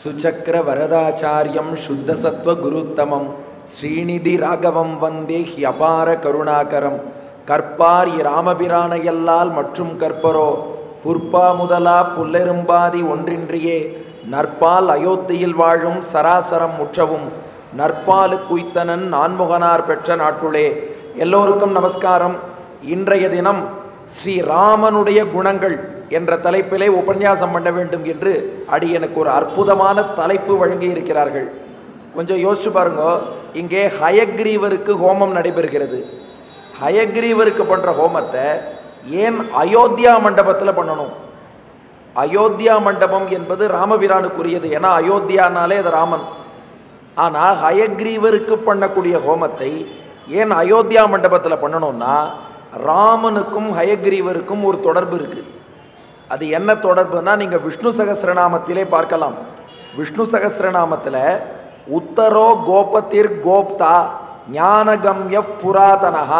சுச்சக்கர வரதாச்சாரியம் சுத்தசத்வ குருத்தமம் ஸ்ரீநிதி ராகவம் வந்தே ஹியபார கருணாகரம் கற்பார் இராமபிரானையல்லால் மற்றும் கற்பரோ புற்பா முதலா புல்லெரும்பாதி ஒன்றின்றியே நற்பால் அயோத்தியில் வாழும் சராசரம் முற்றவும் நற்பாலு குய்த்தனன் நான்முகனார் பெற்ற நாட்டுளே எல்லோருக்கும் நமஸ்காரம் இன்றைய தினம் ஸ்ரீராமனுடைய குணங்கள் என்ற தலைப்பிலே உபன்யாசம் பண்ண வேண்டும் என்று அடியனுக்கு ஒரு அற்புதமான தலைப்பு வழங்கி இருக்கிறார்கள் கொஞ்சம் யோசிச்சு பாருங்க இங்கே ஹயக்ரீவருக்கு ஹோமம் நடைபெறுகிறது ஹயக்ரீவருக்கு பண்ணுற ஹோமத்தை ஏன் அயோத்தியா மண்டபத்தில் பண்ணணும் அயோத்தியா மண்டபம் என்பது ராமபிரானுக்குரியது ஏன்னா அயோத்தியானாலே அது ராமன் ஆனால் ஹயக்ரீவருக்கு பண்ணக்கூடிய ஹோமத்தை ஏன் அயோத்தியா மண்டபத்தில் பண்ணணும்னா ராமனுக்கும் ஹயக்ரீவருக்கும் ஒரு தொடர்பு இருக்குது அது என்ன தொடர்புனா நீங்கள் விஷ்ணு சகசிரநாமத்திலே பார்க்கலாம் விஷ்ணு சகசிரநாமத்தில் உத்தரோ கோபத்திர் கோப்தா ஞானகம்ய புராதனஹா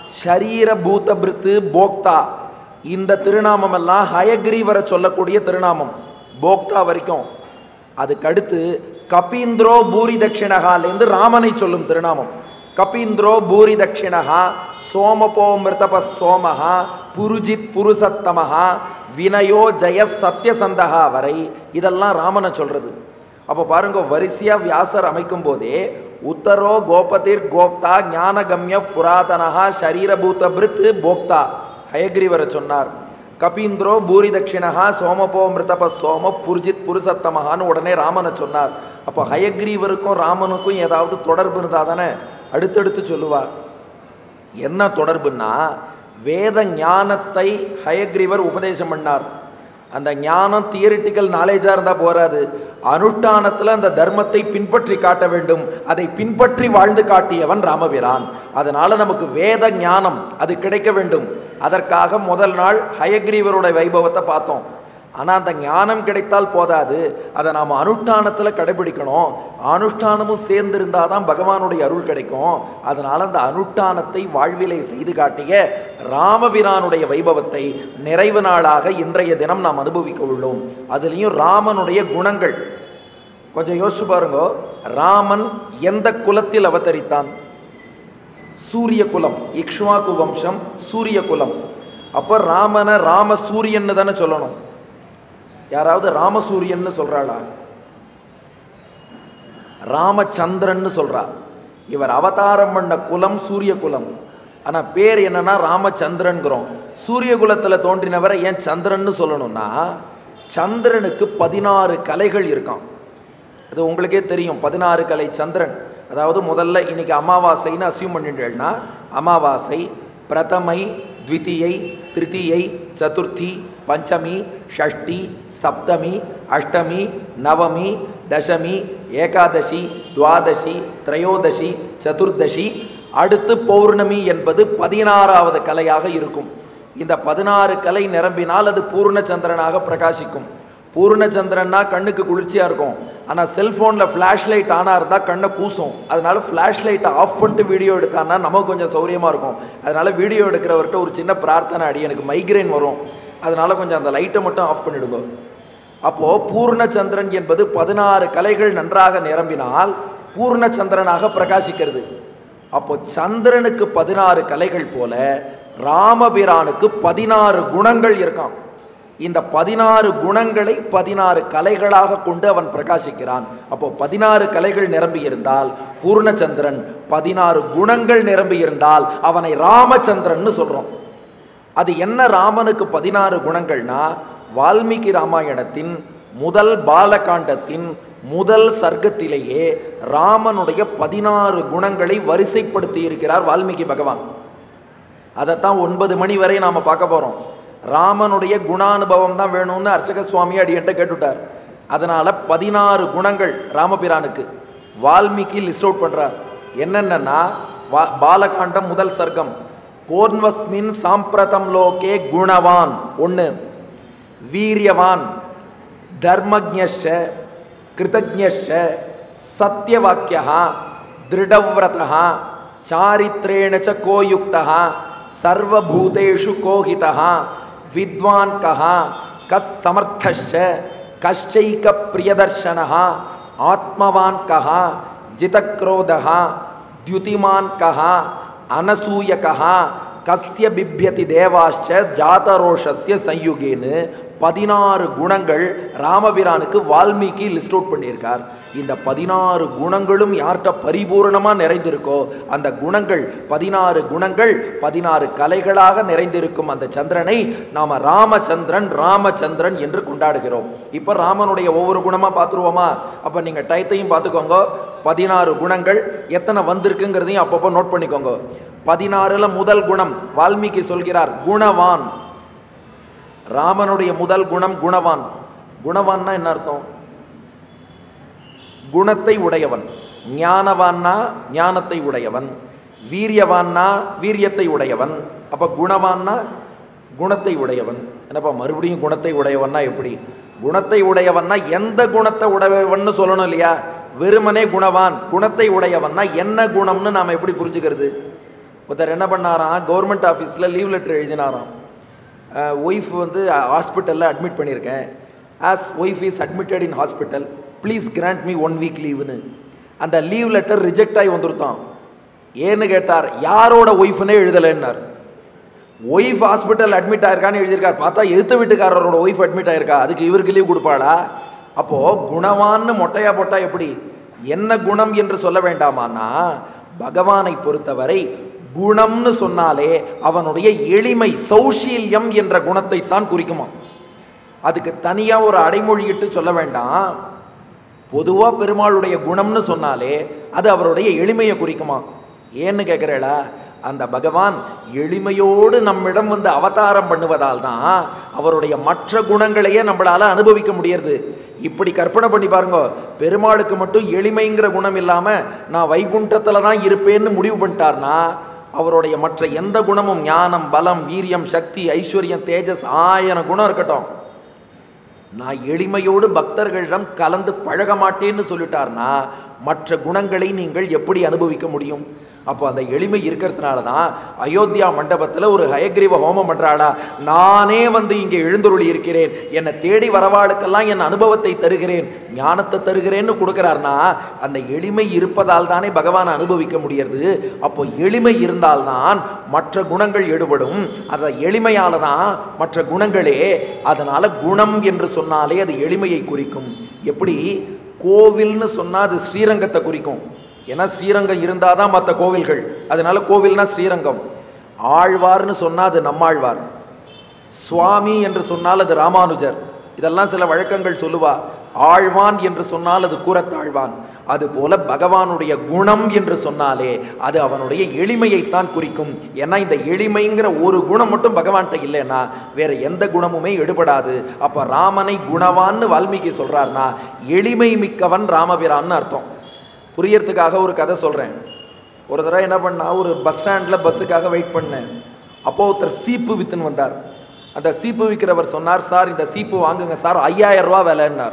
ஷரீரபூத பிருத்து போக்தா இந்த திருநாமம் எல்லாம் ஹயக்ரீவரை சொல்லக்கூடிய திருநாமம் போக்தா வரைக்கும் அதுக்கடுத்து கபீந்திரோ பூரி தட்சிணகாலேருந்து ராமனை சொல்லும் திருநாமம் கபீந்திரோ பூரி தட்சிணகா சோமபோ மிருதப சோமஹா புருஜித் புருஷத்தமஹா வினயோ ஜெய சத்யசந்தகா வரை இதெல்லாம் ராமனை சொல்றது அப்போ பாருங்க வரிசையா வியாசர் அமைக்கும் போதே உத்தரோ கோபதிர் கோப்தா ஞானகம்ய புராதனஹா ஷரீரபூத பிருத் போக்தா ஹயக்ரீவரை சொன்னார் கபீந்திரோ பூரி தட்சிணகா சோமபோ மிருதப சோம புருஜித் புருஷத்தமகான்னு உடனே ராமனை சொன்னார் அப்போ ஹயக்ரீவருக்கும் ராமனுக்கும் ஏதாவது தொடர்பு இருந்தால் தானே அடுத்தடுத்து சொல்லுவார் என்ன தொடர்புன்னா வேத ஞானத்தை ஹயக்ரீவர் உபதேசம் பண்ணார் அந்த ஞானம் தியரிட்டிக்கல் நாலேஜாக இருந்தால் போராது அனுஷ்டானத்தில் அந்த தர்மத்தை பின்பற்றி காட்ட வேண்டும் அதை பின்பற்றி வாழ்ந்து காட்டியவன் ராமபிரான் அதனால் நமக்கு வேத ஞானம் அது கிடைக்க வேண்டும் அதற்காக முதல் நாள் ஹயக்ரீவருடைய வைபவத்தை பார்த்தோம் ஆனால் அந்த ஞானம் கிடைத்தால் போதாது அதை நாம் அனுஷ்டானத்தில் கடைபிடிக்கணும் அனுஷ்டானமும் சேர்ந்திருந்தால் தான் பகவானுடைய அருள் கிடைக்கும் அதனால் அந்த அனுஷ்டானத்தை வாழ்விலை செய்து காட்டிய ராமபிரானுடைய வைபவத்தை நிறைவு நாளாக இன்றைய தினம் நாம் அனுபவிக்க உள்ளோம் அதுலேயும் ராமனுடைய குணங்கள் கொஞ்சம் யோசிச்சு பாருங்க ராமன் எந்த குலத்தில் அவதரித்தான் சூரிய குலம் இக்ஷ்வாக்கு வம்சம் சூரிய குலம் அப்போ ராமனை ராம சூரியன்னு தானே சொல்லணும் யாராவது ராமசூரியன்னு சொல்றாளா ராமச்சந்திரன்னு சொல்றா இவர் அவதாரம் பண்ண குலம் சூரிய குலம் ஆனா பேர் என்னன்னா ராமச்சந்திரன்கிறோம் சூரிய குலத்தில் தோன்றினவரை ஏன் சந்திரன்னு சொல்லணும்னா சந்திரனுக்கு பதினாறு கலைகள் இருக்கான் அது உங்களுக்கே தெரியும் பதினாறு கலை சந்திரன் அதாவது முதல்ல இன்னைக்கு அமாவாசைன்னு அசியூம் பண்ணிட்டேன்னா அமாவாசை பிரதமை த்விதியை திருத்தியை சதுர்த்தி பஞ்சமி ஷஷ்டி சப்தமி அஷ்டமி நவமி தசமி ஏகாதசி துவாதசி திரையோதசி சதுர்தசி அடுத்து பௌர்ணமி என்பது பதினாறாவது கலையாக இருக்கும் இந்த பதினாறு கலை நிரம்பினால் அது பூர்ணச்சந்திரனாக பிரகாசிக்கும் பூர்ணச்சந்திரன்னா கண்ணுக்கு குளிர்ச்சியாக இருக்கும் ஆனால் செல்ஃபோனில் ஃப்ளாஷ் லைட் ஆனா இருந்தால் கண்ணை கூசும் அதனால ஃப்ளாஷ் லைட்டை ஆஃப் பண்ணிட்டு வீடியோ எடுத்தான்னா நமக்கு கொஞ்சம் சௌரியமாக இருக்கும் அதனால வீடியோ எடுக்கிறவர்கிட்ட ஒரு சின்ன பிரார்த்தனை அடி எனக்கு மைக்ரைன் வரும் அதனால கொஞ்சம் அந்த லைட்டை மட்டும் ஆஃப் பண்ணிடுங்க அப்போது பூர்ணச்சந்திரன் என்பது பதினாறு கலைகள் நன்றாக நிரம்பினால் பூர்ணச்சந்திரனாக பிரகாசிக்கிறது அப்போ சந்திரனுக்கு பதினாறு கலைகள் போல ராமபிரானுக்கு பதினாறு குணங்கள் இருக்கான் இந்த பதினாறு குணங்களை பதினாறு கலைகளாக கொண்டு அவன் பிரகாசிக்கிறான் அப்போ பதினாறு கலைகள் நிரம்பி இருந்தால் பூர்ணச்சந்திரன் பதினாறு குணங்கள் நிரம்பி இருந்தால் அவனை ராமச்சந்திரன் சொல்றோம் அது என்ன ராமனுக்கு பதினாறு குணங்கள்னா வால்மீகி ராமாயணத்தின் முதல் பாலகாண்டத்தின் முதல் சர்க்கத்திலேயே ராமனுடைய பதினாறு குணங்களை வரிசைப்படுத்தி இருக்கிறார் வால்மீகி பகவான் அதைத்தான் ஒன்பது மணி வரை நாம் பார்க்க போகிறோம் ராமனுடைய குணானுபவம் தான் வேணும்னு அர்ச்சக சுவாமி அடியன்ட்ட கேட்டுட்டார் அதனால் பதினாறு குணங்கள் ராமபிரானுக்கு வால்மீகி லிஸ்ட் அவுட் பண்ணுறார் என்னென்னா வா பாலகாண்டம் முதல் சர்க்கம் கோர்வஸ்மின் சாம்பிரதம் லோகே குணவான் ஒன்று வீரியவான் தர்மஜ்ஞ கிருதஜ்ஞ சத்தியவாக்கியா திருடவிரதா சாரித்ரேண ச கோயுக்தா சர்வபூதேஷு கோஹிதா வித்வான் கஹா கஸ் சமர்த்தश्च கஷ்டைக பிரியதர்ஷனஹா ஆத்மவான் கஹா ஜிதக்ரோதஹா द्युतिमान् कः अनसूयकः கஸ்ய பிப்யதி தேவாஷ்ச ஜாதரோஷஸ்ய சயுகேன்னு பதினாறு குணங்கள் ராமபிரானுக்கு வால்மீகி லிஸ்ட் அவுட் பண்ணியிருக்கார் இந்த பதினாறு குணங்களும் யார்கிட்ட பரிபூரணமாக நிறைந்திருக்கோ அந்த குணங்கள் பதினாறு குணங்கள் பதினாறு கலைகளாக நிறைந்திருக்கும் அந்த சந்திரனை நாம ராமச்சந்திரன் ராமச்சந்திரன் என்று கொண்டாடுகிறோம் இப்போ ராமனுடைய ஒவ்வொரு குணமாக பார்த்துருவோமா அப்போ நீங்கள் டயத்தையும் பார்த்துக்கோங்க பதினாறு குணங்கள் எத்தனை வந்திருக்குங்கிறதையும் அப்பப்போ நோட் பண்ணிக்கோங்க பதினாறுல முதல் குணம் வால்மீகி சொல்கிறார் குணவான் ராமனுடைய முதல் குணம் குணவான் குணவான்னா என்ன அர்த்தம் குணத்தை உடையவன் ஞானவான்னா ஞானத்தை உடையவன் வீரியவான்னா வீரியத்தை உடையவன் அப்ப குணவான்னா குணத்தை உடையவன் என்னப்பா மறுபடியும் குணத்தை உடையவன்னா எப்படி குணத்தை உடையவன்னா எந்த குணத்தை உடையவன்னு சொல்லணும் இல்லையா வெறுமனே குணவான் குணத்தை உடையவன்னா என்ன குணம்னு நாம் எப்படி புரிஞ்சுக்கிறது ஒருத்தர் என்ன பண்ணாராம் கவர்மெண்ட் ஆஃபீஸில் லீவ் லெட்டர் எழுதினாராம் ஒய்ஃப் வந்து ஹாஸ்பிட்டலில் அட்மிட் பண்ணியிருக்கேன் as wife is admitted in hospital please grant me one week லீவுன்னு அந்த லீவ் லெட்டர் ரிஜெக்ட் ஆகி வந்துருத்தான் ஏன்னு கேட்டார் யாரோட ஒய்ஃப்னே எழுதலைன்னார் ஒய்ஃப் ஹாஸ்பிட்டல் அட்மிட் ஆயிருக்கான்னு எழுதியிருக்கார் பார்த்தா எழுத்து வீட்டுக்காரரோட ஒய்ஃப் அட்மிட் ஆயிருக்கா அதுக்கு இவருக்கு லீவ் கொடுப்பாளா அப்போது குணவான்னு மொட்டையா போட்டா எப்படி என்ன குணம் என்று சொல்ல வேண்டாமான்னா பகவானை பொறுத்தவரை குணம்னு சொன்னாலே அவனுடைய எளிமை சௌஷீல்யம் என்ற குணத்தை தான் குறிக்குமா அதுக்கு தனியாக ஒரு அடைமொழியிட்டு சொல்ல வேண்டாம் பொதுவாக பெருமாளுடைய குணம்னு சொன்னாலே அது அவருடைய எளிமையை குறிக்குமா ஏன்னு கேட்குறேளா அந்த பகவான் எளிமையோடு நம்மிடம் வந்து அவதாரம் பண்ணுவதால் தான் அவருடைய மற்ற குணங்களையே நம்மளால அனுபவிக்க முடியறது இப்படி கற்பனை பண்ணி பாருங்க பெருமாளுக்கு மட்டும் எளிமைங்கிற குணம் இல்லாமல் நான் வைகுண்டத்தில் தான் இருப்பேன்னு முடிவு பண்ணிட்டார்னா அவருடைய மற்ற எந்த குணமும் ஞானம் பலம் வீரியம் சக்தி ஐஸ்வர்யம் தேஜஸ் ஆயிரம் குணம் இருக்கட்டும் நான் எளிமையோடு பக்தர்களிடம் கலந்து பழக மாட்டேன்னு சொல்லிட்டார்னா மற்ற குணங்களை நீங்கள் எப்படி அனுபவிக்க முடியும் அப்போ அந்த எளிமை இருக்கிறதுனால தான் அயோத்தியா மண்டபத்தில் ஒரு ஹயக்ரீவ ஹோமம் பண்ணுறாளா நானே வந்து இங்கே எழுந்தருளி இருக்கிறேன் என்னை தேடி வரவாளுக்கெல்லாம் என் அனுபவத்தை தருகிறேன் ஞானத்தை தருகிறேன்னு கொடுக்குறாருனா அந்த எளிமை இருப்பதால் தானே பகவான் அனுபவிக்க முடியறது அப்போ எளிமை இருந்தால்தான் மற்ற குணங்கள் எடுபடும் அந்த எளிமையால தான் மற்ற குணங்களே அதனால குணம் என்று சொன்னாலே அது எளிமையை குறிக்கும் எப்படி கோவில்னு சொன்னால் அது ஸ்ரீரங்கத்தை குறிக்கும் ஏன்னா ஸ்ரீரங்கம் இருந்தால் தான் மற்ற கோவில்கள் அதனால கோவில்னா ஸ்ரீரங்கம் ஆழ்வார்னு சொன்னால் அது நம்மாழ்வார் சுவாமி என்று சொன்னால் அது ராமானுஜர் இதெல்லாம் சில வழக்கங்கள் சொல்லுவா ஆழ்வான் என்று சொன்னால் அது கூறத்தாழ்வான் அதுபோல பகவானுடைய குணம் என்று சொன்னாலே அது அவனுடைய எளிமையைத்தான் குறிக்கும் ஏன்னா இந்த எளிமைங்கிற ஒரு குணம் மட்டும் பகவான்கிட்ட இல்லைன்னா வேற எந்த குணமுமே எடுபடாது அப்ப ராமனை குணவான்னு வால்மீகி சொல்றாருன்னா எளிமை மிக்கவன் ராமபிரான்னு அர்த்தம் புரியறதுக்காக ஒரு கதை சொல்கிறேன் ஒரு தடவை என்ன பண்ணா ஒரு பஸ் ஸ்டாண்டில் பஸ்ஸுக்காக வெயிட் பண்ணேன் அப்போ ஒருத்தர் சீப்பு வித்துன்னு வந்தார் அந்த சீப்பு விற்கிறவர் சொன்னார் சார் இந்த சீப்பு வாங்குங்க சார் ஐயாயிரம் ரூபா விலைன்னார்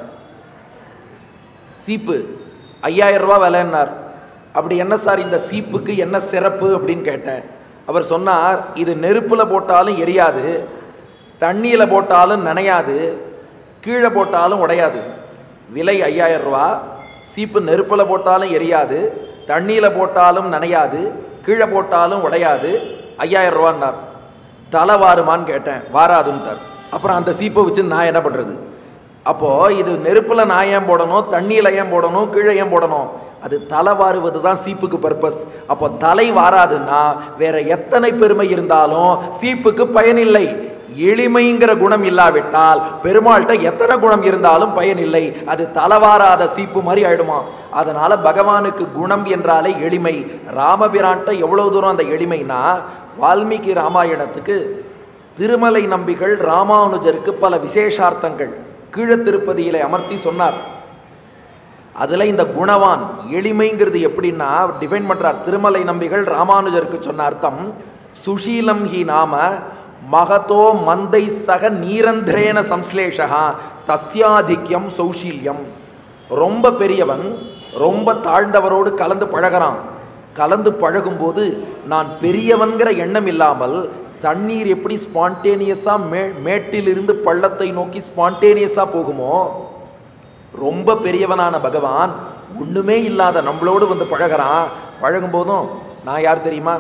சீப்பு ஐயாயிரம் ரூபா விலைன்னார் அப்படி என்ன சார் இந்த சீப்புக்கு என்ன சிறப்பு அப்படின்னு கேட்டேன் அவர் சொன்னார் இது நெருப்பில் போட்டாலும் எரியாது தண்ணியில் போட்டாலும் நனையாது கீழே போட்டாலும் உடையாது விலை ஐயாயிரம் ரூபா சீப்பு நெருப்பில் போட்டாலும் எரியாது தண்ணியில் போட்டாலும் நனையாது கீழே போட்டாலும் உடையாது ஐயாயிரம் ரூபான்னார் தலை வாருமான்னு கேட்டேன் வாராதுன்ட்டார் அப்புறம் அந்த சீப்பை வச்சு நான் என்ன பண்ணுறது அப்போது இது நெருப்பில் நான் ஏன் போடணும் தண்ணியில் ஏன் போடணும் கீழே ஏன் போடணும் அது தலை வாருவது தான் சீப்புக்கு பர்பஸ் அப்போ தலை வாராதுன்னா வேற எத்தனை பெருமை இருந்தாலும் சீப்புக்கு பயனில்லை எளிமைங்கிற குணம் இல்லாவிட்டால் பெருமாள்கிட்ட எத்தனை குணம் இருந்தாலும் பயனில்லை அது தலவாராத சீப்பு மாதிரி ஆயிடுமா அதனால பகவானுக்கு குணம் என்றாலே எளிமை ராமபிரான்ட்ட எவ்வளவு தூரம் அந்த எளிமைனா வால்மீகி ராமாயணத்துக்கு திருமலை நம்பிகள் ராமானுஜருக்கு பல விசேஷார்த்தங்கள் கீழ திருப்பதியிலே அமர்த்தி சொன்னார் அதில் இந்த குணவான் எளிமைங்கிறது எப்படின்னா டிஃபைன் பண்ணுறார் திருமலை நம்பிகள் ராமானுஜருக்கு சொன்ன அர்த்தம் சுஷீலம் ஹி நாம மகதோ மந்தை சக நீரந்திரேன சம்ஸ்லேஷா தஸ்யாதிக்யம் சௌஷீல்யம் ரொம்ப பெரியவன் ரொம்ப தாழ்ந்தவரோடு கலந்து பழகிறான் கலந்து பழகும்போது நான் பெரியவன்கிற எண்ணம் இல்லாமல் தண்ணீர் எப்படி ஸ்பான்டேனியஸாக மே மேட்டிலிருந்து பள்ளத்தை நோக்கி ஸ்பான்டேனியஸாக போகுமோ ரொம்ப பெரியவனான பகவான் ஒண்ணுமே இல்லாத நம்மளோடு வந்து பழகுறான் பழகும் போதும் நான் யார் தெரியுமா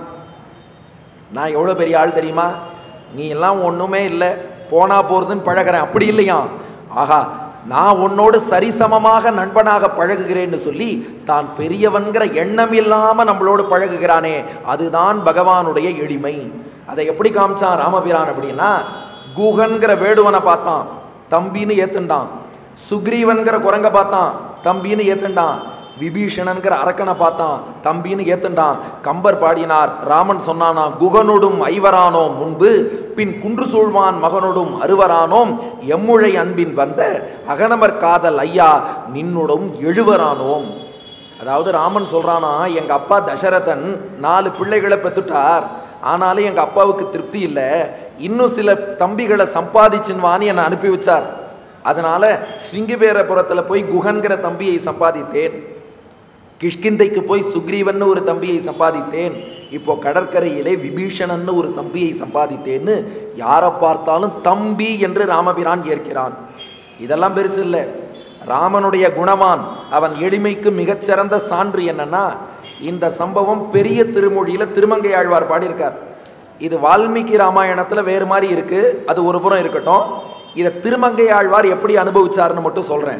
நான் எவ்வளோ பெரிய ஆள் தெரியுமா நீ எல்லாம் ஒன்றுமே இல்லை போனா போகிறதுன்னு பழகுறேன் அப்படி இல்லையா ஆஹா நான் உன்னோடு சரிசமமாக நண்பனாக பழகுகிறேன்னு சொல்லி தான் பெரியவன்கிற எண்ணம் இல்லாமல் நம்மளோடு பழகுகிறானே அதுதான் பகவானுடைய எளிமை அதை எப்படி காமிச்சான் ராமபிரான் அப்படின்னா குஹன்கிற வேடுவனை பார்த்தான் தம்பின்னு ஏத்துண்டான் சுக்ரீவன்கிற குரங்க பார்த்தான் தம்பின்னு ஏத்துண்டான் விபீஷணன்கிற அரக்கனை பார்த்தான் தம்பின்னு ஏத்துண்டான் கம்பர் பாடினார் ராமன் சொன்னானா குகனோடும் ஐவரானோம் முன்பு பின் குன்று சூழ்வான் மகனோடும் அறுவரானோம் எம்முழை அன்பின் வந்த அகனமர் காதல் ஐயா நின்னுடும் எழுவரானோம் அதாவது ராமன் சொல்றானா எங்க அப்பா தசரதன் நாலு பிள்ளைகளை பெத்துட்டார் ஆனாலும் எங்க அப்பாவுக்கு திருப்தி இல்லை இன்னும் சில தம்பிகளை சம்பாதிச்சுன்வான்னு என்னை அனுப்பி வச்சார் அதனால ஸ்ருங்கிபேரபுரத்துல போய் குகன்கிற தம்பியை சம்பாதித்தேன் கிஷ்கிந்தைக்கு போய் சுக்ரீவன்னு ஒரு தம்பியை சம்பாதித்தேன் இப்போ கடற்கரையிலே விபீஷணன்னு ஒரு தம்பியை சம்பாதித்தேன்னு யாரை பார்த்தாலும் தம்பி என்று ராமபிரான் ஏற்கிறான் இதெல்லாம் பெருசு இல்லை ராமனுடைய குணவான் அவன் எளிமைக்கு மிகச்சிறந்த சான்று என்னன்னா இந்த சம்பவம் பெரிய திருமொழியில திருமங்கை ஆழ்வார் பாடியிருக்கார் இது வால்மீகி ராமாயணத்துல வேறு மாதிரி இருக்கு அது ஒரு புறம் இருக்கட்டும் இதை திருமங்கை ஆழ்வார் எப்படி அனுபவிச்சாருன்னு மட்டும் சொல்றேன்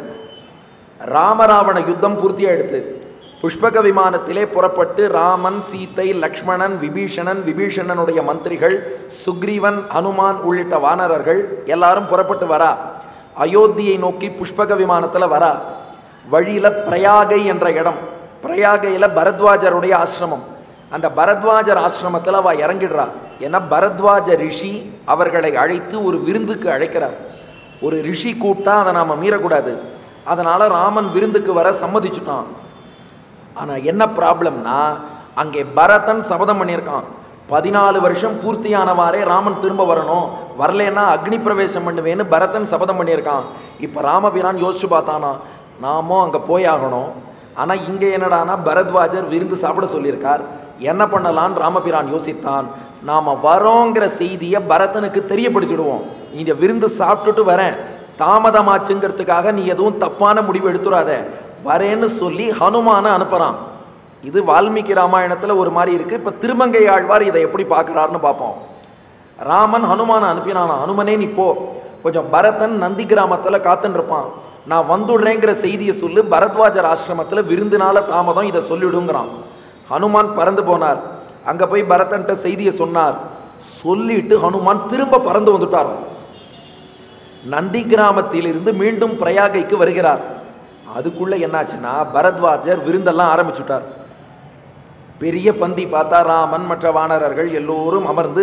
ராமராவண யுத்தம் பூர்த்தியாயிடுத்து புஷ்பக விமானத்திலே புறப்பட்டு ராமன் சீத்தை லக்ஷ்மணன் விபீஷணன் விபீஷணனுடைய மந்திரிகள் சுக்ரீவன் ஹனுமான் உள்ளிட்ட வானரர்கள் எல்லாரும் புறப்பட்டு வரா அயோத்தியை நோக்கி புஷ்பக விமானத்தில் வரா வழியில பிரயாகை என்ற இடம் பிரயாகையில் பரத்வாஜருடைய ஆசிரமம் அந்த பரத்வாஜர் ஆசிரமத்தில் அவ இறங்கிடுறா ஏன்னா பரத்வாஜ ரிஷி அவர்களை அழைத்து ஒரு விருந்துக்கு அழைக்கிறார் ஒரு ரிஷி கூப்பிட்டா அதை நாம் மீறக்கூடாது அதனால ராமன் விருந்துக்கு வர சம்மதிச்சுட்டான் ஆனால் என்ன ப்ராப்ளம்னா அங்கே பரதன் சபதம் பண்ணியிருக்கான் பதினாலு வருஷம் பூர்த்தியானவாறே ராமன் திரும்ப வரணும் வரலன்னா அக்னி பிரவேசம் பண்ணுவேன்னு பரதன் சபதம் பண்ணியிருக்கான் இப்போ ராமபிரான் யோசிச்சு பார்த்தானா நாமும் அங்கே போயாகணும் ஆனால் இங்கே என்னடானா பரத்வாஜர் விருந்து சாப்பிட சொல்லியிருக்கார் என்ன பண்ணலான்னு ராமபிரான் யோசித்தான் நாம் வரோங்கிற செய்தியை பரதனுக்கு தெரியப்படுத்திடுவோம் இந்த விருந்து சாப்பிட்டுட்டு வரேன் தாமதமாச்சுங்கிறதுக்காக நீ எதுவும் தப்பான முடிவு எடுத்துடாத வரேன்னு சொல்லி ஹனுமானை அனுப்புகிறான் இது வால்மீகி ராமாயணத்தில் ஒரு மாதிரி இருக்குது இப்போ திருமங்கை ஆழ்வார் இதை எப்படி பார்க்குறாருன்னு பார்ப்போம் ராமன் ஹனுமானை அனுப்பினானா ஹனுமனே நீ போ கொஞ்சம் பரதன் நந்தி கிராமத்தில் காத்துன்னு இருப்பான் நான் வந்துடுறேங்கிற செய்தியை சொல்லு பரத்வாஜர் ஆசிரமத்தில் விருந்தினால தாமதம் இதை சொல்லிடுங்கிறான் ஹனுமான் பறந்து போனார் அங்கே போய் பரதன்ட்ட செய்தியை சொன்னார் சொல்லிட்டு ஹனுமான் திரும்ப பறந்து வந்துட்டார் நந்தி கிராமத்திலிருந்து மீண்டும் பிரயாகைக்கு வருகிறார் அதுக்குள்ள என்னாச்சுன்னா பரத்வாஜர் விருந்தெல்லாம் ஆரம்பிச்சுட்டார் பெரிய பந்தி பார்த்தா ராமன் மற்ற வானரர்கள் எல்லோரும் அமர்ந்து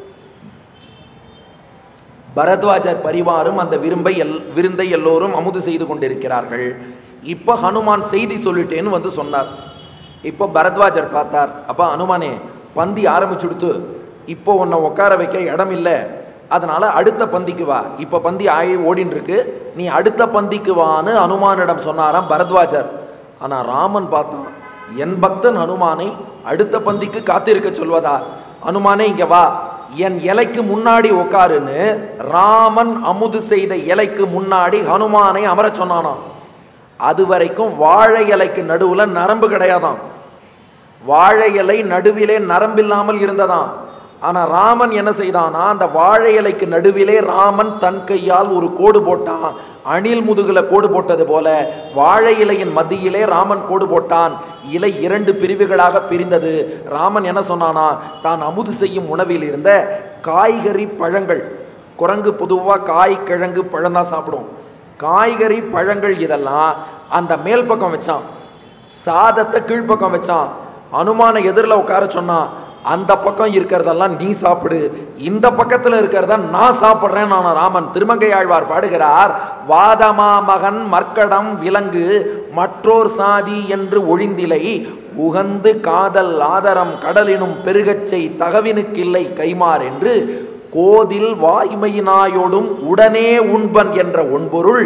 பரத்வாஜர் பரிவாரும் அந்த விரும்பை எல் விருந்தை எல்லோரும் அமுது செய்து கொண்டிருக்கிறார்கள் இப்போ ஹனுமான் செய்தி சொல்லிட்டேன்னு வந்து சொன்னார் இப்போ பரத்வாஜர் பார்த்தார் அப்பா ஹனுமானே பந்தி ஆரம்பிச்சுடுத்து இப்போ உன்னை உட்கார வைக்க இடம் இல்லை அதனால அடுத்த பந்திக்கு வா இப்போ பந்தி ஆகி ஓடின்னு இருக்கு நீ அடுத்த பந்திக்கு வான்னு அனுமானிடம் சொன்னாராம் பரத்வாஜர் ஆனால் ராமன் பார்த்தான் என் பக்தன் அனுமானை அடுத்த பந்திக்கு காத்திருக்க சொல்வதா அனுமானே இங்க வா என் இலைக்கு முன்னாடி உட்காருன்னு ராமன் அமுது செய்த இலைக்கு முன்னாடி ஹனுமானை அமரச் சொன்னானாம் அது வரைக்கும் வாழை இலைக்கு நடுவுல நரம்பு கிடையாதாம் வாழை இலை நடுவிலே நரம்பில்லாமல் இருந்ததாம் ஆனா ராமன் என்ன செய்தானா அந்த வாழை இலைக்கு நடுவிலே ராமன் தன் கையால் ஒரு கோடு போட்டான் அணில் முதுகுல கோடு போட்டது போல வாழை இலையின் மத்தியிலே ராமன் கோடு போட்டான் இலை இரண்டு பிரிவுகளாக பிரிந்தது ராமன் என்ன சொன்னானா தான் அமுது செய்யும் உணவில் இருந்த காய்கறி பழங்கள் குரங்கு பொதுவாக காய் கிழங்கு பழம் தான் சாப்பிடும் காய்கறி பழங்கள் இதெல்லாம் அந்த மேல் பக்கம் வச்சான் சாதத்தை கீழ்ப்பக்கம் வச்சான் அனுமான எதிரில் உட்கார சொன்னான் அந்த பக்கம் இருக்கிறதெல்லாம் நீ சாப்பிடு இந்த பக்கத்தில் இருக்கிறத நான் சாப்பிட்றேன் நான் ராமன் திருமங்கை ஆழ்வார் பாடுகிறார் வாதமா மகன் மர்க்கடம் விலங்கு மற்றோர் சாதி என்று ஒழிந்திலை உகந்து காதல் ஆதரம் கடலினும் பெருகச்சை தகவினுக்கில்லை கைமார் என்று கோதில் வாய்மையினாயோடும் உடனே உண்பன் என்ற ஒன்பொருள்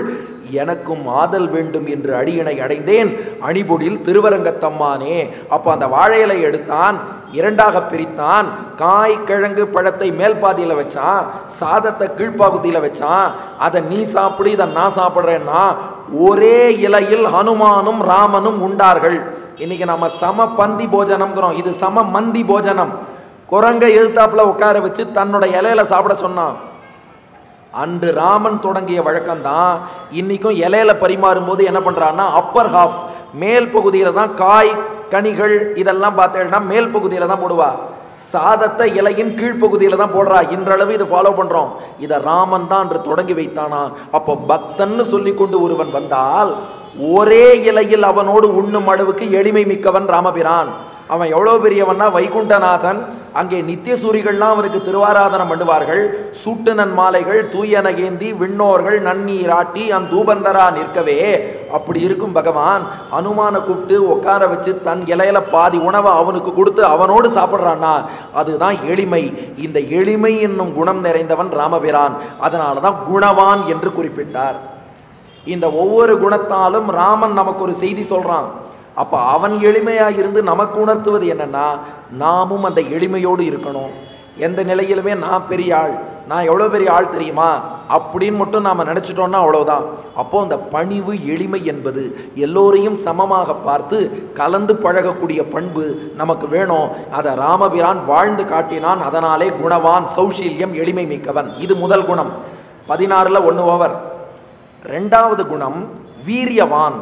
எனக்கும் ஆதல் வேண்டும் என்று அடியினை அடைந்தேன் அணிபொடில் திருவரங்கத்தம்மானே அப்போ அந்த வாழை இலை எடுத்தான் இரண்டாக பிரித்தான் காய் கிழங்கு பழத்தை மேல் பாதியில் வச்சான் சாதத்தை கீழ்ப்பாகுதியில் வச்சான் அதை நீ சாப்பிடு இதை நான் சாப்பிட்றேன்னா ஒரே இலையில் ஹனுமானும் ராமனும் உண்டார்கள் இன்னைக்கு நம்ம சம பந்தி போஜனம்ங்கிறோம் இது சம மந்தி போஜனம் குரங்கை எழுத்தாப்புல உட்கார வச்சு தன்னோட இலையில சாப்பிட சொன்னான் அன்று ராமன் தொடங்கிய வழக்கம்தான் இன்னைக்கும் இலையில பரிமாறும் போது என்ன பண்றான்னா அப்பர் ஹாஃப் மேல் பகுதியில தான் காய் கனிகள் இதெல்லாம் பார்த்தேன்னா மேல் பகுதியில தான் போடுவா சாதத்தை இலையின் கீழ்ப்பகுதியில தான் போடுறா இன்றளவு இதை ஃபாலோ பண்றோம் இதை ராமன் தான் அன்று தொடங்கி வைத்தானா அப்போ பக்தன்னு சொல்லி கொண்டு ஒருவன் வந்தால் ஒரே இலையில் அவனோடு உண்ணும் அளவுக்கு எளிமை மிக்கவன் ராமபிரான் அவன் எவ்வளோ பெரியவன்னா வைகுண்டநாதன் அங்கே நித்திய சூரிகள்லாம் அவருக்கு திருவாராதனம் பண்ணுவார்கள் சூட்டுனன் மாலைகள் தூயன ஏந்தி விண்ணோர்கள் நன்னீராட்டி அந்த தூபந்தரா நிற்கவே அப்படி இருக்கும் பகவான் அனுமான கூப்பிட்டு உட்கார வச்சு தன் இலையில பாதி உணவை அவனுக்கு கொடுத்து அவனோடு சாப்பிட்றான்னா அதுதான் எளிமை இந்த எளிமை என்னும் குணம் நிறைந்தவன் ராமபிரான் அதனால தான் குணவான் என்று குறிப்பிட்டார் இந்த ஒவ்வொரு குணத்தாலும் ராமன் நமக்கு ஒரு செய்தி சொல்றான் அப்ப அவன் எளிமையாக இருந்து நமக்கு உணர்த்துவது என்னன்னா நாமும் அந்த எளிமையோடு இருக்கணும் எந்த நிலையிலுமே நான் பெரிய ஆள் நான் எவ்வளோ பெரிய ஆள் தெரியுமா அப்படின்னு மட்டும் நாம் நினச்சிட்டோம்னா அவ்வளோதான் அப்போ அந்த பணிவு எளிமை என்பது எல்லோரையும் சமமாக பார்த்து கலந்து பழகக்கூடிய பண்பு நமக்கு வேணும் அதை ராமபிரான் வாழ்ந்து காட்டினான் அதனாலே குணவான் சௌஷீல்யம் எளிமை மிக்கவன் இது முதல் குணம் பதினாறுல ஒன்று ஓவர் ரெண்டாவது குணம் வீரியவான்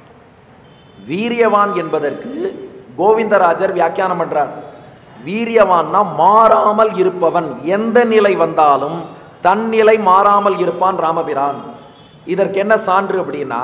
வீரியவான் என்பதற்கு கோவிந்தராஜர் வியாக்கியானம் பண்றார் வீரியவான்னா மாறாமல் இருப்பவன் எந்த நிலை வந்தாலும் தன் நிலை மாறாமல் இருப்பான் ராமபிரான் இதற்கு என்ன சான்று அப்படின்னா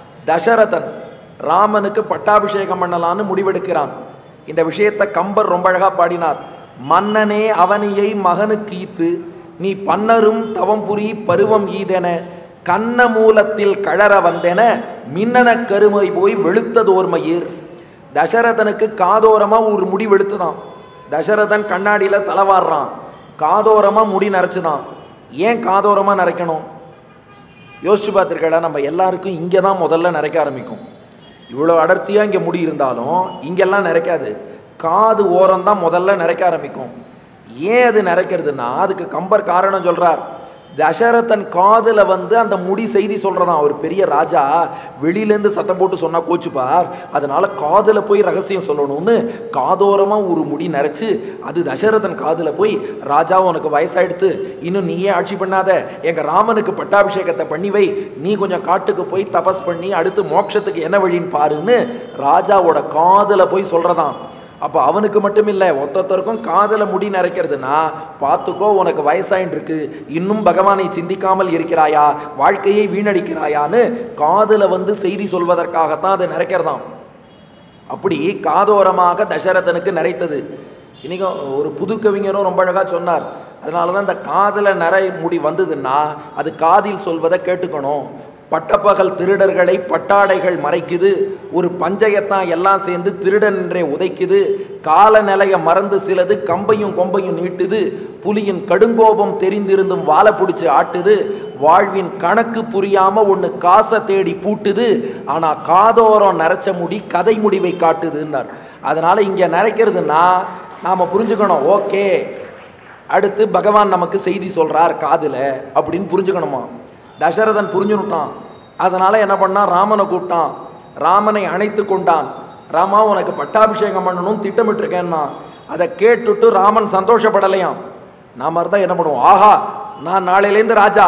தசரதன் ராமனுக்கு பட்டாபிஷேகம் பண்ணலான்னு முடிவெடுக்கிறான் இந்த விஷயத்தை கம்பர் ரொம்ப அழகா பாடினார் மன்னனே அவனியை மகனுக்கு ஈத்து நீ பன்னரும் தவம்புரி பருவம் ஈதென கண்ண மூலத்தில் கழற வந்தென மின்னன கருமை போய் வெளுத்ததோர்மயிர் தசரதனுக்கு காதோரமா ஒரு முடி வெளுத்துதான் தசரதன் கண்ணாடியில தலைவாடுறான் காதோரமா முடி நரைச்சுதான் ஏன் காதோரமா நரைக்கணும் யோசிச்சு பார்த்துருக்கடா நம்ம எல்லாருக்கும் இங்கே தான் முதல்ல நரைக்க ஆரம்பிக்கும் இவ்வளோ அடர்த்தியாக இங்கே முடி இருந்தாலும் இங்கெல்லாம் நிறைக்காது காது ஓரம் தான் முதல்ல நிறைக்க ஆரம்பிக்கும் ஏன் அது நிறைக்கிறதுனா அதுக்கு கம்பர் காரணம் சொல்கிறார் தசரதன் காதில் வந்து அந்த முடி செய்தி சொல்கிறதான் ஒரு பெரிய ராஜா வெளியிலேருந்து சத்தம் போட்டு சொன்னால் கோச்சுப்பார் அதனால காதில் போய் ரகசியம் சொல்லணும்னு காதோரமாக ஒரு முடி நரைச்சு அது தசரதன் காதில் போய் ராஜா உனக்கு வயசாயிடுத்து இன்னும் நீயே ஆட்சி பண்ணாத எங்கள் ராமனுக்கு பட்டாபிஷேகத்தை பண்ணி வை நீ கொஞ்சம் காட்டுக்கு போய் தபஸ் பண்ணி அடுத்து மோட்சத்துக்கு என்ன வழின்னு பாருன்னு ராஜாவோட காதில் போய் சொல்கிறதான் அப்போ அவனுக்கு மட்டும் இல்லை ஒத்தொத்தருக்கும் காதில் முடி நரைக்கிறதுனா பார்த்துக்கோ உனக்கு வயசாயின்னு இருக்கு இன்னும் பகவானை சிந்திக்காமல் இருக்கிறாயா வாழ்க்கையை வீணடிக்கிறாயான்னு காதில் வந்து செய்தி சொல்வதற்காகத்தான் அது நிறைக்கிறதாம் அப்படி காதோரமாக தசரதனுக்கு நிறைத்தது இன்னைக்கு ஒரு புது கவிஞரும் ரொம்ப அழகாக சொன்னார் அதனால தான் இந்த காதில் நிறை முடி வந்ததுன்னா அது காதில் சொல்வதை கேட்டுக்கணும் பட்டப்பகல் திருடர்களை பட்டாடைகள் மறைக்குது ஒரு பஞ்சயத்தான் எல்லாம் சேர்ந்து திருடன் என்றே உதைக்குது கால நிலைய மறந்து சிலது கம்பையும் கொம்பையும் நீட்டுது புலியின் கடுங்கோபம் தெரிந்திருந்தும் வாழை பிடிச்சி ஆட்டுது வாழ்வின் கணக்கு புரியாம ஒன்று காசை தேடி பூட்டுது ஆனா காதோரம் நரைச்ச முடி கதை முடிவை காட்டுதுன்னார் அதனால இங்க நரைக்கிறதுனா நாம புரிஞ்சுக்கணும் ஓகே அடுத்து பகவான் நமக்கு செய்தி சொல்றார் காதுல அப்படின்னு புரிஞ்சுக்கணுமா தசரதன் புரிஞ்சுனுட்டான் அதனால என்ன பண்ணான் ராமனை கூப்பிட்டான் ராமனை அணைத்து கொண்டான் ராமா உனக்கு பட்டாபிஷேகம் பண்ணணும் திட்டமிட்டிருக்கேன்னா அதை கேட்டுட்டு ராமன் சந்தோஷப்படலையாம் நாம இருந்தால் என்ன பண்ணுவோம் ஆஹா நான் நாளையிலேருந்து ராஜா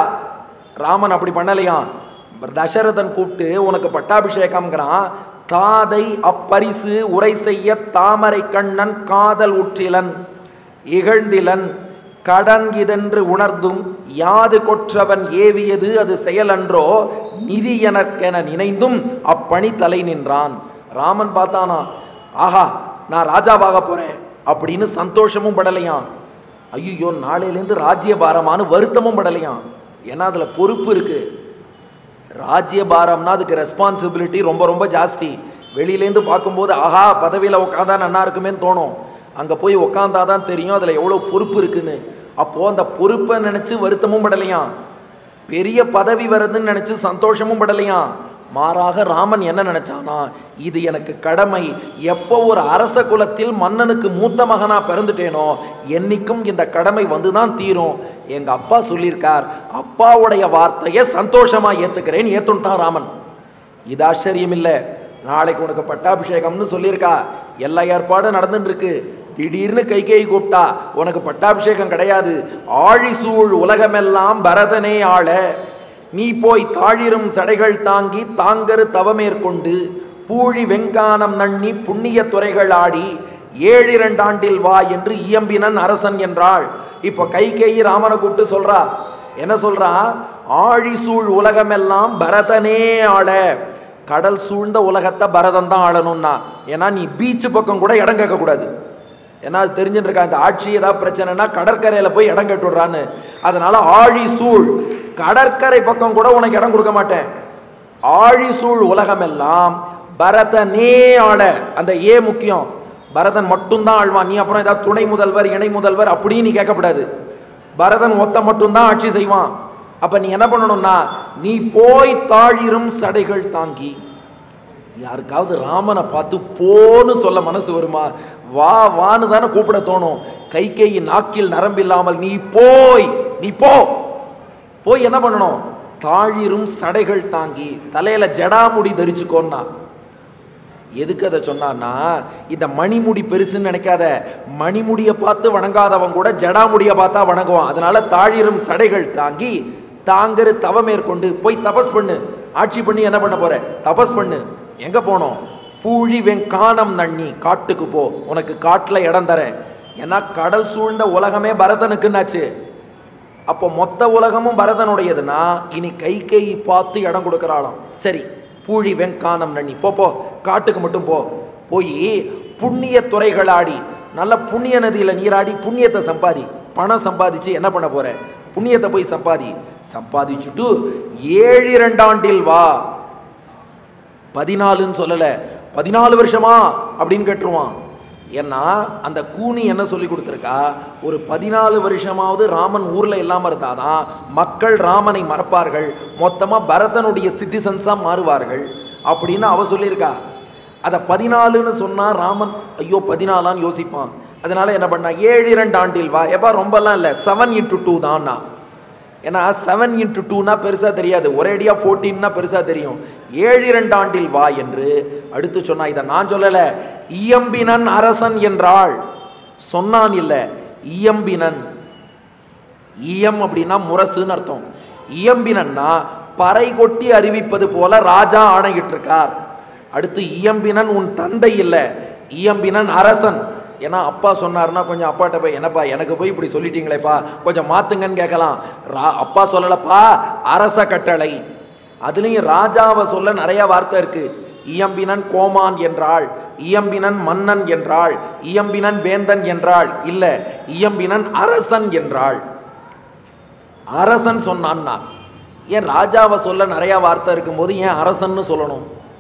ராமன் அப்படி பண்ணலையாம் தசரதன் கூப்பிட்டு உனக்கு பட்டாபிஷேகம்ங்கிறான் தாதை அப்பரிசு உரை செய்ய தாமரை கண்ணன் காதல் உற்றிலன் இகழ்ந்திலன் கடன் இதென்று உணர்ந்தும் யாது கொற்றவன் ஏவியது அது செயலன்றோ நிதி எனக்கென நினைந்தும் அப்பணி தலை நின்றான் ராமன் பார்த்தானா ஆஹா நான் ராஜாவாக போறேன் அப்படின்னு சந்தோஷமும் படலையாம் ஐயோ நாளையிலேருந்து ராஜ்யபாரமானு வருத்தமும் படலையாம் ஏன்னா அதில் பொறுப்பு இருக்கு ராஜ்யபாரம்னா அதுக்கு ரெஸ்பான்சிபிலிட்டி ரொம்ப ரொம்ப ஜாஸ்தி வெளியிலேருந்து பார்க்கும்போது ஆஹா பதவியில் உட்காந்தா நல்லா இருக்குமேன்னு தோணும் அங்கே போய் உட்காந்தாதான் தெரியும் அதில் எவ்வளோ பொறுப்பு இருக்குன்னு அப்போது அந்த பொறுப்பை நினச்சி வருத்தமும் படலையாம் பெரிய பதவி வருதுன்னு நினைச்சு சந்தோஷமும் படலையாம் மாறாக ராமன் என்ன நினைச்சானா இது எனக்கு கடமை எப்போ ஒரு அரச குலத்தில் மன்னனுக்கு மூத்த மகனா பிறந்துட்டேனோ என்னைக்கும் இந்த கடமை வந்து தான் தீரும் எங்க அப்பா சொல்லியிருக்கார் அப்பாவுடைய வார்த்தையை சந்தோஷமா ஏத்துக்கிறேன் ஏத்துட்டான் ராமன் இது ஆச்சரியம் இல்லை நாளைக்கு உனக்கு பட்டாபிஷேகம்னு சொல்லியிருக்கா எல்லா ஏற்பாடும் நடந்துட்டு இருக்கு திடீர்னு கைகேயி கூப்பிட்டா உனக்கு பட்டாபிஷேகம் கிடையாது ஆழிசூழ் உலகமெல்லாம் பரதனே ஆள நீ போய் தாழிரும் சடைகள் தாங்கி தாங்கரு தவமேற்கொண்டு பூழி வெங்கானம் நண்ணி புண்ணிய துறைகள் ஆடி ஏழிரண்டாண்டில் வா என்று இயம்பினன் அரசன் என்றாள் இப்போ கைகேயி ராமனை கூப்பிட்டு சொல்றா என்ன சொல்றா ஆழிசூழ் உலகமெல்லாம் பரதனே ஆள கடல் சூழ்ந்த உலகத்தை பரதன் தான் ஆளணும்னா ஏன்னா நீ பீச் பக்கம் கூட இடம் கேட்கக்கூடாது ஏன்னா அது தெரிஞ்சுட்டு இருக்கா இந்த ஆட்சி ஏதாவது பிரச்சனைனா கடற்கரையில் போய் இடம் கட்டுடுறான்னு அதனால ஆழி சூழ் கடற்கரை பக்கம் கூட உனக்கு இடம் கொடுக்க மாட்டேன் ஆழி சூழ் உலகமெல்லாம் பரதனே ஆள அந்த ஏ முக்கியம் பரதன் மட்டும்தான் ஆழ்வான் நீ அப்புறம் ஏதாவது துணை முதல்வர் இணை முதல்வர் அப்படின்னு நீ கேட்கக்கூடாது பரதன் ஒத்த மட்டும்தான் ஆட்சி செய்வான் அப்ப நீ என்ன பண்ணணும்னா நீ போய் தாழிரும் சடைகள் தாங்கி யாருக்காவது ராமனை பார்த்து போன்னு சொல்ல மனசு வருமா வா வான்னு தானே கூப்பிட தோணும் கைகேயி நாக்கில் நரம்பில்லாமல் நீ போய் நீ போ போய் என்ன பண்ணணும் தாழிரும் சடைகள் தாங்கி தலையில ஜடாமுடி தரிச்சுக்கோன்னா எதுக்கு அதை சொன்னான்னா இந்த மணிமுடி பெருசுன்னு நினைக்காத மணிமுடியை பார்த்து வணங்காதவன் கூட ஜடாமுடியை பார்த்தா வணங்குவான் அதனால தாழிரும் சடைகள் தாங்கி தாங்கரு தவமேற்கொண்டு போய் தபஸ் பண்ணு ஆட்சி பண்ணி என்ன பண்ண போற தபஸ் பண்ணு எங்க போனோம் பூழி வெங்கானம் நன்னி காட்டுக்கு போ உனக்கு காட்டுல இடம் தரேன் ஏன்னா கடல் சூழ்ந்த உலகமே பரதனுக்குன்னாச்சு அப்போ மொத்த உலகமும் பரதனுடையதுன்னா இனி கை கை பார்த்து இடம் கொடுக்கறாளாம் சரி பூழி வெங்கானம் நன்னி போ போ காட்டுக்கு மட்டும் போ போய் புண்ணிய துறைகள் ஆடி நல்ல புண்ணிய நதியில நீராடி புண்ணியத்தை சம்பாதி பணம் சம்பாதிச்சு என்ன பண்ண போற புண்ணியத்தை போய் சம்பாதி சம்பாதிச்சுட்டு ஏழு இரண்டாண்டில் வா பதினாலுன்னு சொல்லல பதினாலு வருஷமா அப்படின்னு கேட்டுருவான் ஏன்னா அந்த கூனி என்ன சொல்லி கொடுத்துருக்கா ஒரு பதினாலு வருஷமாவது ராமன் ஊர்ல இல்லாம இருந்தாதான் மக்கள் ராமனை மறப்பார்கள் மொத்தமா பரதனுடைய சிட்டிசன்ஸா மாறுவார்கள் அப்படின்னு அவ சொல்லியிருக்கா அதை பதினாலுன்னு சொன்னா ராமன் ஐயோ பதினாலான்னு யோசிப்பான் அதனால என்ன பண்ணா ஏழு இரண்டு ஆண்டில் வா எப்பா ரொம்பலாம் இல்லை செவன் இன்ட்டு டூ தான்னா ஏன்னா செவன் இன்ட்டு டூனா பெருசாக தெரியாது ஒரேடியாக ஃபோர்டீன்னா பெருசாக தெரியும் ஏழு இரண்டு ஆண்டில் வா என்று அடுத்து சொன்னா இதை நான் சொல்லலை இயம்பினன் அரசன் என்றாள் சொன்னான் இல்லை இயம்பினன் இயம் அப்படின்னா முரசுன்னு அர்த்தம் இயம்பினன்னா பறை கொட்டி அறிவிப்பது போல ராஜா ஆணையிட்டு இருக்கார் அடுத்து இயம்பினன் உன் தந்தை இல்லை இயம்பினன் அரசன் ஏன்னா அப்பா சொன்னார்னா கொஞ்சம் அப்பாட்ட போய் என்னப்பா எனக்கு போய் இப்படி சொல்லிட்டீங்களேப்பா கொஞ்சம் மாத்துங்கன்னு கேட்கலாம் ரா அப்பா சொல்லலப்பா அரச கட்டளை அதுலேயும் ராஜாவை சொல்ல நிறைய வார்த்தை இருக்கு இயம்பினன் கோமான் என்றாள் இயம்பினன் மன்னன் என்றாள் இயம்பினன் வேந்தன் என்றாள் இல்ல இயம்பினன் அரசன் என்றாள் அரசன் சொன்னான்னா ஏன் ராஜாவை சொல்ல நிறைய வார்த்தை இருக்கும்போது ஏன் அரசன்னு சொல்லணும்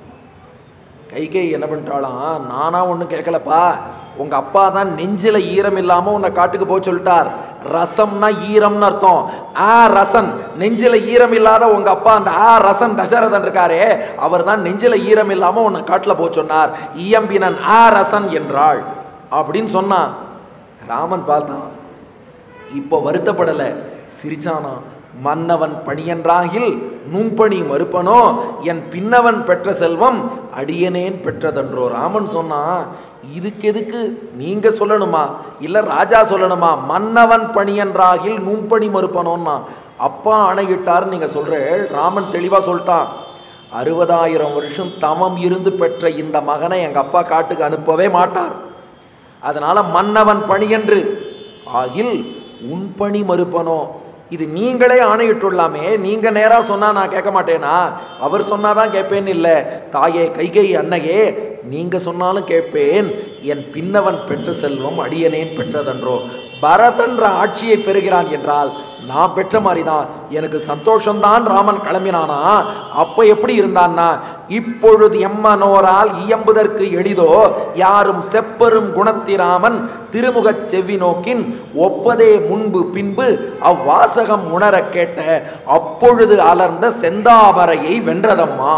கைகை என்ன பண்ணிட்டாலாம் நானா ஒன்றும் கேட்கலப்பா உங்க அப்பா தான் நெஞ்சில ஈரம் இல்லாம உன்னை காட்டுக்கு போக சொல்லிட்டார் ரசம்னா ஈரம்னு அர்த்தம் ஆ ரசன் நெஞ்சில ஈரம் இல்லாத உங்க அப்பா அந்த ஆ ரசன் தசரதன் இருக்காரே அவர் தான் நெஞ்சில ஈரம் இல்லாம உன்னை காட்டுல போக சொன்னார் இயம்பினன் ஆ ரசன் என்றாள் அப்படின்னு சொன்னான் ராமன் பார்த்தான் இப்போ வருத்தப்படலை சிரிச்சானா மன்னவன் பணியன்றாகில் நும்பணி மறுப்பனோ என் பின்னவன் பெற்ற செல்வம் அடியனேன் பெற்றதன்றோ ராமன் சொன்னா இதுக்கு எதுக்கு நீங்க சொல்லணுமா இல்ல ராஜா சொல்லணுமா மன்னவன் பணியன்றாகில் நும்பணி மறுப்பனோன்னா அப்பா அணையிட்டார் நீங்க சொல்ற ராமன் தெளிவா சொல்லிட்டான் அறுபதாயிரம் வருஷம் தமம் இருந்து பெற்ற இந்த மகனை எங்க அப்பா காட்டுக்கு அனுப்பவே மாட்டார் அதனால மன்னவன் பணியன்று ஆகில் உன் பணி மறுப்பனோ இது நீங்களே ஆணையிட்டுள்ளாமே நீங்க நேரா சொன்னா நான் கேட்க மாட்டேனா அவர் சொன்னாதான் கேட்பேன் இல்லை தாயே கைகை அன்னையே நீங்க சொன்னாலும் கேட்பேன் என் பின்னவன் பெற்ற செல்வம் அடியனேன் பெற்றதன்றோ பரதன்ற ஆட்சியை பெறுகிறான் என்றால் நான் பெற்ற மாதிரி தான் எனக்கு சந்தோஷம்தான் ராமன் கிளம்பினானா அப்ப எப்படி இருந்தான்னா இப்பொழுது எம்மனோரால் இயம்புதற்கு எளிதோ யாரும் செப்பரும் குணத்திராமன் திருமுகச் செவ்வி நோக்கின் ஒப்பதே முன்பு பின்பு அவ்வாசகம் உணரக் கேட்ட அப்பொழுது அலர்ந்த செந்தாமரையை வென்றதம்மா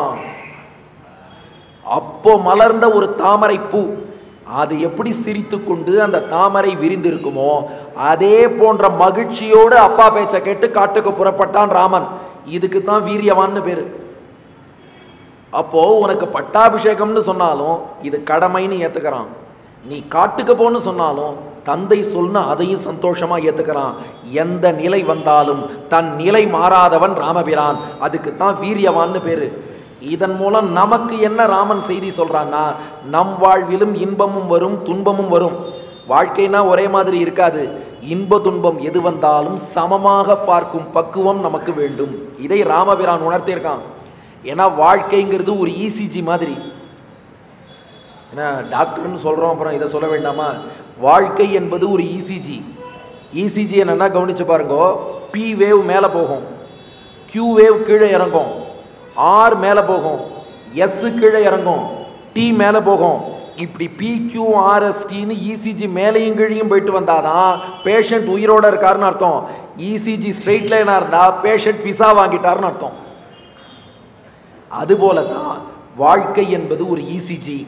அப்போ மலர்ந்த ஒரு தாமரை பூ அது எப்படி சிரித்து கொண்டு அந்த தாமரை விரிந்திருக்குமோ அதே போன்ற மகிழ்ச்சியோடு அப்பா பேச்சை கேட்டு காட்டுக்கு புறப்பட்டான் ராமன் இதுக்கு தான் வீரியவான்னு பேரு அப்போ உனக்கு பட்டாபிஷேகம்னு சொன்னாலும் இது கடமைன்னு ஏத்துக்கிறான் நீ காட்டுக்கு போன்னு சொன்னாலும் தந்தை சொன்ன அதையும் சந்தோஷமா ஏத்துக்கிறான் எந்த நிலை வந்தாலும் தன் நிலை மாறாதவன் ராமபிரான் அதுக்கு தான் வீரியவான்னு பேரு இதன் மூலம் நமக்கு என்ன ராமன் செய்தி சொல்றான்னா நம் வாழ்விலும் இன்பமும் வரும் துன்பமும் வரும் வாழ்க்கைனா ஒரே மாதிரி இருக்காது இன்ப துன்பம் எது வந்தாலும் சமமாக பார்க்கும் பக்குவம் நமக்கு வேண்டும் இதை ராமபிரான் உணர்த்தியிருக்கான் ஏன்னா வாழ்க்கைங்கிறது ஒரு இசிஜி மாதிரி ஏன்னா டாக்டர்னு சொல்கிறோம் அப்புறம் இதை சொல்ல வேண்டாமா வாழ்க்கை என்பது ஒரு இசிஜி இசிஜி என்னன்னா கவனிச்சு பாருங்க பி வேவ் மேலே போகும் கியூ வேவ் கீழே இறங்கும் ஆர் மேலே போகும் எஸ் கீழே இறங்கும் டி மேலே போகும் இப்படி பிக்யூ ஆர்எஸ்டின்னு இசிஜி மேலேயும் கீழையும் போயிட்டு வந்தாதான் பேஷண்ட் உயிரோட இருக்காருன்னு அர்த்தம் இசிஜி ஸ்ட்ரெயிட் லைனாக இருந்தால் பேஷண்ட் விசா வாங்கிட்டாருன்னு அர்த்தம் அதுபோல தான் வாழ்க்கை என்பது ஒரு இசிஜி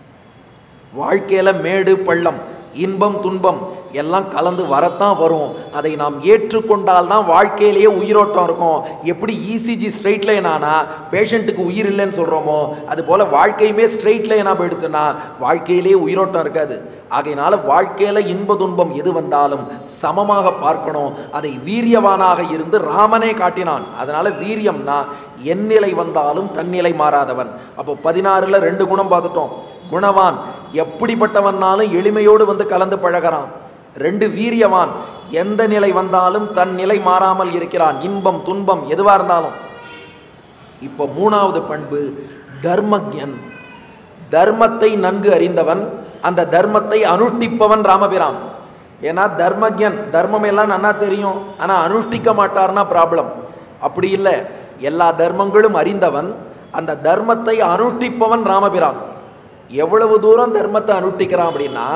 வாழ்க்கையில மேடு பள்ளம் இன்பம் துன்பம் எல்லாம் கலந்து வரத்தான் வரும் அதை நாம் ஏற்றுக்கொண்டால் தான் வாழ்க்கையிலேயே உயிரோட்டம் இருக்கும் எப்படி இசிஜி ஸ்ட்ரெயிட் லைன் ஆனா பேஷண்ட்டுக்கு உயிர் இல்லைன்னு சொல்றோமோ அது போல வாழ்க்கையுமே ஸ்ட்ரெயிட் லைனா போயிடுத்துனா வாழ்க்கையிலேயே உயிரோட்டம் இருக்காது ஆகையினால வாழ்க்கையில இன்ப துன்பம் எது வந்தாலும் சமமாக பார்க்கணும் அதை வீரியவானாக இருந்து ராமனே காட்டினான் அதனால வீரியம்னா என் நிலை வந்தாலும் தன்னிலை மாறாதவன் அப்போ பதினாறுல ரெண்டு குணம் பார்த்துட்டோம் குணவான் எப்படிப்பட்டவனாலும் எளிமையோடு வந்து கலந்து பழகிறான் ரெண்டு வீரியவான் எந்த நிலை வந்தாலும் தன் நிலை மாறாமல் இருக்கிறான் இன்பம் துன்பம் எதுவா இருந்தாலும் இப்போ மூணாவது பண்பு தர்மஜன் தர்மத்தை நன்கு அறிந்தவன் அந்த தர்மத்தை அனுஷ்டிப்பவன் ராமபிரான் ஏன்னா தர்மஜன் தர்மம் எல்லாம் நன்னா தெரியும் ஆனால் அனுஷ்டிக்க மாட்டார்னா ப்ராப்ளம் அப்படி இல்லை எல்லா தர்மங்களும் அறிந்தவன் அந்த தர்மத்தை அனுஷ்டிப்பவன் ராமபிரான் எவ்வளவு தூரம் தர்மத்தை அனுஷ்டிக்கிறான் அப்படின்னா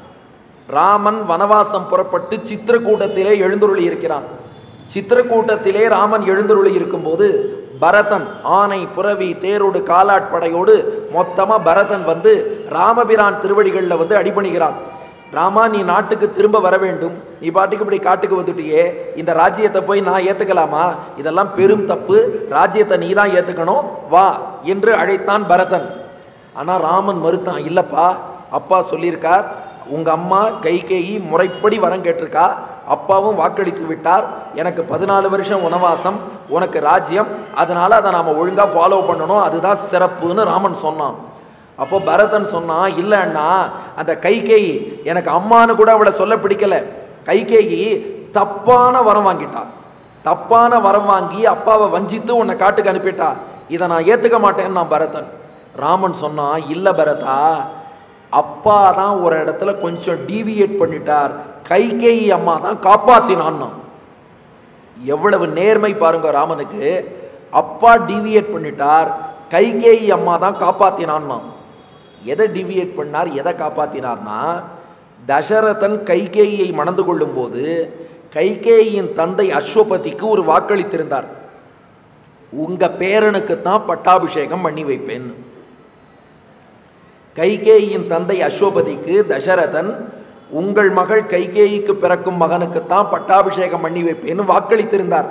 ராமன் வனவாசம் புறப்பட்டு சித்திரக்கூட்டத்திலே எழுந்துருளி இருக்கிறான் சித்திரக்கூட்டத்திலே ராமன் எழுந்துருளி இருக்கும்போது பரதன் ஆனை புறவி தேரோடு காலாட்படையோடு மொத்தமா பரதன் வந்து ராமபிரான் திருவடிகளில் வந்து அடிபணிகிறான் ராமா நீ நாட்டுக்கு திரும்ப வர வேண்டும் நீ பாட்டுக்கு இப்படி காட்டுக்கு வந்துட்டியே இந்த ராஜ்யத்தை போய் நான் ஏத்துக்கலாமா இதெல்லாம் பெரும் தப்பு ராஜ்யத்தை நீ தான் ஏத்துக்கணும் வா என்று அழைத்தான் பரதன் ஆனால் ராமன் மறுத்தான் இல்லப்பா அப்பா சொல்லியிருக்கார் உங்க அம்மா கைகேயி முறைப்படி வரம் கேட்டிருக்கா அப்பாவும் வாக்களித்து விட்டார் எனக்கு பதினாலு வருஷம் வனவாசம் உனக்கு ராஜ்யம் அதனால அதை நாம ஒழுங்கா ஃபாலோ பண்ணணும் அதுதான் சிறப்புன்னு ராமன் சொன்னான் அப்போ பரதன் சொன்னான் இல்லை அண்ணா அந்த கைகேயி எனக்கு அம்மான்னு கூட அவளை சொல்ல பிடிக்கல கைகேயி தப்பான வரம் வாங்கிட்டா தப்பான வரம் வாங்கி அப்பாவை வஞ்சித்து உன்னை காட்டுக்கு அனுப்பிட்டா இதை நான் ஏத்துக்க மாட்டேன்னு நான் பரதன் ராமன் சொன்னான் இல்லை பரதா அப்பா தான் ஒரு இடத்துல கொஞ்சம் டீவியேட் பண்ணிட்டார் கைகேயி அம்மா தான் காப்பாத்தினான்னா எவ்வளவு நேர்மை பாருங்க ராமனுக்கு அப்பா டீவியேட் பண்ணிட்டார் கைகேயி அம்மா தான் காப்பாத்தினான்னா எதை டிவியேட் பண்ணார் எதை காப்பாத்தினார்னா தசரதன் கைகேயியை மணந்து கொள்ளும்போது கைகேயியின் தந்தை அஸ்வபதிக்கு ஒரு வாக்களித்திருந்தார் உங்க பேரனுக்கு தான் பட்டாபிஷேகம் பண்ணி வைப்பேன் கைகேயின் தந்தை அஸ்வபதிக்கு தசரதன் உங்கள் மகள் கைகேயிக்கு பிறக்கும் மகனுக்குத்தான் பட்டாபிஷேகம் பண்ணி வைப்பேன்னு வாக்களித்திருந்தார்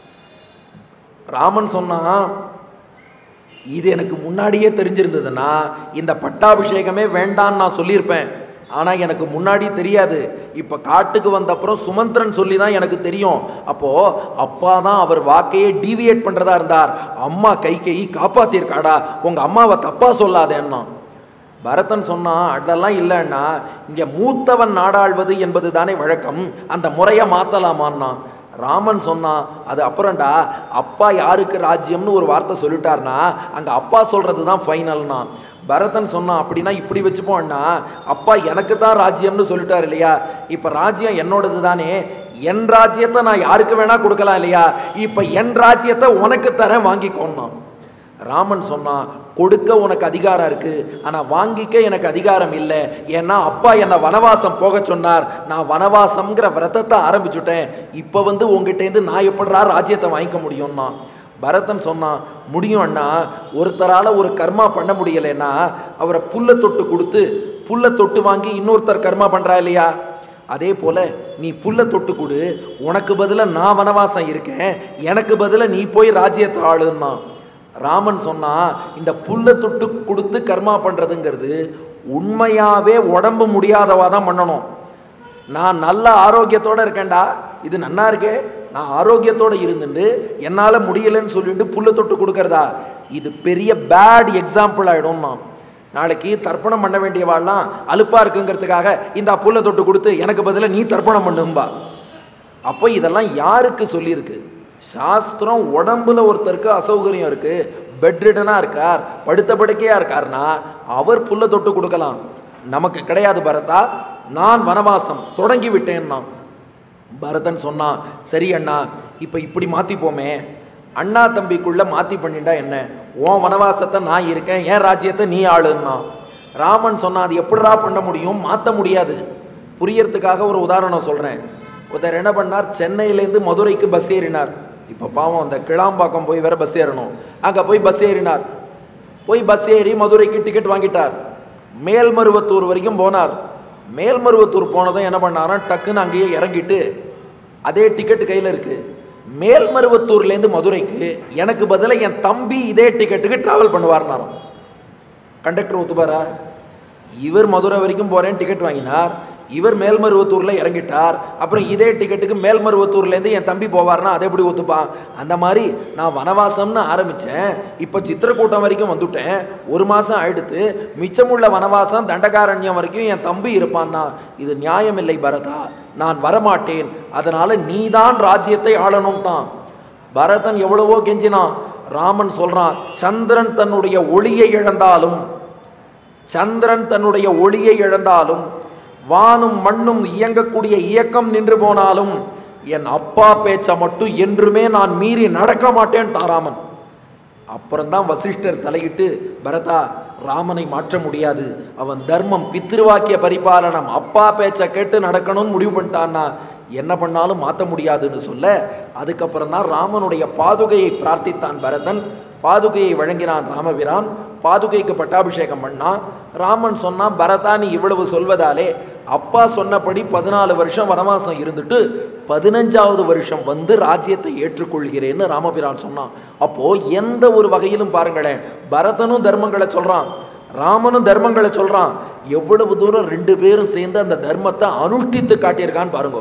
ராமன் சொன்னான் இது எனக்கு முன்னாடியே தெரிஞ்சிருந்ததுன்னா இந்த பட்டாபிஷேகமே வேண்டான்னு நான் சொல்லியிருப்பேன் ஆனால் எனக்கு முன்னாடி தெரியாது இப்போ காட்டுக்கு வந்த அப்புறம் சுமந்திரன் சொல்லி தான் எனக்கு தெரியும் அப்போது அப்பா தான் அவர் வாக்கையே டீவியேட் பண்ணுறதா இருந்தார் அம்மா கைகேயி காப்பாத்திருக்காடா உங்கள் அம்மாவை தப்பாக சொல்லாதேன்னா பரதன் சொன்னான் அதெல்லாம் இல்லைன்னா இங்கே மூத்தவன் நாடாள்வது என்பது தானே வழக்கம் அந்த முறையை மாற்றலாமான்னா ராமன் சொன்னான் அது அப்புறம்டா அப்பா யாருக்கு ராஜ்யம்னு ஒரு வார்த்தை சொல்லிட்டார்னா அங்கே அப்பா சொல்கிறது தான் ஃபைனல்னா பரதன் சொன்னான் அப்படின்னா இப்படி வச்சுப்போம் அண்ணா அப்பா எனக்கு தான் ராஜ்யம்னு சொல்லிட்டார் இல்லையா இப்போ ராஜ்யம் என்னோடது தானே என் ராஜ்யத்தை நான் யாருக்கு வேணா கொடுக்கலாம் இல்லையா இப்போ என் ராஜ்யத்தை உனக்கு தரேன் வாங்கிக்கோன்னா ராமன் சொன்னான் கொடுக்க உனக்கு அதிகாரம் இருக்கு ஆனா வாங்கிக்க எனக்கு அதிகாரம் இல்லை ஏன்னா அப்பா என்னை வனவாசம் போக சொன்னார் நான் வனவாசம்ங்கிற விரதத்தை ஆரம்பிச்சுட்டேன் இப்போ வந்து உங்ககிட்டேருந்து நான் எப்படிடா ராஜ்யத்தை வாங்கிக்க முடியும்னா பரதன் சொன்னான் முடியும் அண்ணா ஒருத்தரால ஒரு கர்மா பண்ண முடியலைன்னா அவரை புல்லை தொட்டு கொடுத்து புல்லை தொட்டு வாங்கி இன்னொருத்தர் கர்மா பண்றா இல்லையா அதே போல நீ புல்லை தொட்டு கொடு உனக்கு பதிலாக நான் வனவாசம் இருக்கேன் எனக்கு பதிலாக நீ போய் ராஜ்யத்தை ஆளுன்னா ராமன் சொன்னா இந்த புல்லை தொட்டு கொடுத்து கர்மா பண்றதுங்கிறது உண்மையாவே உடம்பு முடியாதவா தான் பண்ணணும் நான் நல்ல ஆரோக்கியத்தோட இருக்கேன்டா இது நன்னா இருக்கே நான் ஆரோக்கியத்தோட இருந்துட்டு என்னால் முடியலைன்னு சொல்லிட்டு புல்லை தொட்டு கொடுக்கறதா இது பெரிய பேட் எக்ஸாம்பிள் ஆயிடும்னா நாளைக்கு தர்ப்பணம் பண்ண வேண்டியவாள்லாம் அலுப்பா இருக்குங்கிறதுக்காக இந்த புல்லை தொட்டு கொடுத்து எனக்கு பதிலாக நீ தர்ப்பணம் பண்ணும்பா அப்போ இதெல்லாம் யாருக்கு சொல்லியிருக்கு சாஸ்திரம் உடம்புல ஒருத்தருக்கு அசௌகரியம் இருக்கு பெட்ரிடனாக இருக்கார் படுத்த படுக்கையாக இருக்கார்னா அவர் புல்லை தொட்டு கொடுக்கலாம் நமக்கு கிடையாது பரதா நான் வனவாசம் தொடங்கி விட்டேன்னா பரதன் சொன்னான் சரி அண்ணா இப்போ இப்படி மாற்றிப்போமே அண்ணா தம்பிக்குள்ள மாற்றி பண்ணிட்டா என்ன உன் வனவாசத்தை நான் இருக்கேன் என் ராஜ்யத்தை நீ ஆளுன்னா ராமன் சொன்னான் அது எப்படிடா பண்ண முடியும் மாற்ற முடியாது புரியறதுக்காக ஒரு உதாரணம் சொல்கிறேன் ஒருத்தர் என்ன பண்ணார் சென்னையிலேருந்து மதுரைக்கு பஸ் ஏறினார் இப்போ பாவம் அந்த கிளாம்பாக்கம் போய் வேற பஸ் ஏறணும் அங்கே போய் பஸ் ஏறினார் போய் பஸ் ஏறி மதுரைக்கு டிக்கெட் வாங்கிட்டார் மேல்மருவத்தூர் வரைக்கும் போனார் மேல்மருவத்தூர் போனதும் என்ன பண்ணாராம் டக்குன்னு அங்கேயே இறங்கிட்டு அதே டிக்கெட் கையில் இருக்கு மேல்மருவத்தூர்லேருந்து மதுரைக்கு எனக்கு பதிலாக என் தம்பி இதே டிக்கெட்டுக்கு ட்ராவல் பண்ணுவார்னாராம் கண்டக்டர் ஒத்துப்பாரா இவர் மதுரை வரைக்கும் போகிறேன் டிக்கெட் வாங்கினார் இவர் மேல்மருவத்தூரில் இறங்கிட்டார் அப்புறம் இதே டிக்கெட்டுக்கு மேல்மருவத்தூர்லேருந்து என் தம்பி போவார்னா அதை எப்படி ஒத்துப்பான் அந்த மாதிரி நான் வனவாசம்னு ஆரம்பித்தேன் இப்போ சித்திரக்கூட்டம் வரைக்கும் வந்துட்டேன் ஒரு மாதம் ஆயிடுத்து மிச்சமுள்ள வனவாசம் தண்டகாரண்யம் வரைக்கும் என் தம்பி இருப்பான்னா இது நியாயமில்லை பரதா நான் வரமாட்டேன் அதனால நீதான் ராஜ்யத்தை ஆளணும்ட்டான் பரதன் எவ்வளவோ கெஞ்சினான் ராமன் சொல்றான் சந்திரன் தன்னுடைய ஒளியை இழந்தாலும் சந்திரன் தன்னுடைய ஒளியை இழந்தாலும் வானும் மண்ணும் இயங்கக்கூடிய இயக்கம் நின்று போனாலும் என் அப்பா பேச்சை மட்டும் என்றுமே நான் மீறி நடக்க மாட்டேன் ராமன் அப்புறம்தான் வசிஷ்டர் தலையிட்டு பரதா ராமனை மாற்ற முடியாது அவன் தர்மம் பித்ருவாக்கிய பரிபாலனம் அப்பா பேச்சை கேட்டு நடக்கணும்னு முடிவு பண்ணிட்டான்னா என்ன பண்ணாலும் மாற்ற முடியாதுன்னு சொல்ல அதுக்கப்புறம் தான் ராமனுடைய பாதுகையை பிரார்த்தித்தான் பரதன் பாதுகையை வழங்கினான் ராமபிரான் பாதுகைக்கு பட்டாபிஷேகம் பண்ணான் ராமன் சொன்னான் பரதா நீ இவ்வளவு சொல்வதாலே அப்பா சொன்னபடி பதினாலு வருஷம் வனவாசம் இருந்துட்டு பதினஞ்சாவது வருஷம் வந்து ராஜ்யத்தை ஏற்றுக்கொள்கிறேன்னு ராமபிரான் சொன்னான் அப்போ எந்த ஒரு வகையிலும் பாருங்களேன் பரதனும் தர்மங்களை சொல்றான் ராமனும் தர்மங்களை சொல்றான் எவ்வளவு தூரம் ரெண்டு பேரும் சேர்ந்து அந்த தர்மத்தை அனுஷ்டித்து காட்டியிருக்கான்னு பாருங்க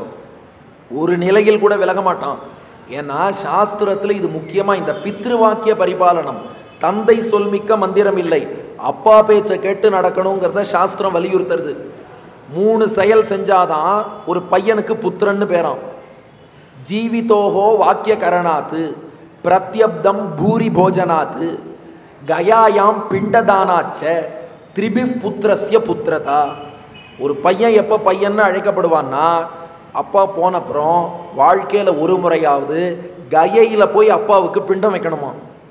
ஒரு நிலையில் கூட விலக மாட்டான் ஏன்னா சாஸ்திரத்தில் இது முக்கியமாக இந்த பித்ருவாக்கிய பரிபாலனம் தந்தை சொல்மிக்க மந்திரம் இல்லை அப்பா பேச்சை கேட்டு நடக்கணுங்கிறத சாஸ்திரம் வலியுறுத்துறது மூணு செயல் செஞ்சாதான் ஒரு பையனுக்கு புத்திரன்னு பேராம் ஜீவிதோஹோ வாக்கிய கரணாத்து பிரத்யப்தம் பூரி போஜனாத்து கயாயாம் பிண்டதானாச்ச திரிபிப் புத்திரஸ்ய புத்திரதா ஒரு பையன் எப்போ பையன்னு அழைக்கப்படுவான்னா அப்பா போனப்புறம் வாழ்க்கையில் ஒரு முறையாவது கயையில் போய் அப்பாவுக்கு பிண்டம் வைக்கணுமா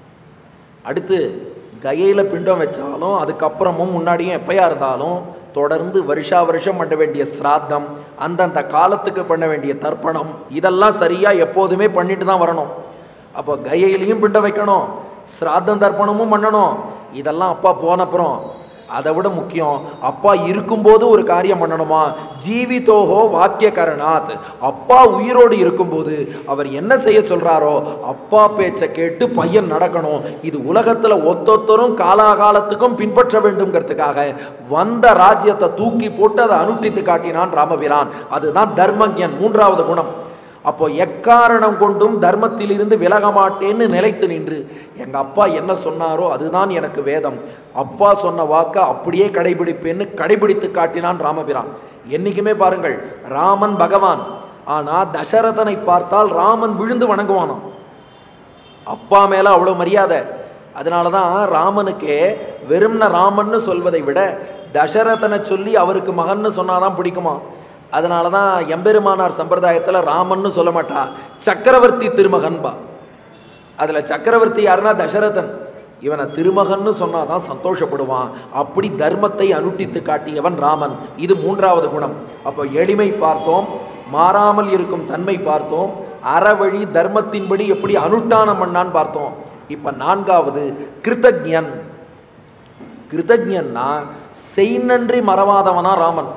அடுத்து கயையில் பிண்டம் வச்சாலும் அதுக்கப்புறமும் முன்னாடியும் எப்பயா இருந்தாலும் தொடர்ந்து வருஷா வருஷம் பண்ண வேண்டிய சிராத்தம் அந்தந்த காலத்துக்கு பண்ண வேண்டிய தர்ப்பணம் இதெல்லாம் சரியாக எப்போதுமே பண்ணிட்டு தான் வரணும் அப்போ கயையிலையும் பிண்டம் வைக்கணும் சிராத்தம் தர்ப்பணமும் பண்ணணும் இதெல்லாம் அப்பா போனப்புறம் அதை விட முக்கியம் அப்பா இருக்கும்போது ஒரு காரியம் பண்ணணுமா ஜீவிதோஹோ வாக்கிய கரணாத் அப்பா உயிரோடு இருக்கும்போது அவர் என்ன செய்ய சொல்றாரோ அப்பா பேச்சை கேட்டு பையன் நடக்கணும் இது உலகத்துல ஒத்தொத்தரும் காலாகாலத்துக்கும் பின்பற்ற வேண்டும்ங்கிறதுக்காக வந்த ராஜ்யத்தை தூக்கி போட்டு அதை அனுஷ்டித்து காட்டினான் ராமபிரான் அதுதான் தர்மஜன் மூன்றாவது குணம் அப்போ எக்காரணம் கொண்டும் தர்மத்திலிருந்து விலக மாட்டேன்னு நிலைத்து நின்று எங்கள் அப்பா என்ன சொன்னாரோ அதுதான் எனக்கு வேதம் அப்பா சொன்ன வாக்கை அப்படியே கடைபிடிப்பேன்னு கடைபிடித்து காட்டினான் ராமபிரான் என்னைக்குமே பாருங்கள் ராமன் பகவான் ஆனால் தசரதனை பார்த்தால் ராமன் விழுந்து வணங்குவானாம் அப்பா மேலே அவ்வளோ மரியாதை அதனால தான் ராமனுக்கே வெறும்ன ராமன்னு சொல்வதை விட தசரதனை சொல்லி அவருக்கு மகன்னு சொன்னாதான் பிடிக்குமா அதனால தான் எம்பெருமானார் சம்பிரதாயத்தில் ராமன்னு சொல்ல மாட்டா சக்கரவர்த்தி திருமகன்பா அதில் சக்கரவர்த்தி யாருன்னா தசரதன் இவனை திருமகன்னு சொன்னாதான் சந்தோஷப்படுவான் அப்படி தர்மத்தை அனுட்டித்து காட்டியவன் ராமன் இது மூன்றாவது குணம் அப்போ எளிமை பார்த்தோம் மாறாமல் இருக்கும் தன்மை பார்த்தோம் அறவழி தர்மத்தின்படி எப்படி அனுஷ்டானம் பண்ணான்னு பார்த்தோம் இப்போ நான்காவது கிருத்தஜ்ஞன் கிருத்தஜ்ஞன்னா செய் நன்றி மறவாதவனா ராமன்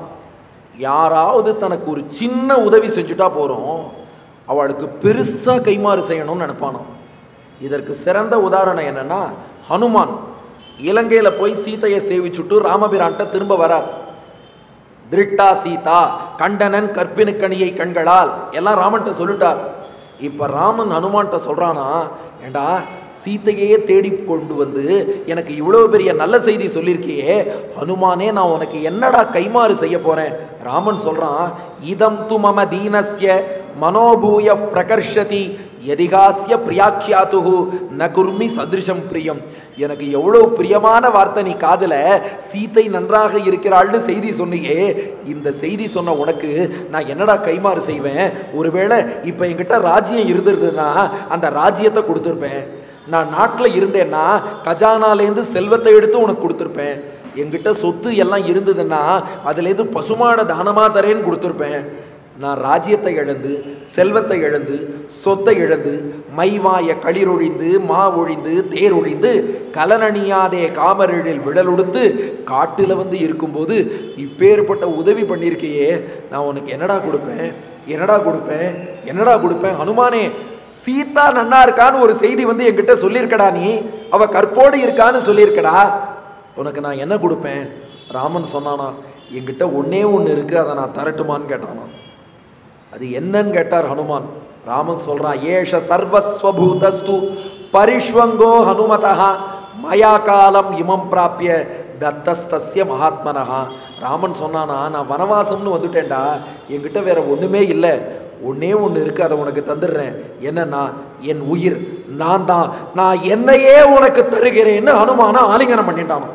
யாராவது தனக்கு ஒரு சின்ன உதவி செஞ்சுட்டா போகிறோம் அவளுக்கு பெருசாக கைமாறு செய்யணும்னு நினைப்பானோ இதற்கு சிறந்த உதாரணம் என்னன்னா ஹனுமான் இலங்கையில் போய் சீதையை சேவிச்சுட்டு ராமபிரான்ட்ட திரும்ப வரார் திருட்டா சீதா கண்டனன் கற்பினுக்கணியை கண்களால் எல்லாம் ராமன்ட்ட சொல்லிட்டார் இப்போ ராமன் ஹனுமான்ட்ட சொல்றானா ஏண்டா சீத்தையே தேடி கொண்டு வந்து எனக்கு இவ்வளவு பெரிய நல்ல செய்தி சொல்லியிருக்கியே ஹனுமானே நான் உனக்கு என்னடா கைமாறு செய்ய போறேன் ராமன் சொல்றான் இதம் து மம தீனஸ்ய மனோபூய பிரகர்ஷதி எதிகாசிய பிரியாக்கியாத்துகு ந குர்மி சதிருஷம் பிரியம் எனக்கு எவ்வளவு பிரியமான வார்த்தை நீ காதுல சீத்தை நன்றாக இருக்கிறாள்னு செய்தி சொன்னியே இந்த செய்தி சொன்ன உனக்கு நான் என்னடா கைமாறு செய்வேன் ஒருவேளை இப்போ என்கிட்ட ராஜ்யம் இருந்திருந்ததுன்னா அந்த ராஜ்யத்தை கொடுத்துருப்பேன் நான் நாட்டில் இருந்தேன்னா கஜானாலேருந்து செல்வத்தை எடுத்து உனக்கு கொடுத்துருப்பேன் என்கிட்ட சொத்து எல்லாம் இருந்ததுன்னா அதுலேருந்து பசுமான தானமாக தரேன்னு கொடுத்துருப்பேன் நான் ராஜ்யத்தை இழந்து செல்வத்தை இழந்து சொத்தை இழந்து மைவாய களிரொழிந்து மா ஒழிந்து தேர் ஒழிந்து கலனணியாதே காமரிழில் விடலொடுத்து காட்டில் வந்து இருக்கும்போது இப்பேற்பட்ட உதவி பண்ணியிருக்கையே நான் உனக்கு என்னடா கொடுப்பேன் என்னடா கொடுப்பேன் என்னடா கொடுப்பேன் ஹனுமானே சீதா நன்னா இருக்கான்னு ஒரு செய்தி வந்து என்கிட்ட சொல்லியிருக்கடா நீ அவ கற்போடு இருக்கான்னு சொல்லியிருக்கடா உனக்கு நான் என்ன கொடுப்பேன் ராமன் சொன்னானா என்கிட்ட ஒன்னே ஒன்று இருக்கு அதை நான் தரட்டுமான்னு கேட்டானா அது என்னன்னு கேட்டார் ஹனுமான் ராமன் சொல்றான் ஏஷ சர்வஸ்வபூதஸ்து பரிஷ்வங்கோ ஹனுமதா மயா காலம் இமம் பிராப்பிய தத்தஸ்தஸ்ய மகாத்மனஹா ராமன் சொன்னானா நான் வனவாசம்னு வந்துட்டேன்டா என்கிட்ட வேற ஒண்ணுமே இல்லை ஒன்னே ஒன்று இருக்கு அதை உனக்கு தந்துடுறேன் என்னன்னா என் உயிர் நான் தான் நான் என்னையே உனக்கு தருகிறேன்னு ஹனுமான ஆலிங்கனம் பண்ணிட்டானோ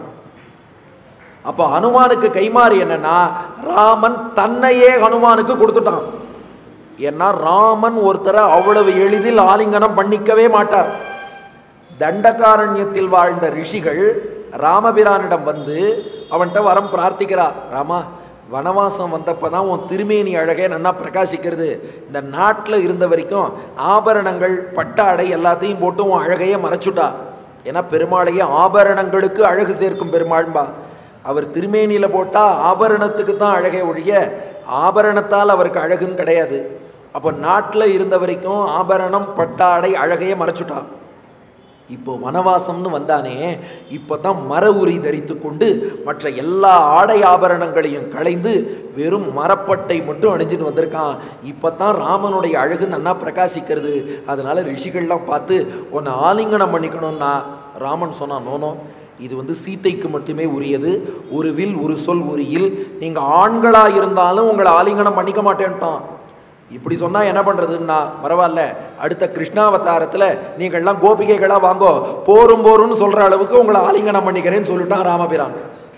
அப்போ ஹனுமானுக்கு கைமாறு என்னன்னா ராமன் தன்னையே ஹனுமானுக்கு கொடுத்துட்டான் ஏன்னா ராமன் ஒருத்தரை அவ்வளவு எளிதில் ஆலிங்கனம் பண்ணிக்கவே மாட்டார் தண்டகாரண்யத்தில் வாழ்ந்த ரிஷிகள் ராமபிரானிடம் வந்து அவன்கிட்ட வரம் பிரார்த்திக்கிறார் ராமா வனவாசம் வந்தப்போ தான் உன் திருமேனி அழகே நன்னா பிரகாசிக்கிறது இந்த நாட்டில் இருந்த வரைக்கும் ஆபரணங்கள் பட்டாடை எல்லாத்தையும் போட்டு உன் அழகையே மறைச்சுட்டா ஏன்னா பெருமாளையே ஆபரணங்களுக்கு அழகு சேர்க்கும் பெருமாள்பா அவர் திருமேனியில் போட்டால் ஆபரணத்துக்கு தான் அழகே ஒழிய ஆபரணத்தால் அவருக்கு அழகுன்னு கிடையாது அப்போ நாட்டில் இருந்த வரைக்கும் ஆபரணம் பட்டாடை அழகையே மறைச்சுட்டா இப்போ வனவாசம்னு வந்தானே இப்போ தான் மர உரி தரித்து கொண்டு மற்ற எல்லா ஆடை ஆபரணங்களையும் களைந்து வெறும் மரப்பட்டை மட்டும் அணிஞ்சுன்னு வந்திருக்கான் இப்போ தான் ராமனுடைய அழகு நன்னா பிரகாசிக்கிறது அதனால ரிஷிகள்லாம் பார்த்து உன்னை ஆலிங்கனம் பண்ணிக்கணும்னா ராமன் சொன்னான் நோனோ இது வந்து சீத்தைக்கு மட்டுமே உரியது ஒரு வில் ஒரு சொல் ஒரு இல் நீங்கள் ஆண்களாக இருந்தாலும் உங்களை ஆலிங்கனம் பண்ணிக்க மாட்டேன்ட்டான் இப்படி சொன்னால் என்ன பண்ணுறதுன்னா பரவாயில்ல அடுத்த கிருஷ்ணாவதாரத்தில் நீங்கள்லாம் கோபிகைகளாக வாங்கோ போரும் போரும்னு சொல்கிற அளவுக்கு உங்களை ஆலிங்கனம் பண்ணிக்கிறேன்னு சொல்லிட்டான் ராமபிரான்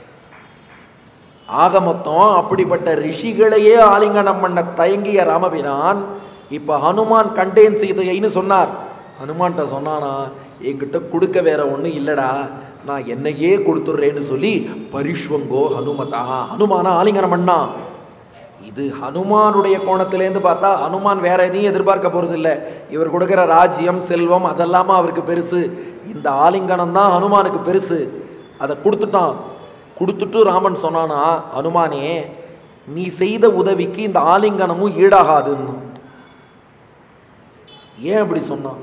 ஆக மொத்தம் அப்படிப்பட்ட ரிஷிகளையே ஆலிங்கனம் பண்ண தயங்கிய ராமபிரான் இப்போ ஹனுமான் கண்டேன் சீதையைன்னு சொன்னார் ஹனுமான்கிட்ட சொன்னானா என்கிட்ட கொடுக்க வேற ஒன்றும் இல்லைடா நான் என்னையே கொடுத்துட்றேன்னு சொல்லி பரிஷ்வங்கோ ஹனுமதா ஹனுமானா ஆலிங்கனம் பண்ணான் இது ஹனுமானுடைய கோணத்திலேருந்து பார்த்தா ஹனுமான் வேற எதையும் எதிர்பார்க்க போகிறது இல்லை இவர் கொடுக்குற ராஜ்யம் செல்வம் அதெல்லாமா அவருக்கு பெருசு இந்த ஆலிங்கனம் தான் ஹனுமானுக்கு பெருசு அதை கொடுத்துட்டான் கொடுத்துட்டு ராமன் சொன்னானா ஹனுமானே நீ செய்த உதவிக்கு இந்த ஆலிங்கனமும் ஈடாகாதுன்னு ஏன் அப்படி சொன்னான்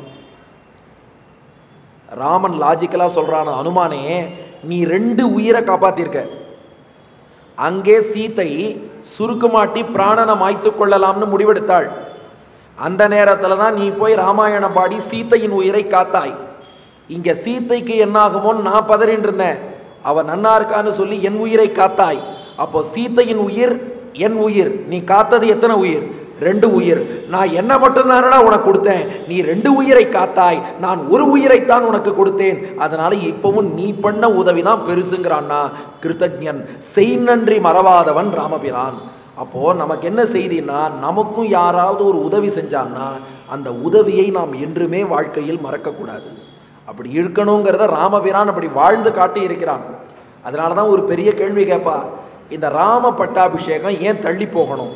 ராமன் லாஜிக்கலாக சொல்கிறான் அனுமானே நீ ரெண்டு உயிரை காப்பாத்திருக்க அங்கே சீத்தை சுருக்குமாட்டி பிராணனை மாய்த்து கொள்ளலாம்னு முடிவெடுத்தாள் அந்த நேரத்தில் தான் நீ போய் ராமாயணம் பாடி சீத்தையின் உயிரை காத்தாய் இங்கே சீத்தைக்கு என்னாகுமோன்னு நான் பதறின்னு இருந்தேன் அவன் நன்னா இருக்கான்னு சொல்லி என் உயிரை காத்தாய் அப்போ சீத்தையின் உயிர் என் உயிர் நீ காத்தது எத்தனை உயிர் ரெண்டு உயிர் நான் என்ன மட்டும்தானடா உனக்கு கொடுத்தேன் நீ ரெண்டு உயிரை காத்தாய் நான் ஒரு உயிரைத்தான் உனக்கு கொடுத்தேன் அதனால இப்பவும் நீ பண்ண உதவி தான் பெருசுங்கிறான்னா கிருத்தஜன் செய் நன்றி மறவாதவன் ராமபிரான் அப்போ நமக்கு என்ன செய்தின்னா நமக்கும் யாராவது ஒரு உதவி செஞ்சான்னா அந்த உதவியை நாம் என்றுமே வாழ்க்கையில் மறக்கக்கூடாது அப்படி இருக்கணுங்கிறத ராமபிரான் அப்படி வாழ்ந்து காட்டி இருக்கிறான் அதனால தான் ஒரு பெரிய கேள்வி கேட்பா இந்த ராம பட்டாபிஷேகம் ஏன் தள்ளி போகணும்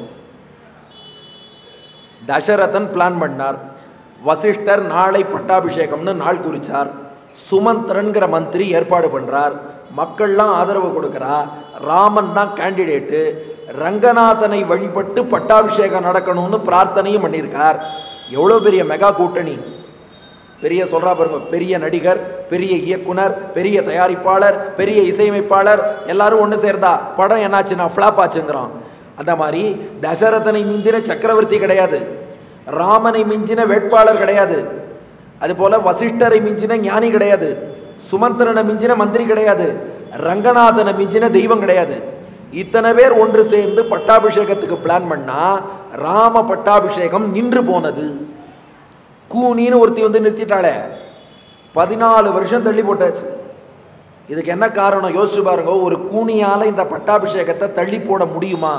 தசரதன் பிளான் பண்ணார் வசிஷ்டர் நாளை பட்டாபிஷேகம்னு நாள் குறிச்சார் சுமந்திரன்கிற மந்திரி ஏற்பாடு பண்றார் மக்கள்லாம் ஆதரவு கொடுக்குறா ராமன் தான் கேண்டிடேட்டு ரங்கநாதனை வழிபட்டு பட்டாபிஷேகம் நடக்கணும்னு பிரார்த்தனையும் பண்ணியிருக்கார் எவ்வளோ பெரிய மெகா கூட்டணி பெரிய சொல்றா பாருங்க பெரிய நடிகர் பெரிய இயக்குனர் பெரிய தயாரிப்பாளர் பெரிய இசையமைப்பாளர் எல்லாரும் ஒன்று சேர்ந்தா படம் என்னாச்சுன்னா ஃப்ளாப் ஆச்சுங்கிறான் அந்த மாதிரி தசரதனை மிஞ்சின சக்கரவர்த்தி கிடையாது ராமனை மிஞ்சின வேட்பாளர் கிடையாது அதுபோல வசிஷ்டரை மிஞ்சின ஞானி கிடையாது சுமந்திரனை மிஞ்சின மந்திரி கிடையாது ரங்கநாதனை மிஞ்சின தெய்வம் கிடையாது இத்தனை பேர் ஒன்று சேர்ந்து பட்டாபிஷேகத்துக்கு பிளான் பண்ணா ராம பட்டாபிஷேகம் நின்று போனது கூனின்னு ஒருத்தி வந்து நிறுத்திட்டாளே பதினாலு வருஷம் தள்ளி போட்டாச்சு இதுக்கு என்ன காரணம் யோசிச்சு பாருங்க ஒரு கூனியால இந்த பட்டாபிஷேகத்தை தள்ளி போட முடியுமா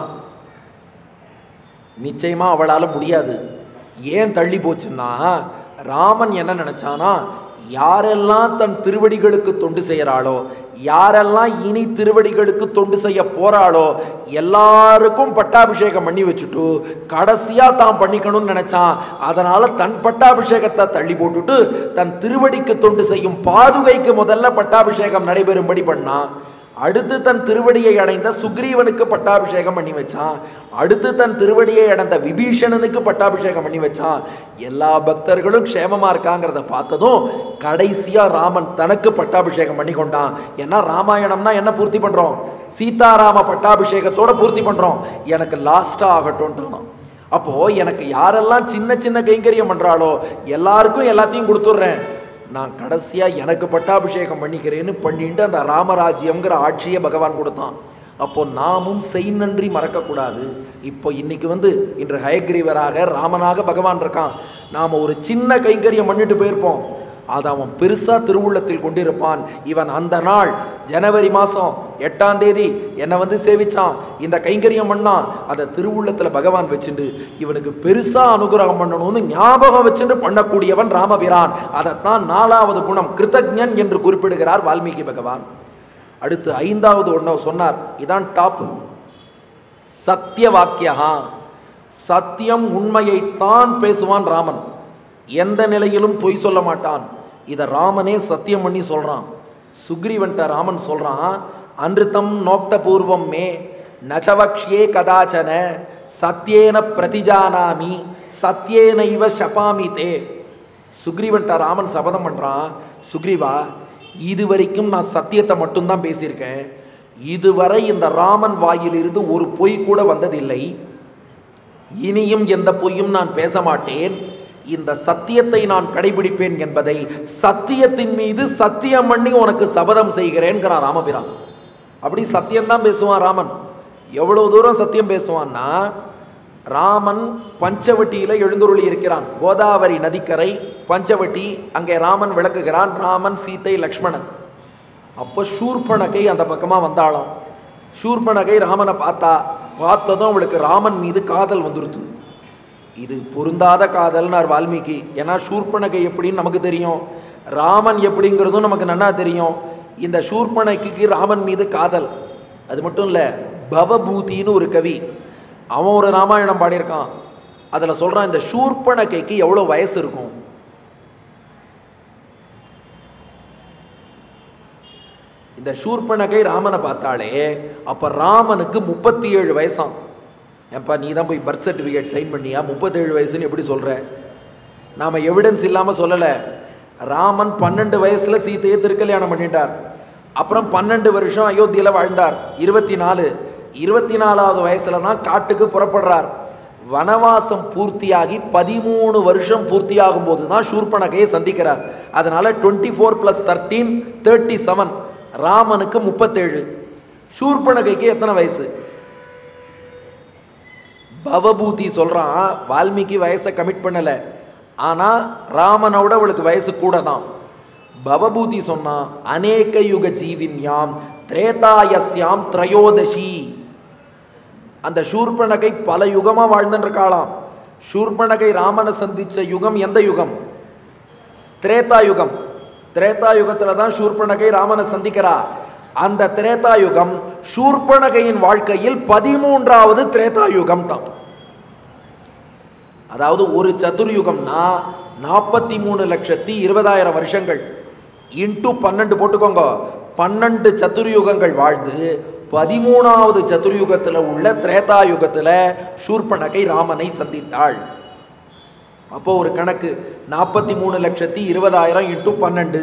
நிச்சயமா அவளால முடியாது ஏன் தள்ளி போச்சுன்னா ராமன் என்ன நினைச்சானா யாரெல்லாம் தன் திருவடிகளுக்கு தொண்டு செய்யறாளோ யாரெல்லாம் இனி திருவடிகளுக்கு தொண்டு செய்ய போறாளோ எல்லாருக்கும் பட்டாபிஷேகம் பண்ணி வச்சுட்டு கடைசியா தான் பண்ணிக்கணும்னு நினைச்சான் அதனால தன் பட்டாபிஷேகத்தை தள்ளி போட்டுட்டு தன் திருவடிக்கு தொண்டு செய்யும் பாதுகைக்கு முதல்ல பட்டாபிஷேகம் நடைபெறும்படி பண்ணான் அடுத்து தன் திருவடியை அடைந்த சுக்ரீவனுக்கு பட்டாபிஷேகம் பண்ணி வச்சான் அடுத்து தன் திருவடியை அடைந்த விபீஷணனுக்கு பட்டாபிஷேகம் பண்ணி வச்சான் எல்லா பக்தர்களும் க்ஷேமமா இருக்காங்கிறத பார்த்ததும் கடைசியா ராமன் தனக்கு பட்டாபிஷேகம் பண்ணி கொண்டான் ஏன்னா ராமாயணம்னா என்ன பூர்த்தி பண்றோம் சீதாராம பட்டாபிஷேகத்தோட பூர்த்தி பண்றோம் எனக்கு லாஸ்டா ஆகட்டும்ன்றான் அப்போ எனக்கு யாரெல்லாம் சின்ன சின்ன கைங்கரியம் பண்றாளோ எல்லாருக்கும் எல்லாத்தையும் கொடுத்துட்றேன் நான் கடைசியா எனக்கு பட்டாபிஷேகம் பண்ணிக்கிறேன்னு பண்ணிட்டு அந்த ராமராஜ்யம்ங்கிற ஆட்சியை பகவான் கொடுத்தான் அப்போ நாமும் செய் நன்றி மறக்கக்கூடாது இப்போ இன்னைக்கு வந்து இன்று ஹயக்ரீவராக ராமனாக பகவான் இருக்கான் நாம் ஒரு சின்ன கைங்கரியம் பண்ணிட்டு போயிருப்போம் அதை அவன் பெருசா திருவுள்ளத்தில் கொண்டிருப்பான் இவன் அந்த நாள் ஜனவரி மாதம் எட்டாம் தேதி என்னை வந்து சேவிச்சான் இந்த கைங்கரியம் பண்ணான் அதை திருவுள்ளத்தில் பகவான் வச்சுண்டு இவனுக்கு பெருசா அனுகிரகம் பண்ணணும்னு ஞாபகம் வச்சுட்டு பண்ணக்கூடியவன் ராமபிரான் அதைத்தான் நாலாவது குணம் கிருத்தஜன் என்று குறிப்பிடுகிறார் வால்மீகி பகவான் அடுத்து ஐந்தாவது ஒன்றை சொன்னார் இதான் டாப் சத்திய வாக்கியா சத்தியம் உண்மையைத்தான் பேசுவான் ராமன் எந்த நிலையிலும் பொய் சொல்ல மாட்டான் இதை ராமனே சத்தியம் பண்ணி சொல்றான் சுக்ரீவன்ட்ட ராமன் சொல்றான் அன்றுத்தம் நோக்த பூர்வம் மே நச்சவக்ஷே கதாச்சன சத்தியேன பிரதிஜானாமி சத்தியேன இவ சபாமி தே சுக்ரீவன்ட்ட ராமன் சபதம் பண்றான் சுக்ரீவா இது வரைக்கும் நான் சத்தியத்தை மட்டும்தான் பேசியிருக்கேன் இதுவரை இந்த ராமன் வாயிலிருந்து ஒரு பொய் கூட வந்ததில்லை இனியும் எந்த பொய்யும் நான் பேச மாட்டேன் இந்த சத்தியத்தை நான் கடைபிடிப்பேன் என்பதை சத்தியத்தின் மீது சத்தியம் பண்ணி உனக்கு சபதம் செய்கிறேன்கிறான் ராமபிரான் அப்படி சத்தியம்தான் பேசுவான் ராமன் எவ்வளவு தூரம் சத்தியம் பேசுவான்னா ராமன் பஞ்சவட்டியில் எழுந்துருளி இருக்கிறான் கோதாவரி நதிக்கரை பஞ்சவட்டி அங்கே ராமன் விளக்குகிறான் ராமன் சீத்தை லக்ஷ்மணன் அப்போ ஷூர்பனகை அந்த பக்கமாக வந்தாளாம் ஷூர்பனகை ராமனை பார்த்தா பார்த்ததும் அவளுக்கு ராமன் மீது காதல் வந்துருது இது பொருந்தாத காதல்னார் வால்மீகி ஏன்னா ஷூர்பனகை எப்படின்னு நமக்கு தெரியும் ராமன் எப்படிங்கிறதும் நமக்கு நன்னா தெரியும் இந்த ஷூர்பனகைக்கு ராமன் மீது காதல் அது மட்டும் இல்லை பவபூதின்னு ஒரு கவி அவன் ஒரு ராமாயணம் பாடியிருக்கான் அதில் சொல்கிறான் இந்த ஷூர்பனகைக்கு எவ்வளோ வயசு இருக்கும் இந்த ஷூர்பனகை ராமனை பார்த்தாலே அப்போ ராமனுக்கு முப்பத்தி ஏழு வயசாம் ஏன்பா நீ தான் போய் பர்த் சர்டிஃபிகேட் சைன் பண்ணியா முப்பத்தேழு வயசுன்னு எப்படி சொல்கிற நாம் எவிடன்ஸ் இல்லாமல் சொல்லலை ராமன் பன்னெண்டு வயசில் சீத்தையை திருக்கல்யாணம் பண்ணிட்டார் அப்புறம் பன்னெண்டு வருஷம் அயோத்தியில் வாழ்ந்தார் இருபத்தி நாலு இருபத்தி நாலாவது வயசுல தான் காட்டுக்கு புறப்படுறார் வனவாசம் பூர்த்தியாகி பதிமூணு வருஷம் பூர்த்தியாகும் போது தான் ஷூர்பனகையை சந்திக்கிறார் அதனால twenty four plus thirteen thirty seven ராமனுக்கு முப்பத்தேழு ஷூர்பனகைக்கு எத்தனை வயசு பவபூதி சொல்கிறான் வால்மீகி வயசை கமிட் பண்ணலை ஆனால் ராமனோட அவளுக்கு வயசு கூட தான் பவபூதி சொன்னான் அநேக யுக ஜீவின்யாம் திரேதாயஸ்யாம் திரையோதசி அந்த சூர்பனகை பல யுகமா வாழ்ந்துருக்காளாம் சூர்பனகை ராமனை சந்திச்ச யுகம் எந்த யுகம் திரேதா யுகம் திரேதா யுகத்துல தான் சூர்பனகை ராமனை சந்திக்கிறா அந்த திரேதா யுகம் சூர்பனகையின் வாழ்க்கையில் பதிமூன்றாவது திரேதா யுகம் தான் அதாவது ஒரு சதுர்யுகம்னா நாற்பத்தி மூணு லட்சத்தி இருபதாயிரம் வருஷங்கள் இன்ட்டு பன்னெண்டு போட்டுக்கோங்க பன்னெண்டு சதுர்யுகங்கள் வாழ்ந்து பதிமூணாவது சதுர்யுகத்தில் உள்ள திரேதா யுகத்தில் சூர்பனகை ராமனை சந்தித்தாள் அப்போ ஒரு கணக்கு நாற்பத்தி மூணு லட்சத்தி இருபதாயிரம் இன்ட்டு பன்னெண்டு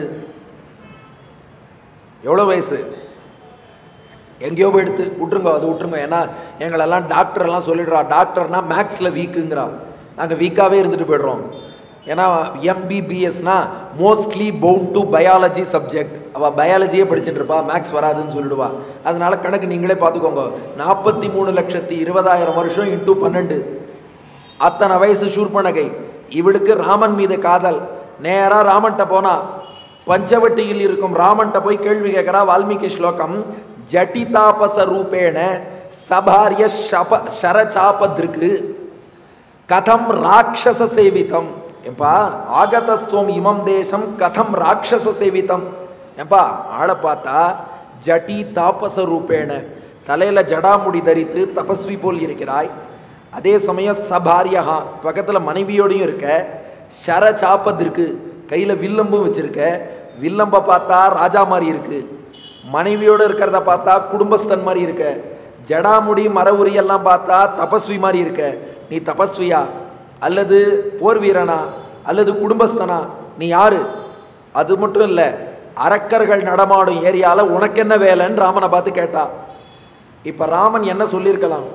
எவ்வளோ வயசு எங்கேயோ போய் எடுத்து விட்டுருங்க அது விட்டுருங்க ஏன்னா எங்களெல்லாம் டாக்டர் எல்லாம் சொல்லிடுறா டாக்டர்னா மேக்ஸில் வீக்குங்கிறா நாங்கள் வீக்காகவே இருந்துட்டு போயிடுறோம் ஏன்னா எம்பிபிஎஸ்னா mostly bound to biology subject அவள் பயாலஜியே படிச்சுட்டு இருப்பா மேக்ஸ் வராதுன்னு சொல்லிடுவா அதனால கணக்கு நீங்களே பார்த்துக்கோங்க நாற்பத்தி மூணு லட்சத்தி இருபதாயிரம் வருஷம் இன்ட்டு பன்னெண்டு அத்தனை வயசு சூர்பனகை இவளுக்கு ராமன் மீது காதல் நேரா ராமன்ட்ட போனா பஞ்சவட்டியில் இருக்கும் ராமன்ட்ட போய் கேள்வி கேட்கிறா வால்மீகி ஸ்லோகம் ஜட்டிதாபச ரூபேண சபாரிய ஷப ஷரச்சாபத்ருக்கு கதம் ராட்சச சேவிதம் ஏப்பா ஆகதஸ்துவம் இமம் தேசம் கதம் ராட்சச சேவிதம் ஏப்பா ஆளை பார்த்தா ஜட்டி தாபச ரூபேண தலையில ஜடாமுடி தரித்து தபஸ்வி போல் இருக்கிறாய் அதே சமயம் சபாரியகா பக்கத்தில் மனைவியோடையும் இருக்க ஷர சாப்பத் இருக்கு கையில் வில்லம்பும் வச்சிருக்க வில்லம்பை பார்த்தா ராஜா மாதிரி இருக்கு மனைவியோடு இருக்கிறத பார்த்தா குடும்பஸ்தன் மாதிரி இருக்க ஜடாமுடி மரவுரி எல்லாம் பார்த்தா தபஸ்வி மாதிரி இருக்க நீ தபஸ்வியா அல்லது போர் வீரனா அல்லது குடும்பஸ்தனா நீ யாரு அது மட்டும் இல்லை அரக்கர்கள் நடமாடும் ஏரியாவில் உனக்கு என்ன வேலைன்னு ராமனை பார்த்து கேட்டா இப்போ ராமன் என்ன சொல்லியிருக்கலாம்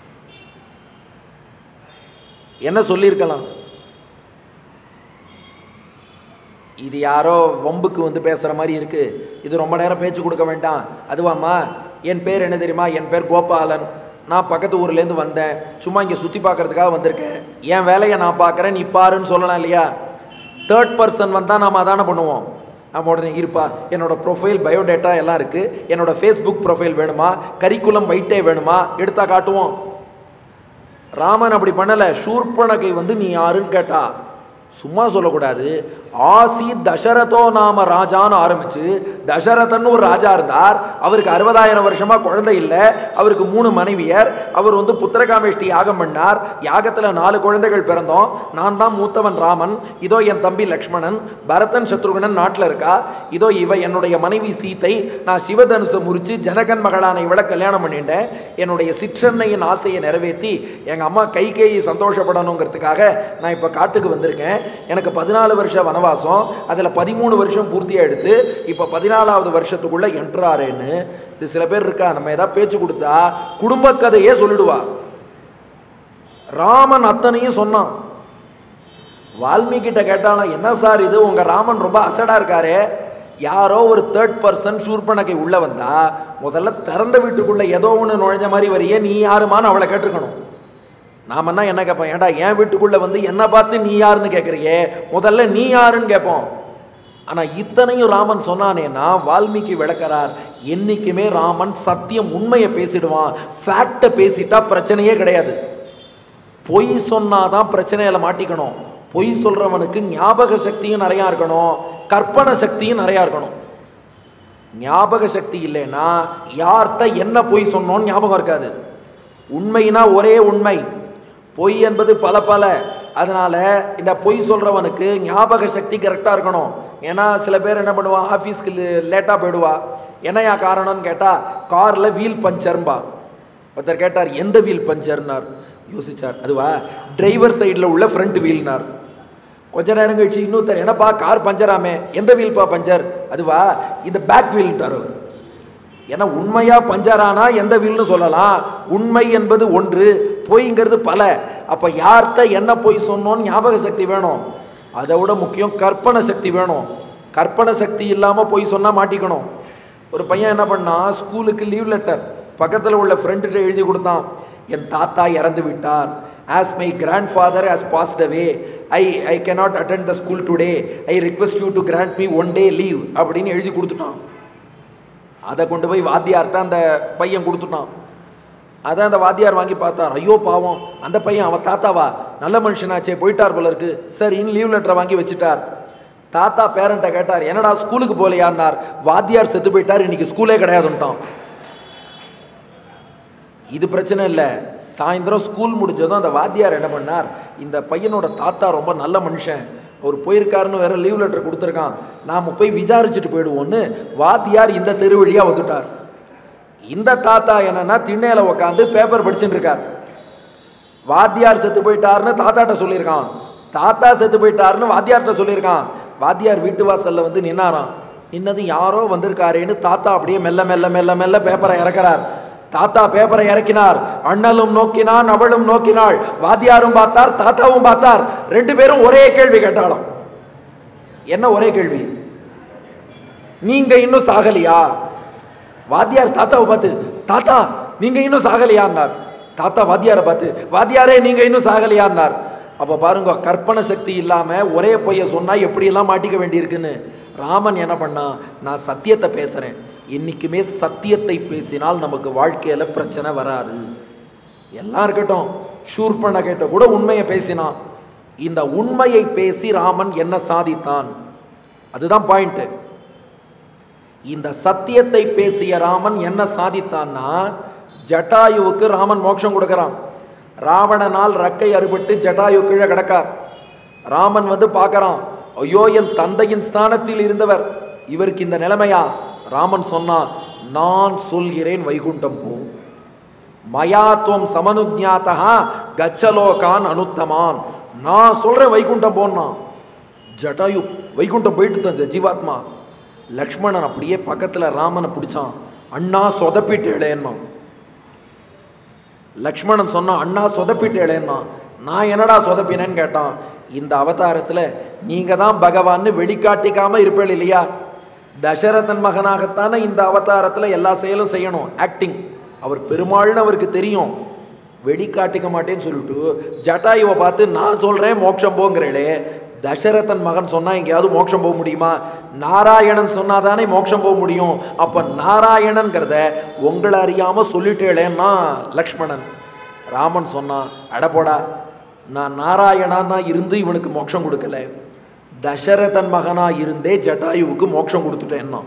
என்ன சொல்லியிருக்கலாம் இது யாரோ வம்புக்கு வந்து பேசுகிற மாதிரி இருக்கு இது ரொம்ப நேரம் பேச்சு கொடுக்க வேண்டாம் அதுவாம்மா என் பேர் என்ன தெரியுமா என் பேர் கோபாலன் நான் பக்கத்து ஊர்லேருந்து வந்தேன் சும்மா இங்கே சுற்றி பார்க்கறதுக்காக வந்திருக்கேன் என் வேலையை நான் பார்க்குறேன் நீ பாருன்னு சொல்லலாம் இல்லையா தேர்ட் பர்சன் வந்தால் நாம் அதானே பண்ணுவோம் நம்ம உடனே இருப்பா என்னோட ப்ரொஃபைல் பயோடேட்டா எல்லாம் இருக்குது என்னோட ஃபேஸ்புக் ப்ரொஃபைல் வேணுமா கரிக்குலம் வைட்டே வேணுமா எடுத்தா காட்டுவோம் ராமன் அப்படி பண்ணலை சூர்பனகை வந்து நீ யாருன்னு கேட்டா சும்மா சொல்லக்கூடாது ஆசி தசரதோ நாம ராஜான்னு ஆரம்பிச்சு தசரதன் ஒரு ராஜா இருந்தார் அவருக்கு அறுபதாயிரம் வருஷமா குழந்தை இல்லை அவருக்கு மூணு மனைவியர் அவர் வந்து புத்திரகாமேஷ்டி யாகம் பண்ணார் யாகத்தில் நாலு குழந்தைகள் பிறந்தோம் நான் தான் மூத்தவன் ராமன் இதோ என் தம்பி லக்ஷ்மணன் பரதன் சத்ருகனன் நாட்டில் இருக்கா இதோ இவ என்னுடைய மனைவி சீத்தை நான் சிவதனுசை முறிச்சு ஜனகன் மகளான இவளை கல்யாணம் பண்ணிட்டேன் என்னுடைய சிற்றன்னையின் ஆசையை நிறைவேற்றி எங்கள் அம்மா கைகேயி சந்தோஷப்படணுங்கிறதுக்காக நான் இப்போ காட்டுக்கு வந்திருக்கேன் எனக்கு பதினாலு வருஷம் வனவாசம் அதில் பதிமூணு வருஷம் பூர்த்தியாக எடுத்து இப்போ பதினாலாவது வருஷத்துக்குள்ளே என்ட்ராரேன்னு இது சில பேர் இருக்கா நம்ம ஏதாவது பேச்சு கொடுத்தா குடும்ப கதையே சொல்லிடுவா ராமன் அத்தனையும் சொன்னான் வால்மீகிட்ட கேட்டானா என்ன சார் இது உங்க ராமன் ரொம்ப அசடா இருக்காரே யாரோ ஒரு தேர்ட் பர்சன் சூர்பனகை உள்ள வந்தா முதல்ல திறந்த வீட்டுக்குள்ள ஏதோ ஒன்று நுழைஞ்ச மாதிரி வரையே நீ யாருமான்னு அவளை கேட்டிருக்கணும் நாமன்னா என்ன கேட்போம் ஏன்டா என் வீட்டுக்குள்ள வந்து என்ன பார்த்து நீ யாருன்னு கேட்குறியே முதல்ல நீ யாருன்னு கேட்போம் ஆனால் இத்தனையும் ராமன் சொன்னானேன்னா வால்மீகி விளக்கறார் என்னைக்குமே ராமன் சத்தியம் உண்மையை பேசிடுவான் ஃபேக்டை பேசிட்டா பிரச்சனையே கிடையாது பொய் சொன்னாதான் பிரச்சனையில மாட்டிக்கணும் பொய் சொல்றவனுக்கு ஞாபக சக்தியும் நிறையா இருக்கணும் கற்பனை சக்தியும் நிறையா இருக்கணும் ஞாபக சக்தி இல்லைன்னா யார்கிட்ட என்ன பொய் சொன்னோன்னு ஞாபகம் இருக்காது உண்மைனா ஒரே உண்மை பொய் என்பது பல பல அதனால இந்த பொய் சொல்றவனுக்கு ஞாபக சக்தி கரெக்டாக இருக்கணும் ஏன்னா சில பேர் என்ன பண்ணுவான் ஆஃபீஸ்க்கு லேட்டாக போயிடுவா என்னையா காரணம்னு கேட்டால் காரில் வீல் பஞ்சர்ம்பா ஒருத்தர் கேட்டார் எந்த வீல் பஞ்சர்னார் யோசிச்சார் அதுவா டிரைவர் சைடில் உள்ள ஃப்ரண்ட் வீல்னார் கொஞ்ச நேரம் கழிச்சு இன்னொருத்தர் என்னப்பா கார் பஞ்சராமே எந்த வீல்ப்பா பஞ்சர் அதுவா இந்த பேக் வீல்ன்றார் அவர் ஏன்னா உண்மையா பஞ்சரானா எந்த வீல்னு சொல்லலாம் உண்மை என்பது ஒன்று பொய்ங்கிறது பல அப்ப யார்கிட்ட என்ன பொய் சொன்னோன்னு ஞாபக சக்தி வேணும் அதை விட முக்கியம் கற்பனை சக்தி வேணும் கற்பனை சக்தி இல்லாம பொய் சொன்னா மாட்டிக்கணும் ஒரு பையன் என்ன பண்ணான் ஸ்கூலுக்கு லீவ் லெட்டர் பக்கத்தில் உள்ள ஃப்ரெண்டுகிட்ட எழுதி கொடுத்தான் என் தாத்தா இறந்து விட்டார் as my grandfather has passed away I I cannot attend the school today I request you to grant me one day leave அப்படின்னு எழுதி கொடுத்துட்டான் அதை கொண்டு போய் வாத்தியார்கிட்ட அந்த பையன் கொடுத்துட்டான் அதை அந்த வாத்தியார் வாங்கி பார்த்தார் ஐயோ பாவம் அந்த பையன் அவன் தாத்தாவா நல்ல மனுஷனாச்சே போயிட்டார் போல இருக்கு சார் இன் லீவ் லெட்டரை வாங்கி வச்சுட்டார் தாத்தா பேரண்ட்டை கேட்டார் என்னடா ஸ்கூலுக்கு போகலையான்னார் வாத்தியார் செத்து போயிட்டார் இன்னைக்கு ஸ்கூலே கிடையாதுன்ட்டான் இது பிரச்சனை இல்லை சாயந்தரம் ஸ்கூல் முடிஞ்சதும் அந்த வாத்தியார் என்ன பண்ணார் இந்த பையனோட தாத்தா ரொம்ப நல்ல மனுஷன் அவர் போயிருக்காருன்னு வேற லீவ் லெட்டர் கொடுத்துருக்கான் நாம் போய் விசாரிச்சுட்டு போயிடுவோன்னு வாத்தியார் இந்த தெரு வழியா வந்துட்டார் இந்த தாத்தா என்னன்னா திண்ணையில உட்காந்து பேப்பர் படிச்சுட்டு இருக்கார் வாத்தியார் செத்து போயிட்டாருன்னு தாத்தாட்ட சொல்லியிருக்கான் தாத்தா செத்து போயிட்டாருன்னு வாத்தியார்கிட்ட சொல்லியிருக்கான் வாத்தியார் வீட்டு வாசல்ல வந்து நின்னாராம் நின்னதும் யாரோ வந்திருக்காரேன்னு தாத்தா அப்படியே மெல்ல மெல்ல மெல்ல மெல்ல பேப்பரை இறக்குறார் தாத்தா பேப்பரை இறக்கினார் அண்ணலும் நோக்கினான் அவளும் நோக்கினாள் வாத்தியாரும் பார்த்தார் தாத்தாவும் பார்த்தார் ரெண்டு பேரும் ஒரே கேள்வி கேட்டாலும் என்ன ஒரே கேள்வி நீங்க இன்னும் சாகலியா வாத்தியார் தாத்தாவை பார்த்து தாத்தா நீங்க இன்னும் சாகலையான்னார் தாத்தா வாத்தியாரை பார்த்து வாத்தியாரே நீங்க இன்னும் சாகலையான்னார் அப்ப பாருங்க கற்பனை சக்தி இல்லாம ஒரே பொய்ய சொன்னா எப்படியெல்லாம் மாட்டிக்க வேண்டியிருக்குன்னு ராமன் என்ன பண்ணா நான் சத்தியத்தை பேசுறேன் என்னைக்குமே சத்தியத்தை பேசினால் நமக்கு வாழ்க்கையில பிரச்சனை வராது எல்லாம் இருக்கட்டும் ஷூர்பண்ண கேட்ட கூட உண்மையை பேசினான் இந்த உண்மையை பேசி ராமன் என்ன சாதித்தான் அதுதான் பாயிண்ட் இந்த சத்தியத்தை பேசிய ராமன் என்ன சாதித்தான்னா ஜட்டாயுவுக்கு ராமன் மோட்சம் கொடுக்கறான் ராவணனால் ரக்கை அறுபட்டு ஜட்டாயு கீழே கிடக்கார் ராமன் வந்து பார்க்கறான் ஐயோ என் தந்தையின் ஸ்தானத்தில் இருந்தவர் இவருக்கு இந்த நிலைமையா ராமன் சொன்னான் நான் சொல்கிறேன் வைகுண்டம் போ மயாத்துவம் சமனுஜாத்தா கச்சலோகான் அனுத்தமான் நான் சொல்றேன் வைகுண்டம் போன்னா ஜட்டாயு வைகுண்டம் போயிட்டு தந்த ஜீவாத்மா லக்ஷ்மணன் அப்படியே பக்கத்துல ராமனை பிடிச்சான் அண்ணா சொதப்பிட்டேளேன்னா லக்ஷ்மணன் சொன்னான் அண்ணா சொதப்பிட்டேளேன்னா நான் என்னடா சொதப்பினேன்னு கேட்டான் இந்த அவதாரத்துல நீங்க தான் பகவான்னு வெளிக்காட்டிக்காம இருப்பேள் இல்லையா தசரதன் மகனாகத்தானே இந்த அவதாரத்துல எல்லா செயலும் செய்யணும் ஆக்டிங் அவர் பெருமாள்னு அவருக்கு தெரியும் வெளிக்காட்டிக்க மாட்டேன்னு சொல்லிட்டு ஜட்டாயுவை பார்த்து நான் சொல்றேன் மோட்சம் போங்கிறேளே தசரதன் மகன் சொன்னா எங்கேயாவது மோட்சம் போக முடியுமா நாராயணன் சொன்னாதானே மோட்சம் போக முடியும் அப்ப நாராயணன்கிறத உங்களை அறியாம சொல்லிட்டேளேன்னா லக்ஷ்மணன் ராமன் சொன்னான் அடப்போடா நான் நாராயணா தான் இருந்து இவனுக்கு மோட்சம் கொடுக்கல தசரதன் மகனா இருந்தே ஜட்டாயுவுக்கு மோட்சம் கொடுத்துட்டேன்னா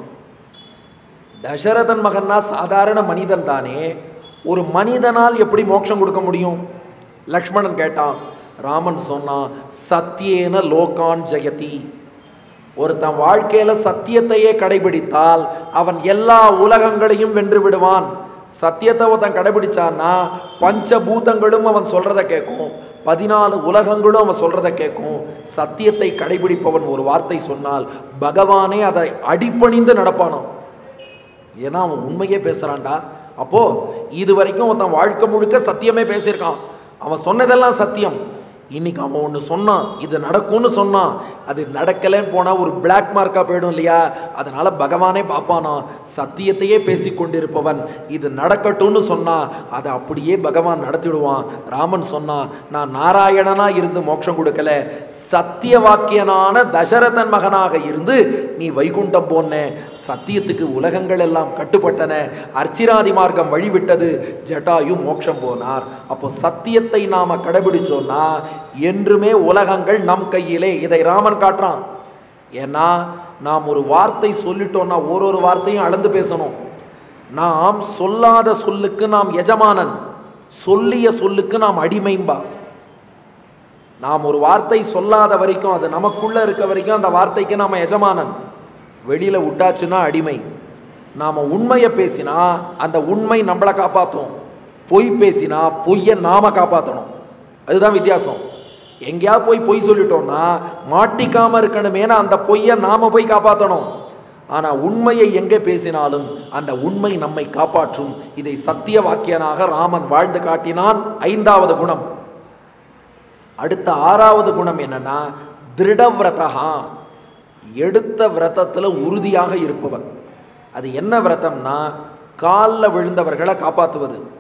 தசரதன் மகன்னா சாதாரண மனிதன் தானே ஒரு மனிதனால் எப்படி மோட்சம் கொடுக்க முடியும் லக்ஷ்மணன் கேட்டான் ராமன் சொன்னான் சத்தியேன லோகான் ஜெயதி ஒருத்தன் வாழ்க்கையில சத்தியத்தையே கடைபிடித்தால் அவன் எல்லா உலகங்களையும் வென்று விடுவான் சத்தியத்தை ஒருத்தன் கடைபிடிச்சான்னா பஞ்சபூதங்களும் அவன் சொல்றத கேட்கும் பதினாலு உலகங்களும் அவன் சொல்றத கேட்கும் சத்தியத்தை கடைபிடிப்பவன் ஒரு வார்த்தை சொன்னால் பகவானே அதை அடிபணிந்து நடப்பானாம் ஏன்னா அவன் உண்மையே பேசுறான்டா அப்போ இது வரைக்கும் ஒருத்தன் வாழ்க்கை முழுக்க சத்தியமே பேசியிருக்கான் அவன் சொன்னதெல்லாம் சத்தியம் இன்னைக்கு அவன் ஒன்று சொன்னான் இது நடக்கும்னு சொன்னான் அது நடக்கலைன்னு போனால் ஒரு பிளாக் மார்க்காக போயிடும் இல்லையா அதனால பகவானே பார்ப்பானா சத்தியத்தையே பேசி கொண்டிருப்பவன் இது நடக்கட்டும்னு சொன்னா அதை அப்படியே பகவான் நடத்திடுவான் ராமன் சொன்னான் நான் நாராயணனா இருந்து மோட்சம் கொடுக்கல சத்திய வாக்கியனான தசரதன் மகனாக இருந்து நீ வைகுண்டம் போன சத்தியத்துக்கு உலகங்கள் எல்லாம் கட்டுப்பட்டன அர்ச்சிராதி மார்க்கம் வழிவிட்டது ஜட்டாயு மோட்சம் போனார் அப்போ சத்தியத்தை நாம கடைபிடிச்சோம்னா என்றுமே உலகங்கள் நம் கையிலே இதை ராமன் காட்டுறான் ஏன்னா நாம் ஒரு வார்த்தை சொல்லிட்டோம்னா ஒரு ஒரு வார்த்தையும் அளந்து பேசணும் நாம் சொல்லாத சொல்லுக்கு நாம் எஜமானன் சொல்லிய சொல்லுக்கு நாம் அடிமைம்பா நாம் ஒரு வார்த்தை சொல்லாத வரைக்கும் அது நமக்குள்ள இருக்க வரைக்கும் அந்த வார்த்தைக்கு நாம எஜமானன் வெளியில விட்டாச்சுன்னா அடிமை நாம உண்மையை பேசினா அந்த உண்மை நம்மளை காப்பாற்றும் பொய் பேசினா பொய்யை நாம காப்பாற்றணும் அதுதான் வித்தியாசம் எங்கேயாவது போய் பொய் சொல்லிட்டோம்னா மாட்டிக்காம இருக்கணுமேனா அந்த பொய்யை நாம போய் காப்பாற்றணும் ஆனா உண்மையை எங்கே பேசினாலும் அந்த உண்மை நம்மை காப்பாற்றும் இதை சத்திய வாக்கியனாக ராமன் வாழ்ந்து காட்டினான் ஐந்தாவது குணம் அடுத்த ஆறாவது குணம் என்னன்னா திருடவிரதா எடுத்த விரதத்தில் உறுதியாக இருப்பவன் அது என்ன விரதம்னா காலில் விழுந்தவர்களை காப்பாற்றுவது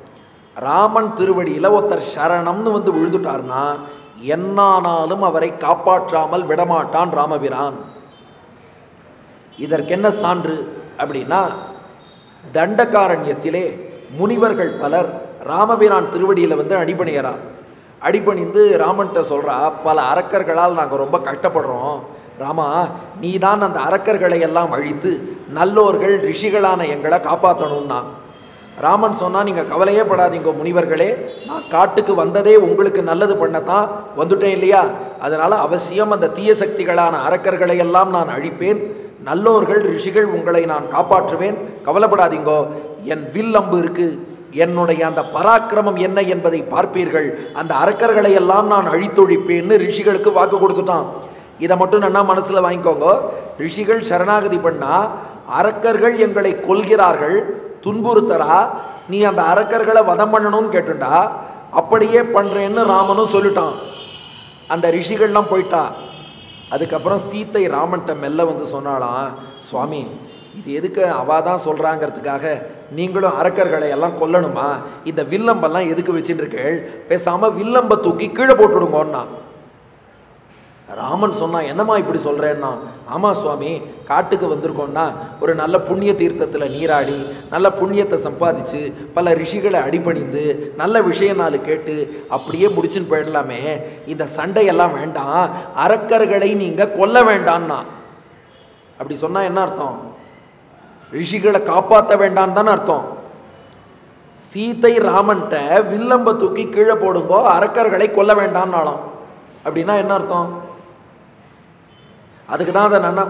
ராமன் திருவடியில் ஒருத்தர் சரணம்னு வந்து விழுந்துட்டார்னா என்னானாலும் அவரை காப்பாற்றாமல் விடமாட்டான் ராமபிரான் இதற்கென்ன சான்று அப்படின்னா தண்டகாரண்யத்திலே முனிவர்கள் பலர் ராமபிரான் திருவடியில் வந்து அடிபணியறா அடிபணிந்து ராமன்கிட்ட சொல்கிறா பல அரக்கர்களால் நாங்கள் ரொம்ப கஷ்டப்படுறோம் ராமா நீ தான் அந்த அரக்கர்களை எல்லாம் அழித்து நல்லோர்கள் ரிஷிகளான எங்களை காப்பாற்றணும்னா ராமன் சொன்னால் நீங்கள் கவலையே படாதீங்க முனிவர்களே நான் காட்டுக்கு வந்ததே உங்களுக்கு நல்லது பண்ணத்தான் வந்துட்டேன் இல்லையா அதனால் அவசியம் அந்த தீய சக்திகளான அரக்கர்களை எல்லாம் நான் அழிப்பேன் நல்லோர்கள் ரிஷிகள் உங்களை நான் காப்பாற்றுவேன் கவலைப்படாதீங்கோ என் வில் அம்பு இருக்கு என்னுடைய அந்த பராக்கிரமம் என்ன என்பதை பார்ப்பீர்கள் அந்த அரக்கர்களை எல்லாம் நான் அழித்தொழிப்பேன்னு ரிஷிகளுக்கு வாக்கு கொடுத்துட்டான் இதை மட்டும் நல்லா மனசில் வாங்கிக்கோங்க ரிஷிகள் சரணாகதி பண்ணா அரக்கர்கள் எங்களை கொல்கிறார்கள் துன்புறுத்தரா நீ அந்த அரக்கர்களை வதம் பண்ணணும்னு கேட்டுண்டா அப்படியே பண்ணுறேன்னு ராமனும் சொல்லிட்டான் அந்த ரிஷிகள்லாம் போயிட்டா அதுக்கப்புறம் சீத்தை ராமன்ட்ட மெல்ல வந்து சொன்னாலாம் சுவாமி இது எதுக்கு அவா தான் சொல்கிறாங்கிறதுக்காக நீங்களும் அரக்கர்களை எல்லாம் கொல்லணுமா இந்த வில்லம்பெல்லாம் எதுக்கு வச்சுட்டு இருக்கேள் பேசாமல் வில்லம்பை தூக்கி கீழே போட்டுடுங்கோன்னா ராமன் சொன்னான் என்னம்மா இப்படி சொல்கிறேன்னா ஆமாம் சுவாமி காட்டுக்கு வந்திருக்கோம்னா ஒரு நல்ல புண்ணிய தீர்த்தத்தில் நீராடி நல்ல புண்ணியத்தை சம்பாதிச்சு பல ரிஷிகளை அடிபணிந்து நல்ல விஷயம் நாலு கேட்டு அப்படியே முடிச்சுன்னு போயிடலாமே இந்த சண்டையெல்லாம் வேண்டாம் அரக்கர்களை நீங்கள் கொல்ல வேண்டான்னா அப்படி சொன்னால் என்ன அர்த்தம் ரிஷிகளை காப்பாற்ற வேண்டான்னு தானே அர்த்தம் சீத்தை ராமன்ட்ட வில்லம்ப தூக்கி கீழே போடுங்கோ அரக்கர்களை கொல்ல வேண்டாம்னாலும் அப்படின்னா என்ன அர்த்தம் அதுக்கு தான் அதை நன்னா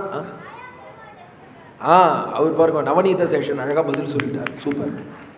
ஆ அவர் பாருங்க நவநீத சேஷன் அழகாக பதில் சொல்லிட்டார் சூப்பர்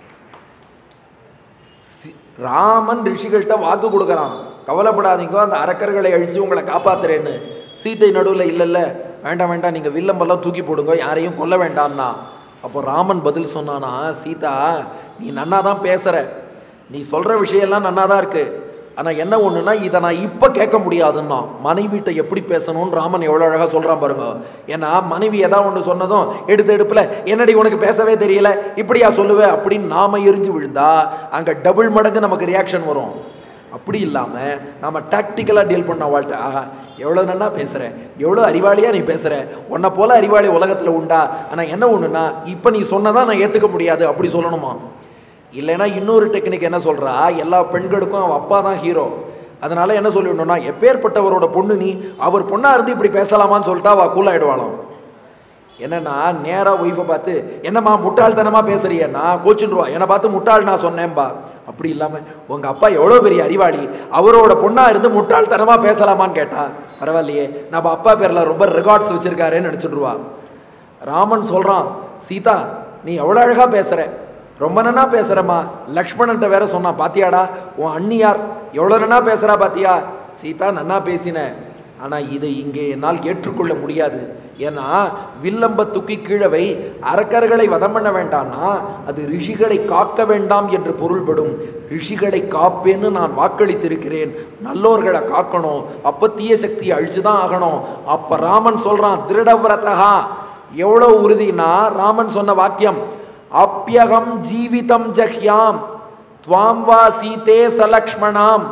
சி- ராமன் ரிஷிகள்கிட்ட வாக்கு கொடுக்குறான் கவலைப்படாதீங்க அந்த அரக்கர்களை அழிச்சு உங்களை காப்பாத்துறேன்னு சீத்தை நடுவில் இல்லைல்ல வேண்டாம் வேண்டாம் நீங்கள் வில்லம்பெல்லாம் தூக்கி போடுங்க யாரையும் கொல்ல வேண்டாம்னா அப்போ ராமன் பதில் சொன்னானா சீதா நீ நன்னா தான் பேசுகிற நீ சொல்கிற விஷயம்லாம் நன்னா தான் இருக்கு ஆனால் என்ன ஒன்றுனா இதை நான் இப்போ கேட்க முடியாதுன்னா மனைவிட்ட எப்படி பேசணும்னு ராமன் எவ்வளோ அழகாக சொல்கிறான் பாருங்க ஏன்னா மனைவி ஏதாவது ஒன்று சொன்னதும் எடுத்து எடுப்பில் என்னடி உனக்கு பேசவே தெரியல இப்படியா சொல்லுவே அப்படின்னு நாம எரிஞ்சு விழுந்தா அங்கே டபுள் மடங்கு நமக்கு ரியாக்ஷன் வரும் அப்படி இல்லாமல் நாம டாக்டிக்கலாக டீல் பண்ண வாழ்க்கை ஆஹா எவ்வளோ நன்னா பேசுகிற எவ்வளோ அறிவாளியாக நீ பேசுகிற உன்னை போல அறிவாளி உலகத்தில் உண்டா ஆனால் என்ன ஒன்றுனா இப்போ நீ சொன்னதான் நான் ஏற்றுக்க முடியாது அப்படி சொல்லணுமா இல்லைன்னா இன்னொரு டெக்னிக் என்ன சொல்கிறா எல்லா பெண்களுக்கும் அவன் அப்பா தான் ஹீரோ அதனால என்ன சொல்லிடணும்னா எப்பேற்பட்டவரோட பொண்ணு நீ அவர் பொண்ணாக இருந்து இப்படி பேசலாமான்னு சொல்லிட்டா அவள் கூலாயிடுவாளாம் என்னன்னா நேராக ஒய்ஃபை பார்த்து என்னம்மா முட்டாள்தனமாக பேசுறிய நான் கோச்சுருவா என்னை பார்த்து முட்டாள் நான் சொன்னேன்பா அப்படி இல்லாமல் உங்கள் அப்பா எவ்வளோ பெரிய அறிவாளி அவரோட பொண்ணாக இருந்து முட்டாள்தனமாக பேசலாமான்னு கேட்டா பரவாயில்லையே நம்ம அப்பா பேரில் ரொம்ப ரெக்கார்ட்ஸ் வச்சுருக்காருன்னு நினச்சிடுவா ராமன் சொல்கிறான் சீதா நீ எவ்வளோ அழகாக பேசுகிற ரொம்ப நன்னா பேசுகிறம்மா லக்ஷ்மணன்ட்ட வேற சொன்னான் பாத்தியாடா உன் அண்ணியார் எவ்வளோ நன்னா பேசுகிறா பாத்தியா சீதா நன்னா பேசினேன் ஆனால் இதை இங்கே என்னால் ஏற்றுக்கொள்ள முடியாது ஏன்னா வில்லம்ப தூக்கி கீழவை அரக்கர்களை வதம் பண்ண வேண்டாம்னா அது ரிஷிகளை காக்க வேண்டாம் என்று பொருள்படும் ரிஷிகளை காப்பேன்னு நான் வாக்களித்திருக்கிறேன் நல்லோர்களை காக்கணும் அப்போ தீய சக்தியை அழிச்சு தான் ஆகணும் அப்போ ராமன் சொல்கிறான் திருடவிரதகா எவ்வளோ உறுதினா ராமன் சொன்ன வாக்கியம் அப்பியகம் ஜீவிதம் ஜஹ்யாம் துவாம் வா சீதே சலக்ஷ்மணாம்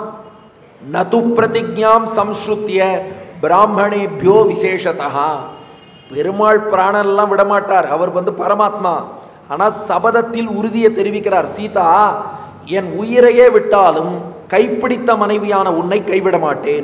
நது பிரதிஜாம் சம்ஸ்ருத்திய பிராமணேபியோ விசேஷதா பெருமாள் பிராணெல்லாம் விடமாட்டார் அவர் வந்து பரமாத்மா ஆனால் சபதத்தில் உறுதியை தெரிவிக்கிறார் சீதா என் உயிரையே விட்டாலும் கைப்பிடித்த மனைவியான உன்னை கைவிட மாட்டேன்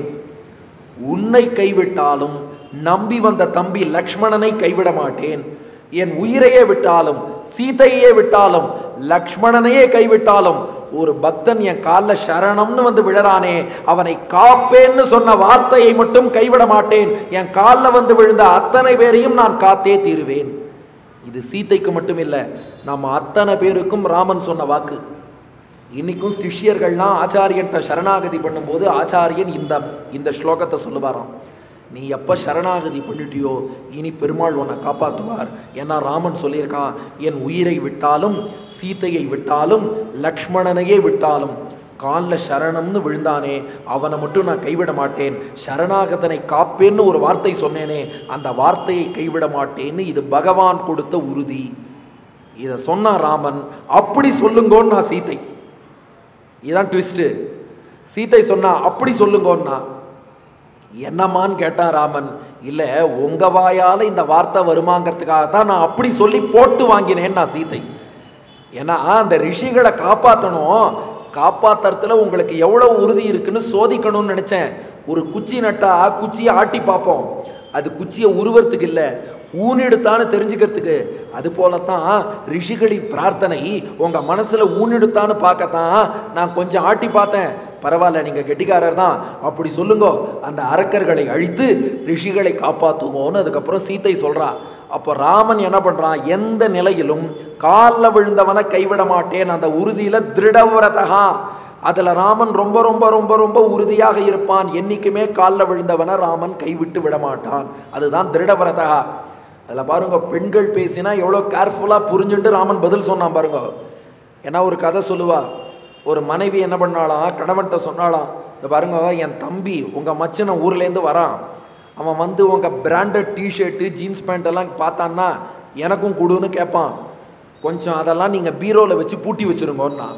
உன்னை கைவிட்டாலும் நம்பி வந்த தம்பி லக்ஷ்மணனை கைவிட மாட்டேன் என் உயிரையே விட்டாலும் சீதையே விட்டாலும் லக்ஷ்மணனையே கைவிட்டாலும் ஒரு பக்தன் என் காலில் சரணம்னு வந்து விழறானே அவனை காப்பேன்னு சொன்ன வார்த்தையை மட்டும் கைவிட மாட்டேன் என் காலில் வந்து விழுந்த அத்தனை பேரையும் நான் காத்தே தீருவேன் இது சீதைக்கு மட்டும் இல்லை நம்ம அத்தனை பேருக்கும் ராமன் சொன்ன வாக்கு இன்னைக்கும் சிஷ்யர்கள்லாம் ஆச்சாரியன்ட்ட சரணாகதி பண்ணும்போது ஆச்சாரியன் இந்த இந்த ஸ்லோகத்தை சொல்லுவாராம் நீ எப்போ சரணாகதி பண்ணிட்டியோ இனி பெருமாள் உன்னை காப்பாற்றுவார் ஏன்னா ராமன் சொல்லியிருக்கான் என் உயிரை விட்டாலும் சீதையை விட்டாலும் லக்ஷ்மணனையே விட்டாலும் காலில் சரணம்னு விழுந்தானே அவனை மட்டும் நான் கைவிட மாட்டேன் சரணாகதனை காப்பேன்னு ஒரு வார்த்தை சொன்னேனே அந்த வார்த்தையை கைவிட மாட்டேன்னு இது பகவான் கொடுத்த உறுதி இதை சொன்னான் ராமன் அப்படி சொல்லுங்கோன்னு நான் சீதை இதுதான் ட்விஸ்ட்டு சீத்தை சொன்னா அப்படி சொல்லுங்கன்னா என்னம்மான்னு கேட்டான் ராமன் இல்லை உங்க வாயால இந்த வார்த்தை வருமாங்கிறதுக்காக தான் நான் அப்படி சொல்லி போட்டு வாங்கினேன் நான் சீத்தை ஏன்னா அந்த ரிஷிகளை காப்பாற்றணும் காப்பாத்துறதுல உங்களுக்கு எவ்வளவு உறுதி இருக்குன்னு சோதிக்கணும்னு நினைச்சேன் ஒரு குச்சி நட்டா குச்சியை ஆட்டி பார்ப்போம் அது குச்சியை உருவறதுக்கு இல்லை ஊனெடுத்தான்னு தெரிஞ்சுக்கிறதுக்கு அது போலத்தான் ரிஷிகளின் பிரார்த்தனை உங்க மனசுல ஊனெடுத்தான்னு பார்க்கத்தான் நான் கொஞ்சம் ஆட்டி பார்த்தேன் பரவாயில்ல நீங்க கெட்டிக்காரர் தான் அப்படி சொல்லுங்க அந்த அரக்கர்களை அழித்து ரிஷிகளை காப்பாத்துவோன்னு அதுக்கப்புறம் சீத்தை சொல்றா அப்போ ராமன் என்ன பண்றான் எந்த நிலையிலும் காலில் விழுந்தவனை கைவிட மாட்டேன் அந்த உறுதியில திருடவிரதகா அதுல ராமன் ரொம்ப ரொம்ப ரொம்ப ரொம்ப உறுதியாக இருப்பான் என்னைக்குமே காலில் விழுந்தவனை ராமன் கைவிட்டு விட மாட்டான் அதுதான் திருடவிரதகா அதில் பாருங்க பெண்கள் பேசினா எவ்வளோ கேர்ஃபுல்லாக புரிஞ்சுட்டு ராமன் பதில் சொன்னான் பாருங்க ஏன்னா ஒரு கதை சொல்லுவா ஒரு மனைவி என்ன பண்ணாலாம் கணவன்கிட்ட சொன்னாலாம் இந்த பாருங்க என் தம்பி உங்கள் மச்சனை ஊர்லேருந்து வரான் அவன் வந்து உங்கள் பிராண்டட் டிஷர்ட்டு ஜீன்ஸ் பேண்ட் எல்லாம் பார்த்தான்னா எனக்கும் கொடுன்னு கேட்பான் கொஞ்சம் அதெல்லாம் நீங்கள் பீரோவில் வச்சு பூட்டி வச்சுருங்கோன்னா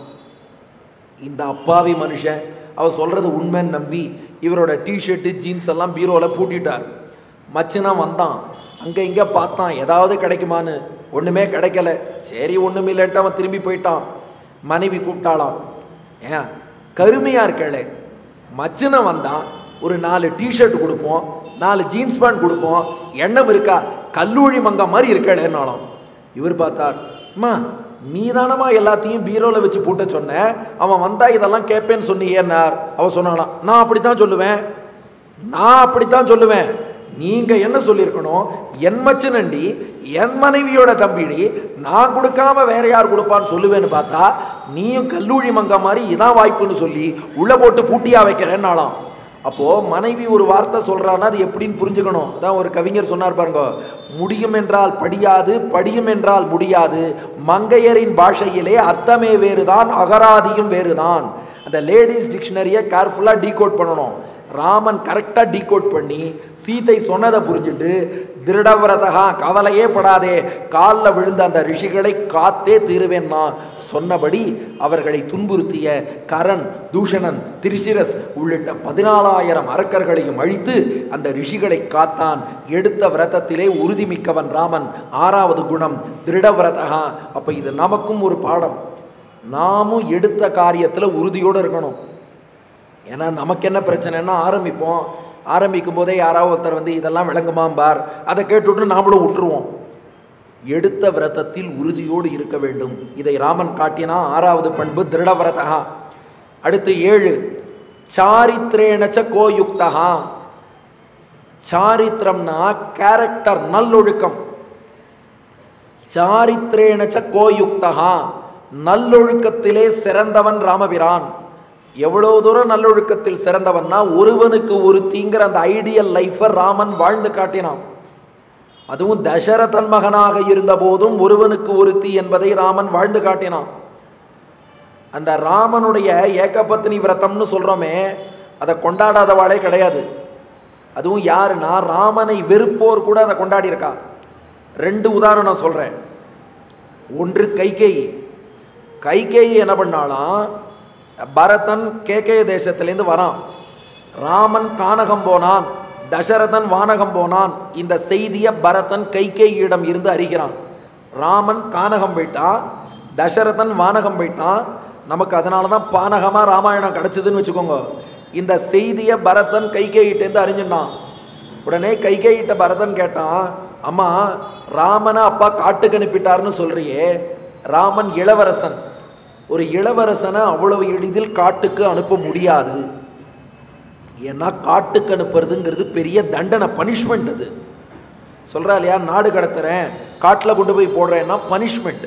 இந்த அப்பாவி மனுஷன் அவர் சொல்கிறது உண்மைன்னு நம்பி இவரோட டிஷர்ட்டு ஜீன்ஸ் எல்லாம் பீரோவில் பூட்டிட்டார் மச்சனா வந்தான் அங்கே இங்கே பார்த்தான் ஏதாவது கிடைக்குமான்னு ஒன்றுமே கிடைக்கல சரி ஒன்றும் இல்லைன்ட்டு அவன் திரும்பி போயிட்டான் மனைவி கூப்பிட்டாளாம் ஏன் கருமையாக இருக்களே மச்சனை வந்தான் ஒரு நாலு டிஷர்ட் கொடுப்போம் நாலு ஜீன்ஸ் பேண்ட் கொடுப்போம் எண்ணம் இருக்கா கல்லூரி மங்க மாதிரி இருக்கலேன்னாலும் இவர் பார்த்தார் அம்மா நீ தானம்மா எல்லாத்தையும் பீரோவில் வச்சு பூட்ட சொன்ன அவன் வந்தா இதெல்லாம் கேட்பேன்னு சொன்னியேன்னார் அவன் சொன்னானாம் நான் அப்படித்தான் சொல்லுவேன் நான் அப்படித்தான் சொல்லுவேன் நீங்க என்ன சொல்லியிருக்கணும் என் மச்சனண்டி என் மனைவியோட தம்பிடி நான் கொடுக்காம வேற யார் கொடுப்பான்னு சொல்லுவேன்னு பார்த்தா நீயும் கல்லூரி மங்க மாதிரி இதான் வாய்ப்புன்னு சொல்லி உள்ள போட்டு பூட்டியா வைக்கிறேன்னாலாம் அப்போ மனைவி ஒரு வார்த்தை சொல்றான்னா அது எப்படின்னு புரிஞ்சுக்கணும் அதான் ஒரு கவிஞர் சொன்னார் பாருங்க முடியும் என்றால் படியாது படியும் என்றால் முடியாது மங்கையரின் பாஷையிலே அர்த்தமே வேறுதான் அகராதியும் வேறுதான் அந்த லேடிஸ் டிக்ஷனரியை கேர்ஃபுல்லாக டீகோட் பண்ணணும் ராமன் கரெக்டாக டீகோட் பண்ணி சீதை சொன்னதை புரிஞ்சுட்டு திருடவிரதகா கவலையே படாதே காலில் விழுந்த அந்த ரிஷிகளை காத்தே தீருவேன்னா சொன்னபடி அவர்களை துன்புறுத்திய கரண் தூஷணன் திரிசிரஸ் உள்ளிட்ட பதினாலாயிரம் அரக்கர்களையும் அழித்து அந்த ரிஷிகளை காத்தான் எடுத்த விரதத்திலே உறுதிமிக்கவன் ராமன் ஆறாவது குணம் திருடவிரதகா அப்போ இது நமக்கும் ஒரு பாடம் நாமும் எடுத்த காரியத்தில் உறுதியோடு இருக்கணும் ஏன்னா நமக்கு என்ன பிரச்சனைன்னா ஆரம்பிப்போம் ஆரம்பிக்கும் போதே யாராவது ஒருத்தர் வந்து இதெல்லாம் விளங்குமாம்பார் அதை கேட்டுவிட்டு நாமளும் விட்டுருவோம் எடுத்த விரதத்தில் உறுதியோடு இருக்க வேண்டும் இதை ராமன் காட்டினா ஆறாவது பண்பு திருடவிரதகா அடுத்து ஏழு சாரித்ரேணச்ச கோயுக்தகா சாரித்திரம்னா கேரக்டர் நல்லொழுக்கம் சாரித்ரேணச்ச கோயுக்தகா நல்லொழுக்கத்திலே சிறந்தவன் ராமபிரான் எவ்வளோ தூரம் நல்லொழுக்கத்தில் சிறந்தவன்னா ஒருவனுக்கு ஒருத்திங்கிற அந்த ஐடியல் லைஃப்பை ராமன் வாழ்ந்து காட்டினான் அதுவும் தசரதன் மகனாக இருந்த போதும் ஒருவனுக்கு ஒருத்தி என்பதை ராமன் வாழ்ந்து காட்டினான் அந்த ராமனுடைய ஏகபத்னி விரதம்னு சொல்கிறோமே அதை கொண்டாடாதவாளே கிடையாது அதுவும் யாருன்னா ராமனை வெறுப்போர் கூட அதை கொண்டாடி இருக்கா ரெண்டு உதாரணம் சொல்கிறேன் ஒன்று கைகேயி கைகேயி என்ன பண்ணாலாம் பரதன் கேகய தேசத்திலேருந்து வரான் ராமன் கானகம் போனான் தசரதன் வானகம் போனான் இந்த செய்தியை பரதன் கைகேயிடம் இருந்து அறிகிறான் ராமன் கானகம் போயிட்டான் தசரதன் வானகம் போயிட்டான் நமக்கு அதனால தான் பானகமாக ராமாயணம் கிடச்சிதுன்னு வச்சுக்கோங்க இந்த செய்தியை பரதன் கைகேயிட்டேருந்து அறிஞ்சிட்டான் உடனே கைகேயிட்ட பரதன் கேட்டான் அம்மா ராமனை அப்பா காட்டுக்கு அனுப்பிட்டார்னு சொல்றியே ராமன் இளவரசன் ஒரு இளவரசனை அவ்வளவு எளிதில் காட்டுக்கு அனுப்ப முடியாது ஏன்னா காட்டுக்கு அனுப்புறதுங்கிறது பெரிய தண்டனை பனிஷ்மெண்ட் அது சொல்கிறா இல்லையா நாடு கடத்துறேன் காட்டில் கொண்டு போய் போடுறேன்னா பனிஷ்மெண்ட்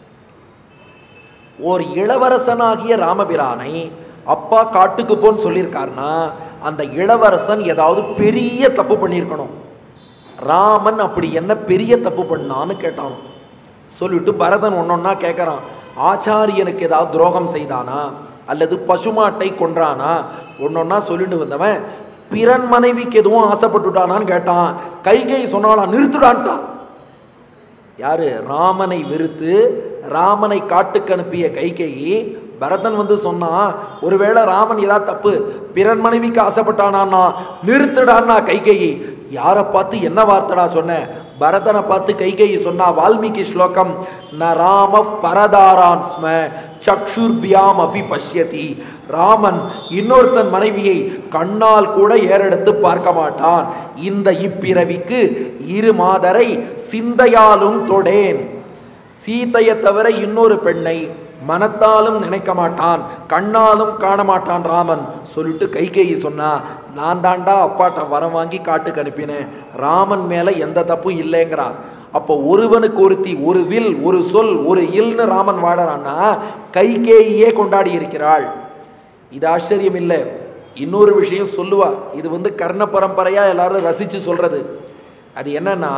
ஓர் இளவரசனாகிய ராமபிரானை அப்பா காட்டுக்கு போன்னு சொல்லியிருக்காருன்னா அந்த இளவரசன் ஏதாவது பெரிய தப்பு பண்ணியிருக்கணும் ராமன் அப்படி என்ன பெரிய தப்பு பண்ணான்னு கேட்டான் சொல்லிட்டு பரதன் ஒன்னொன்னா கேட்குறான் ஆச்சாரியனுக்கு ஏதாவது துரோகம் செய்தானா அல்லது பசுமாட்டை கொன்றானா ஒன்னொன்னா சொல்லிட்டு வந்தவன் பிறன் மனைவிக்கு எதுவும் ஆசைப்பட்டுட்டானான்னு கேட்டான் கைகை சொன்னாலாம் நிறுத்துடான்ட்டான் யாரு ராமனை வெறுத்து ராமனை காட்டுக்கு அனுப்பிய கைகேயி பரதன் வந்து சொன்னா ஒருவேளை ராமன் ஏதாவது தப்பு பிறன் மனைவிக்கு ஆசைப்பட்டானா நிறுத்துடான்னா கைகையை யாரை பார்த்து என்ன வார்த்தைடா சொன்ன பரதனை பார்த்து கைகையை சொன்னா வால்மீகி ஸ்லோகம் ந ராம பரதாரான் ஸ்ம சக்ஷுர்பியாம் அபி பஷ்யதி ராமன் இன்னொருத்தன் மனைவியை கண்ணால் கூட ஏறெடுத்து பார்க்க மாட்டான் இந்த இப்பிறவிக்கு இரு மாதரை சிந்தையாலும் தொடேன் சீதையை தவிர இன்னொரு பெண்ணை மனத்தாலும் நினைக்க மாட்டான் கண்ணாலும் காண மாட்டான் ராமன் சொல்லிட்டு கைகேயி சொன்னா நான் தாண்டா அப்பாட்ட வரம் வாங்கி காட்டுக்கு அனுப்பினேன் ராமன் மேல எந்த தப்பும் இல்லைங்கிறா அப்போ ஒருவனுக்கு ஒருத்தி ஒரு வில் ஒரு சொல் ஒரு இல்னு ராமன் வாழறான்னா கைகேயியே கொண்டாடி இருக்கிறாள் இது ஆச்சரியம் இல்லை இன்னொரு விஷயம் சொல்லுவா இது வந்து கர்ண பரம்பரையா எல்லாரும் ரசிச்சு சொல்றது அது என்னன்னா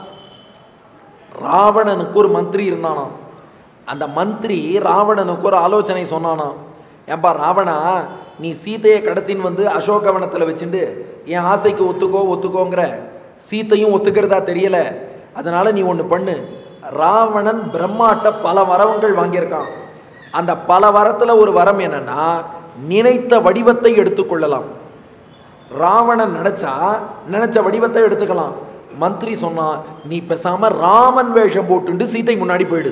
ராவணனுக்கு ஒரு மந்திரி இருந்தானாம் அந்த மந்திரி ராவணனுக்கு ஒரு ஆலோசனை சொன்னானாம் ஏன்பா ராவணா நீ சீதையை கடத்தின்னு வந்து அசோகவனத்தில் வச்சுட்டு என் ஆசைக்கு ஒத்துக்கோ ஒத்துக்கோங்கிற சீத்தையும் ஒத்துக்கிறதா தெரியல அதனால நீ ஒன்று பண்ணு ராவணன் பிரம்மாட்ட பல வரவங்கள் வாங்கியிருக்கான் அந்த பல வரத்தில் ஒரு வரம் என்னன்னா நினைத்த வடிவத்தை எடுத்துக்கொள்ளலாம் ராவணன் நினைச்சா நினைச்ச வடிவத்தை எடுத்துக்கலாம் மந்திரி சொன்னா நீ பேசாம ராமன் வேஷம் போட்டுண்டு சீதை முன்னாடி போயிடு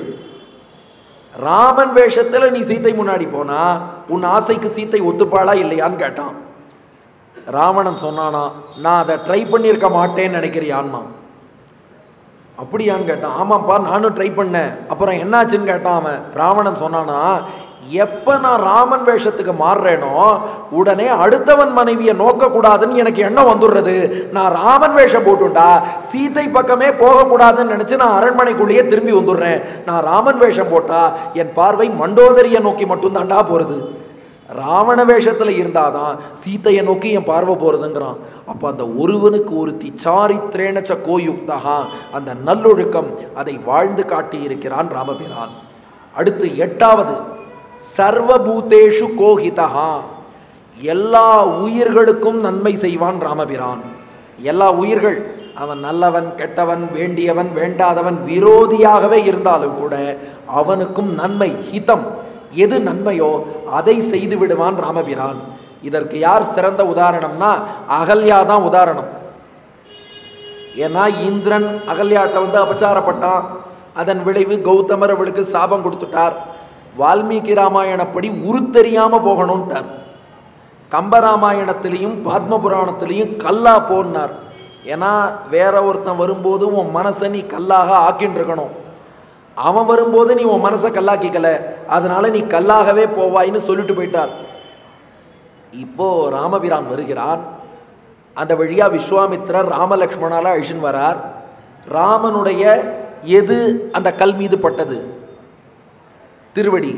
ராமன் வேஷத்துல நீ சீத்தை முன்னாடி போனா உன் ஆசைக்கு சீத்தை ஒத்துப்பாளா இல்லையான்னு கேட்டான் ராவணன் சொன்னானா நான் அதை ட்ரை பண்ணியிருக்க மாட்டேன்னு நினைக்கிறியான்னா அப்படியான்னு கேட்டான் ஆமாப்பா நானும் ட்ரை பண்ணேன் அப்புறம் என்னாச்சுன்னு கேட்டான் அவன் ராவணன் சொன்னானா எப்போ நான் ராமன் வேஷத்துக்கு மாறுறேனோ உடனே அடுத்தவன் மனைவியை நோக்கக்கூடாதுன்னு எனக்கு எண்ணம் வந்துடுறது நான் ராமன் வேஷம் போட்டுண்டா சீதை பக்கமே போகக்கூடாதுன்னு நினச்சி நான் அரண்மனைக்குள்ளேயே திரும்பி வந்துடுறேன் நான் ராமன் வேஷம் போட்டா என் பார்வை மண்டோதரியை நோக்கி மட்டும் தாண்டா போகிறது ராவண வேஷத்தில் இருந்தாதான் சீத்தையை நோக்கி என் பார்வை போகிறதுங்கிறான் அப்போ அந்த ஒருவனுக்கு ஒருத்தி சாரித்ரேணச்ச கோயுக்தகா அந்த நல்லொழுக்கம் அதை வாழ்ந்து காட்டி இருக்கிறான் ராமபிரான் அடுத்து எட்டாவது சர்வபூதேஷு கோஹிதா எல்லா உயிர்களுக்கும் நன்மை செய்வான் ராமபிரான் எல்லா உயிர்கள் அவன் நல்லவன் கெட்டவன் வேண்டியவன் வேண்டாதவன் விரோதியாகவே இருந்தாலும் கூட அவனுக்கும் நன்மை ஹிதம் எது நன்மையோ அதை செய்து விடுவான் ராமபிரான் இதற்கு யார் சிறந்த உதாரணம்னா அகல்யா தான் உதாரணம் ஏன்னா இந்திரன் அகல்யாட்ட வந்து அபச்சாரப்பட்டான் அதன் விளைவு கௌதமர் அவளுக்கு சாபம் கொடுத்துட்டார் வால்மீகி ராமாயணப்படி உருத்தெரியாம போகணும்ட்டார் கம்பராமாயணத்திலையும் பத்ம புராணத்திலையும் கல்லா போன்னார் ஏன்னா வேற ஒருத்தன் வரும்போது உன் மனசை நீ கல்லாக ஆக்கின்னு இருக்கணும் அவன் வரும்போது நீ உன் மனசை கல்லாக்கிக்கல அதனால நீ கல்லாகவே போவாயின்னு சொல்லிட்டு போயிட்டார் இப்போ ராமபிரான் வருகிறான் அந்த வழியா விஸ்வாமித்திரர் ராமலக்ஷ்மணால அழிச்சுன்னு வரார் ராமனுடைய எது அந்த கல் மீது பட்டது திருவடி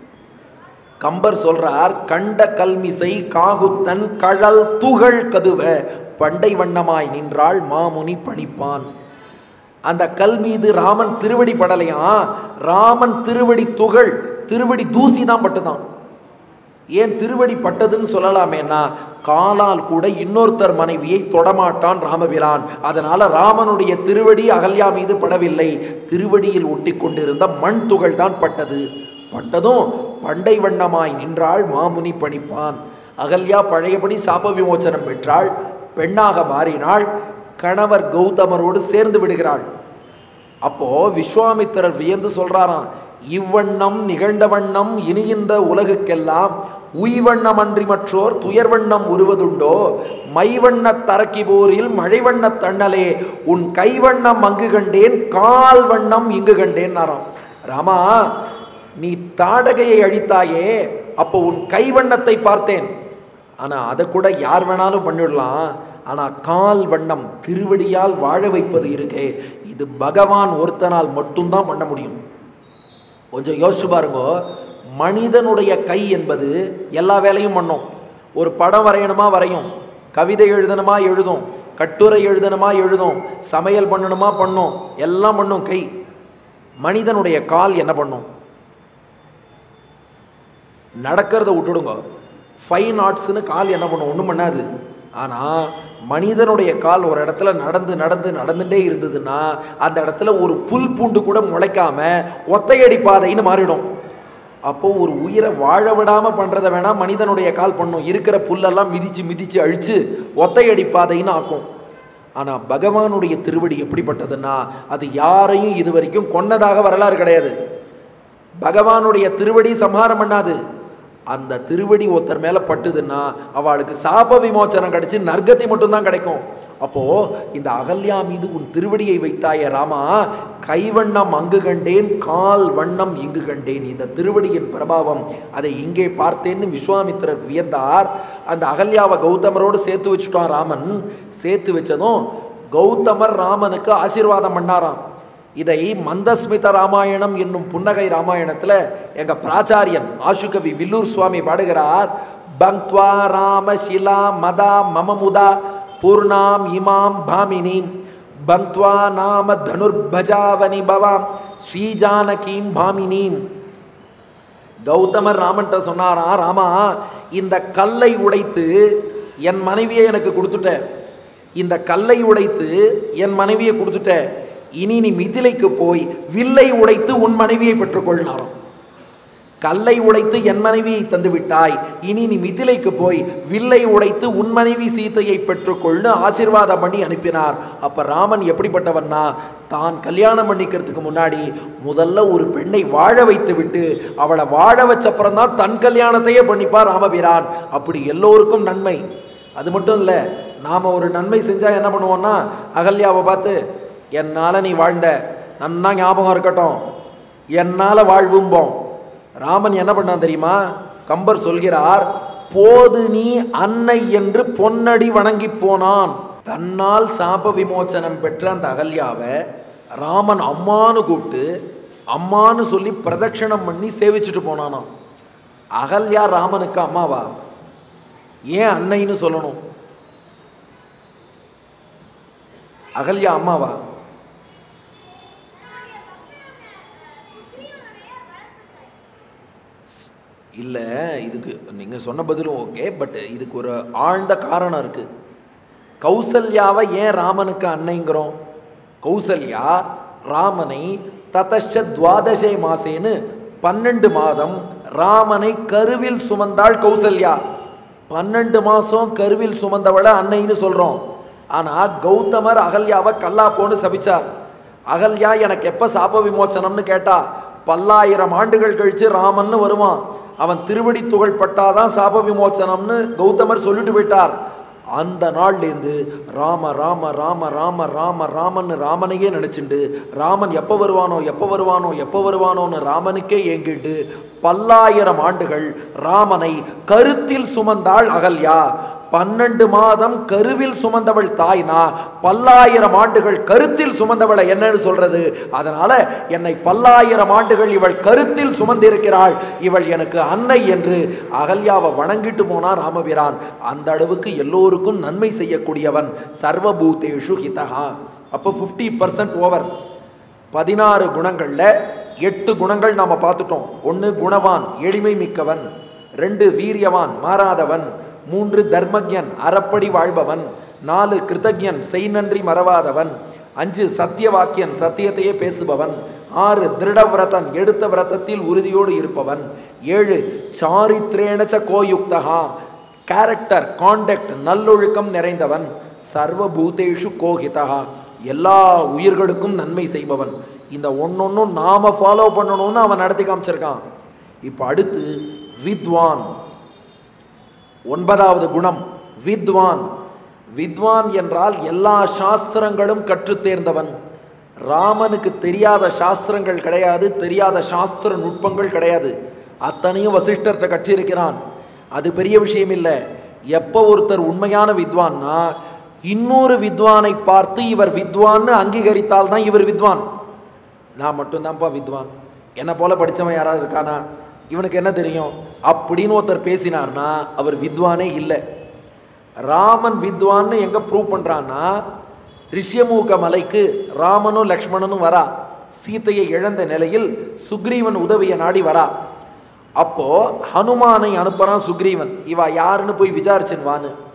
கம்பர் சொல்றார் கண்ட கல்மிசை காகுத்தன் கழல் துகள் கதுவ பண்டை வண்ணமாய் நின்றாள் மாமுனி பணிப்பான் அந்த கல் மீது ராமன் திருவடி படலையாம் ராமன் திருவடி துகள் திருவடி தூசி தான் பட்டுதான் ஏன் திருவடி பட்டதுன்னு சொல்லலாமேனா காலால் கூட இன்னொருத்தர் மனைவியை தொடமாட்டான் ராமபிரான் அதனால ராமனுடைய திருவடி அகல்யா மீது படவில்லை திருவடியில் ஒட்டி கொண்டிருந்த மண் துகள் தான் பட்டது பட்டதும் பண்டை வண்ணமாய் நின்றாள் மாமுனி பணிப்பான் அகல்யா பழையபடி சாப விமோச்சனம் பெற்றாள் பெண்ணாக மாறினாள் கணவர் கௌதமரோடு சேர்ந்து விடுகிறாள் அப்போ விஸ்வாமித்திரர் வியந்து சொல்றாராம் இவ்வண்ணம் நிகழ்ந்த வண்ணம் இனி இந்த உலகுக்கெல்லாம் உய்வண்ணம் அன்றி மற்றோர் துயர்வண்ணம் உருவதுண்டோ மைவண்ண தரக்கி போரில் மழைவண்ண தண்ணலே உன் கைவண்ணம் அங்கு கண்டேன் கால் வண்ணம் இங்கு கண்டேன் ராமா நீ தாடகையை அழித்தாயே அப்போ உன் கைவண்ணத்தை பார்த்தேன் ஆனா அதை கூட யார் வேணாலும் பண்ணிடலாம் ஆனா கால் வண்ணம் திருவடியால் வாழ வைப்பது இருக்கே இது பகவான் ஒருத்தனால் மட்டும்தான் பண்ண முடியும் கொஞ்சம் யோசிச்சு பாருங்க மனிதனுடைய கை என்பது எல்லா வேலையும் பண்ணும் ஒரு படம் வரையணுமா வரையும் கவிதை எழுதணுமா எழுதும் கட்டுரை எழுதணுமா எழுதும் சமையல் பண்ணணுமா பண்ணும் எல்லாம் பண்ணும் கை மனிதனுடைய கால் என்ன பண்ணும் நடக்கிறத விட்டுடுங்க ஃபைன் ஆர்ட்ஸ்னு கால் என்ன பண்ணும் ஒன்றும் பண்ணாது ஆனால் மனிதனுடைய கால் ஒரு இடத்துல நடந்து நடந்து நடந்துட்டே இருந்ததுன்னா அந்த இடத்துல ஒரு புல் பூண்டு கூட முளைக்காம ஒத்தையடி பாதைன்னு மாறிடும் அப்போ ஒரு உயிரை வாழ விடாம பண்றதை வேணா மனிதனுடைய கால் பண்ணும் இருக்கிற புல்லெல்லாம் மிதிச்சு மிதிச்சு அழிச்சு ஒத்தையடி பாதைன்னு ஆக்கும் ஆனா பகவானுடைய திருவடி எப்படிப்பட்டதுன்னா அது யாரையும் இது வரைக்கும் கொன்னதாக வரலாறு கிடையாது பகவானுடைய திருவடி சம்ஹாரம் பண்ணாது அந்த திருவடி ஒருத்தர் மேல பட்டுதுன்னா அவளுக்கு சாப விமோச்சனம் கிடைச்சு நற்கதி மட்டும்தான் கிடைக்கும் அப்போ இந்த அகல்யா மீது உன் திருவடியை வைத்தாய ராமா கைவண்ணம் அங்கு கண்டேன் கால் வண்ணம் இங்கு கண்டேன் இந்த திருவடியின் பிரபாவம் அதை இங்கே பார்த்தேன்னு விஸ்வாமித்திரர் வியந்தார் அந்த அகல்யாவை கௌதமரோடு சேர்த்து வச்சுட்டான் ராமன் சேர்த்து வச்சதும் கௌதமர் ராமனுக்கு ஆசீர்வாதம் பண்ணாராம் இதை மந்தஸ்மித ராமாயணம் என்னும் புன்னகை ராமாயணத்துல எங்க பிராச்சாரியன் ஆசுகவி வில்லூர் சுவாமி பாடுகிறார் பங்க்வா ராம சிலா மதா மமமுதா பூர்ணாம் இமாம் பாமினீம் பங்க்வா நாம தனுர்பஜாவனி பவாம் ஸ்ரீஜானகீம் பாமினீம் கௌதமர் ராமன்ட்ட சொன்னாராம் ராமா இந்த கல்லை உடைத்து என் மனைவியை எனக்கு கொடுத்துட்ட இந்த கல்லை உடைத்து என் மனைவியை கொடுத்துட்ட இனி நீ மிதிலைக்கு போய் வில்லை உடைத்து உன் மனைவியை பெற்றுக்கொள்னாராம் கல்லை உடைத்து என் மனைவியை தந்து விட்டாய் இனி நீ மிதிலைக்கு போய் வில்லை உடைத்து உன் மனைவி சீதையை பெற்றுக்கொள்னு ஆசீர்வாதம் பண்ணி அனுப்பினார் அப்ப ராமன் எப்படிப்பட்டவன்னா தான் கல்யாணம் பண்ணிக்கிறதுக்கு முன்னாடி முதல்ல ஒரு பெண்ணை வாழ வைத்து விட்டு அவளை வாழ வச்சப்புறம் தான் தன் கல்யாணத்தையே பண்ணிப்பார் ராமபிரான் அப்படி எல்லோருக்கும் நன்மை அது மட்டும் இல்லை நாம் ஒரு நன்மை செஞ்சால் என்ன பண்ணுவோம்னா அகல்யாவை பார்த்து என்னால் நீ வாழ்ந்த நன்னா ஞாபகம் இருக்கட்டும் என்னால் வாழ்வும்போம் ராமன் என்ன பண்ணான் தெரியுமா கம்பர் சொல்கிறார் போது நீ அன்னை என்று பொன்னடி வணங்கி போனான் தன்னால் சாப விமோச்சனம் பெற்ற அந்த அகல்யாவை ராமன் அம்மானு கூப்பிட்டு அம்மான்னு சொல்லி பிரதட்சணம் பண்ணி சேவிச்சுட்டு போனானாம் அகல்யா ராமனுக்கு அம்மாவா ஏன் அன்னைன்னு சொல்லணும் அகல்யா அம்மாவா இல்லை இதுக்கு நீங்கள் சொன்ன பதிலும் ஓகே பட் இதுக்கு ஒரு ஆழ்ந்த காரணம் இருக்கு கௌசல்யாவை ஏன் ராமனுக்கு அன்னைங்கிறோம் கௌசல்யா ராமனை ததஷ துவாதசை மாசேன்னு பன்னெண்டு மாதம் ராமனை கருவில் சுமந்தாள் கௌசல்யா பன்னெண்டு மாசம் கருவில் சுமந்தவளை அன்னைன்னு சொல்றோம் ஆனா கௌதமர் அகல்யாவை கல்லா போன்னு சபிச்சார் அகல்யா எனக்கு எப்ப சாப விமோச்சனம்னு கேட்டா பல்லாயிரம் ஆண்டுகள் கழிச்சு ராமன்னு வருவான் அவன் திருவடி துகள் பட்டாதான் சாப விமோச்சனம்னு கௌதமர் சொல்லிட்டு போயிட்டார் அந்த நாள்லேருந்து ராம ராம ராம ராம ராம ராமன்னு ராமனையே நினச்சிண்டு ராமன் எப்போ வருவானோ எப்போ வருவானோ எப்போ வருவானோன்னு ராமனுக்கே ஏங்கிட்டு பல்லாயிரம் ஆண்டுகள் ராமனை கருத்தில் சுமந்தாள் அகல்யா பன்னெண்டு மாதம் கருவில் சுமந்தவள் தாய்னா பல்லாயிரம் ஆண்டுகள் கருத்தில் சுமந்தவளை என்னன்னு சொல்றது அதனால என்னை பல்லாயிரம் ஆண்டுகள் இவள் கருத்தில் சுமந்திருக்கிறாள் இவள் எனக்கு அன்னை என்று அகல்யாவை வணங்கிட்டு போனா ராமபிரான் அந்த அளவுக்கு எல்லோருக்கும் நன்மை செய்யக்கூடியவன் சர்வபூதேஷு ஹிதஹா அப்போ ஃபிஃப்டி பர்சன்ட் ஓவர் பதினாறு குணங்கள்ல எட்டு குணங்கள் நாம பார்த்துட்டோம் ஒன்று குணவான் எளிமை மிக்கவன் ரெண்டு வீரியவான் மாறாதவன் மூன்று தர்மஜன் அறப்படி வாழ்பவன் நாலு கிருதஜன் செய் நன்றி மறவாதவன் அஞ்சு சத்தியவாக்கியன் சத்தியத்தையே பேசுபவன் ஆறு திருடவிரதன் எடுத்த விரதத்தில் உறுதியோடு இருப்பவன் ஏழு சாரித்ரேணச்ச கோயுக்தகா கேரக்டர் காண்டக்ட் நல்லொழுக்கம் நிறைந்தவன் சர்வபூதேஷு கோஹிதகா எல்லா உயிர்களுக்கும் நன்மை செய்பவன் இந்த ஒன்னொன்னும் நாம ஃபாலோ பண்ணணும்னு அவன் நடத்தி காமிச்சிருக்கான் இப்போ அடுத்து வித்வான் ஒன்பதாவது குணம் வித்வான் வித்வான் என்றால் எல்லா சாஸ்திரங்களும் கற்றுத் தேர்ந்தவன் ராமனுக்கு தெரியாத சாஸ்திரங்கள் கிடையாது தெரியாத சாஸ்திர நுட்பங்கள் கிடையாது அத்தனையும் வசிஷ்டர்கிட்ட கற்றிருக்கிறான் அது பெரிய விஷயம் இல்லை எப்போ ஒருத்தர் உண்மையான வித்வான்னா இன்னொரு வித்வானை பார்த்து இவர் வித்வான்னு அங்கீகரித்தால் தான் இவர் வித்வான் நான் மட்டும்தான்ப்பா வித்வான் என்னை போல படித்தவன் யாராவது இருக்கானா இவனுக்கு என்ன தெரியும் அப்படின்னு ஒருத்தர் பேசினார்னா அவர் வித்வானே இல்லை ராமன் வித்வான்னு எங்க ப்ரூவ் பண்றான்னா ரிஷ்யமூக மலைக்கு ராமனும் லக்ஷ்மணனும் வரா சீத்தையை இழந்த நிலையில் சுக்ரீவன் உதவியை நாடி வரா அப்போ ஹனுமானை அனுப்புறான் சுக்ரீவன் இவா யாருன்னு போய் விசாரிச்சுன்னு வான்னு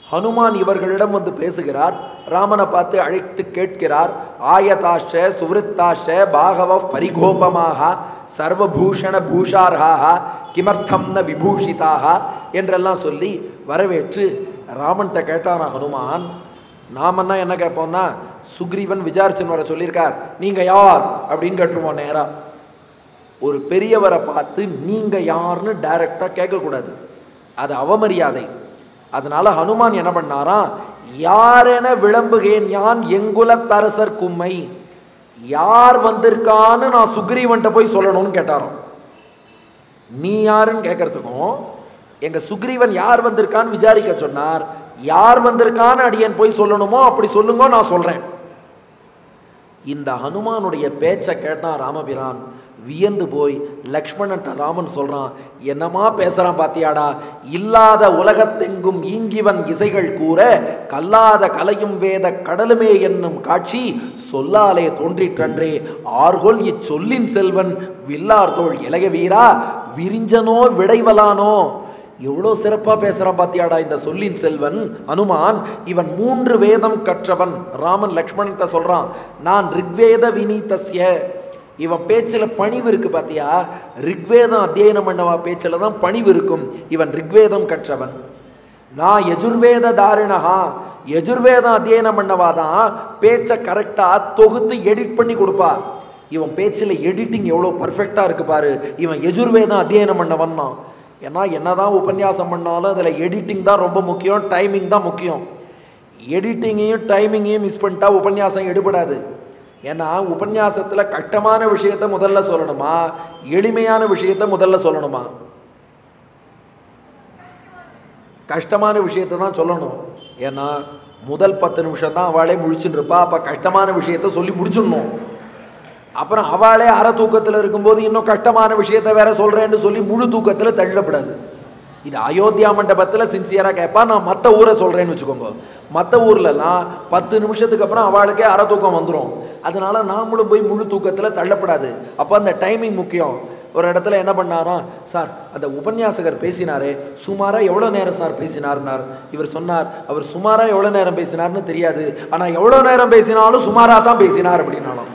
ஹனுமான் இவர்களிடம் வந்து பேசுகிறார் ராமனை பார்த்து அழைத்து கேட்கிறார் ஆயதாஷ சுவிருத்தாஷ பாகவ பரிகோபமாக சர்வபூஷண பூஷார்ஹாக கிமர்த்தம் ந விபூஷிதாக என்றெல்லாம் சொல்லி வரவேற்று ராமன்கிட்ட கேட்டானா ஹனுமான் நாமன்னா என்ன கேட்போம்னா சுக்ரீவன் விசாரிச்சுன்னு வர சொல்லியிருக்கார் நீங்க யார் அப்படின்னு கேட்டுருவோம் நேரா ஒரு பெரியவரை பார்த்து நீங்க யாருன்னு டைரக்டா கேட்கக்கூடாது அது அவமரியாதை அதனால ஹனுமான் என்ன பண்ணாராம் யாரென விளம்புகேன் யான் எங்குலத்தரசர் கும்மை யார் வந்திருக்கான்னு நான் சுக்ரீவன்ட்ட போய் சொல்லணும்னு கேட்டாராம் நீ யாருன்னு கேட்கறதுக்கும் எங்க சுக்ரீவன் யார் வந்திருக்கான்னு விசாரிக்க சொன்னார் யார் வந்திருக்கான்னு அடியேன் போய் சொல்லணுமோ அப்படி சொல்லுங்க நான் சொல்றேன் இந்த ஹனுமானுடைய பேச்சை கேட்டான் ராமபிரான் வியந்து போய் லக்ஷ்மணன்ட்ட ராமன் சொல்றான் என்னமா பேசுறான் பாத்தியாடா இல்லாத உலகத்தெங்கும் ஈங்கிவன் இசைகள் கூற கல்லாத கலையும் வேத கடலுமே என்னும் காட்சி சொல்லாலே தோன்றிற்றன்றே ஆர்கொள் இச்சொல்லின் செல்வன் வில்லார் தோள் இளைய வீரா விரிஞ்சனோ விடைவலானோ எவ்வளோ சிறப்பாக பேசுகிறான் பாத்தியாடா இந்த சொல்லின் செல்வன் அனுமான் இவன் மூன்று வேதம் கற்றவன் ராமன் லக்ஷ்மணன்ட்ட சொல்கிறான் நான் ரிக்வேத வினீதஸ்ய இவன் பேச்சில் பணிவு இருக்கு பாத்தியா ரிக்வேதம் அத்தியனம் பண்ணவா பேச்சில் தான் பணிவு இருக்கும் இவன் ரிக்வேதம் கற்றவன் நான் எஜுர்வேத தாரிணகா எஜுர்வேதம் அத்தியனம் பண்ணவா தான் பேச்சை கரெக்டாக தொகுத்து எடிட் பண்ணி கொடுப்பா இவன் பேச்சில் எடிட்டிங் எவ்வளோ பர்ஃபெக்டாக இருக்கு பாரு இவன் எஜுர்வேதம் அத்தியனம் பண்ணவன்னா ஏன்னா என்னதான் உபன்யாசம் பண்ணாலும் அதில் எடிட்டிங் தான் ரொம்ப முக்கியம் டைமிங் தான் முக்கியம் எடிட்டிங்கையும் டைமிங்கையும் மிஸ் பண்ணிட்டா உபன்யாசம் எடுபடாது ஏன்னா உபன்யாசத்தில் கஷ்டமான விஷயத்தை முதல்ல சொல்லணுமா எளிமையான விஷயத்தை முதல்ல சொல்லணுமா கஷ்டமான விஷயத்தை தான் சொல்லணும் ஏன்னா முதல் பத்து நிமிஷம் தான் அவளே முழிச்சுட்டு இருப்பா அப்போ கஷ்டமான விஷயத்த சொல்லி முடிச்சிடணும் அப்புறம் அவளே அரை தூக்கத்தில் இருக்கும்போது இன்னும் கஷ்டமான விஷயத்த வேற சொல்கிறேன்னு சொல்லி முழு தூக்கத்தில் தள்ளப்படாது இது அயோத்தியா மண்டபத்தில் சின்சியராக கேட்பா நான் மற்ற ஊரை சொல்கிறேன்னு வச்சுக்கோங்க மற்ற ஊர்லலாம் பத்து நிமிஷத்துக்கு அப்புறம் அவளுக்கே அரை தூக்கம் வந்துடும் அதனால நாமளும் போய் முழு தூக்கத்தில் தள்ளப்படாது அப்போ அந்த டைமிங் முக்கியம் ஒரு இடத்துல என்ன பண்ணாராம் சார் அந்த உபன்யாசகர் பேசினாரே சுமாராக எவ்வளோ நேரம் சார் பேசினார்னார் இவர் சொன்னார் அவர் சுமாராக எவ்வளோ நேரம் பேசினார்னு தெரியாது ஆனால் எவ்வளோ நேரம் பேசினாலும் சுமாராக தான் பேசினார் அப்படின்னாலும்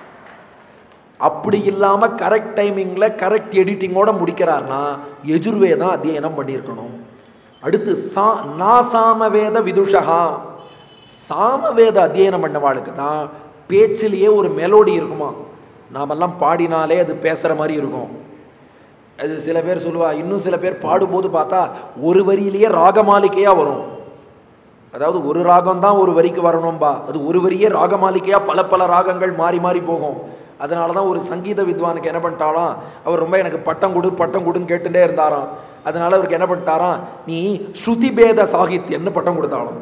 அப்படி இல்லாமல் கரெக்ட் டைமிங்கில் கரெக்ட் எடிட்டிங்கோட முடிக்கிறார்னா எஜுர்வேதம் அத்தியனம் பண்ணியிருக்கணும் அடுத்து சா நா சாமவேத விதுஷகா சாமவேத அத்தியனம் பண்ணவாளுக்கு தான் பேச்சிலேயே ஒரு மெலோடி இருக்குமா நாமெல்லாம் பாடினாலே அது பேசுகிற மாதிரி இருக்கும் அது சில பேர் சொல்லுவா இன்னும் சில பேர் பாடும்போது பார்த்தா ஒரு வரியிலேயே ராகமாலிக்கையாக வரும் அதாவது ஒரு ராகம் தான் ஒரு வரிக்கு வரணும்பா அது ஒரு வரியே ராகமாலிக்கையாக பல பல ராகங்கள் மாறி மாறி போகும் அதனால தான் ஒரு சங்கீத வித்வானுக்கு என்ன பண்ணிட்டாலாம் அவர் ரொம்ப எனக்கு பட்டம் கொடு பட்டம் கொடுன்னு கேட்டுட்டே இருந்தாராம் அதனால அவருக்கு என்ன பண்ணிட்டாராம் நீ ஸ்ருதிபேத சாகித்யன்னு பட்டம் கொடுத்தாலும்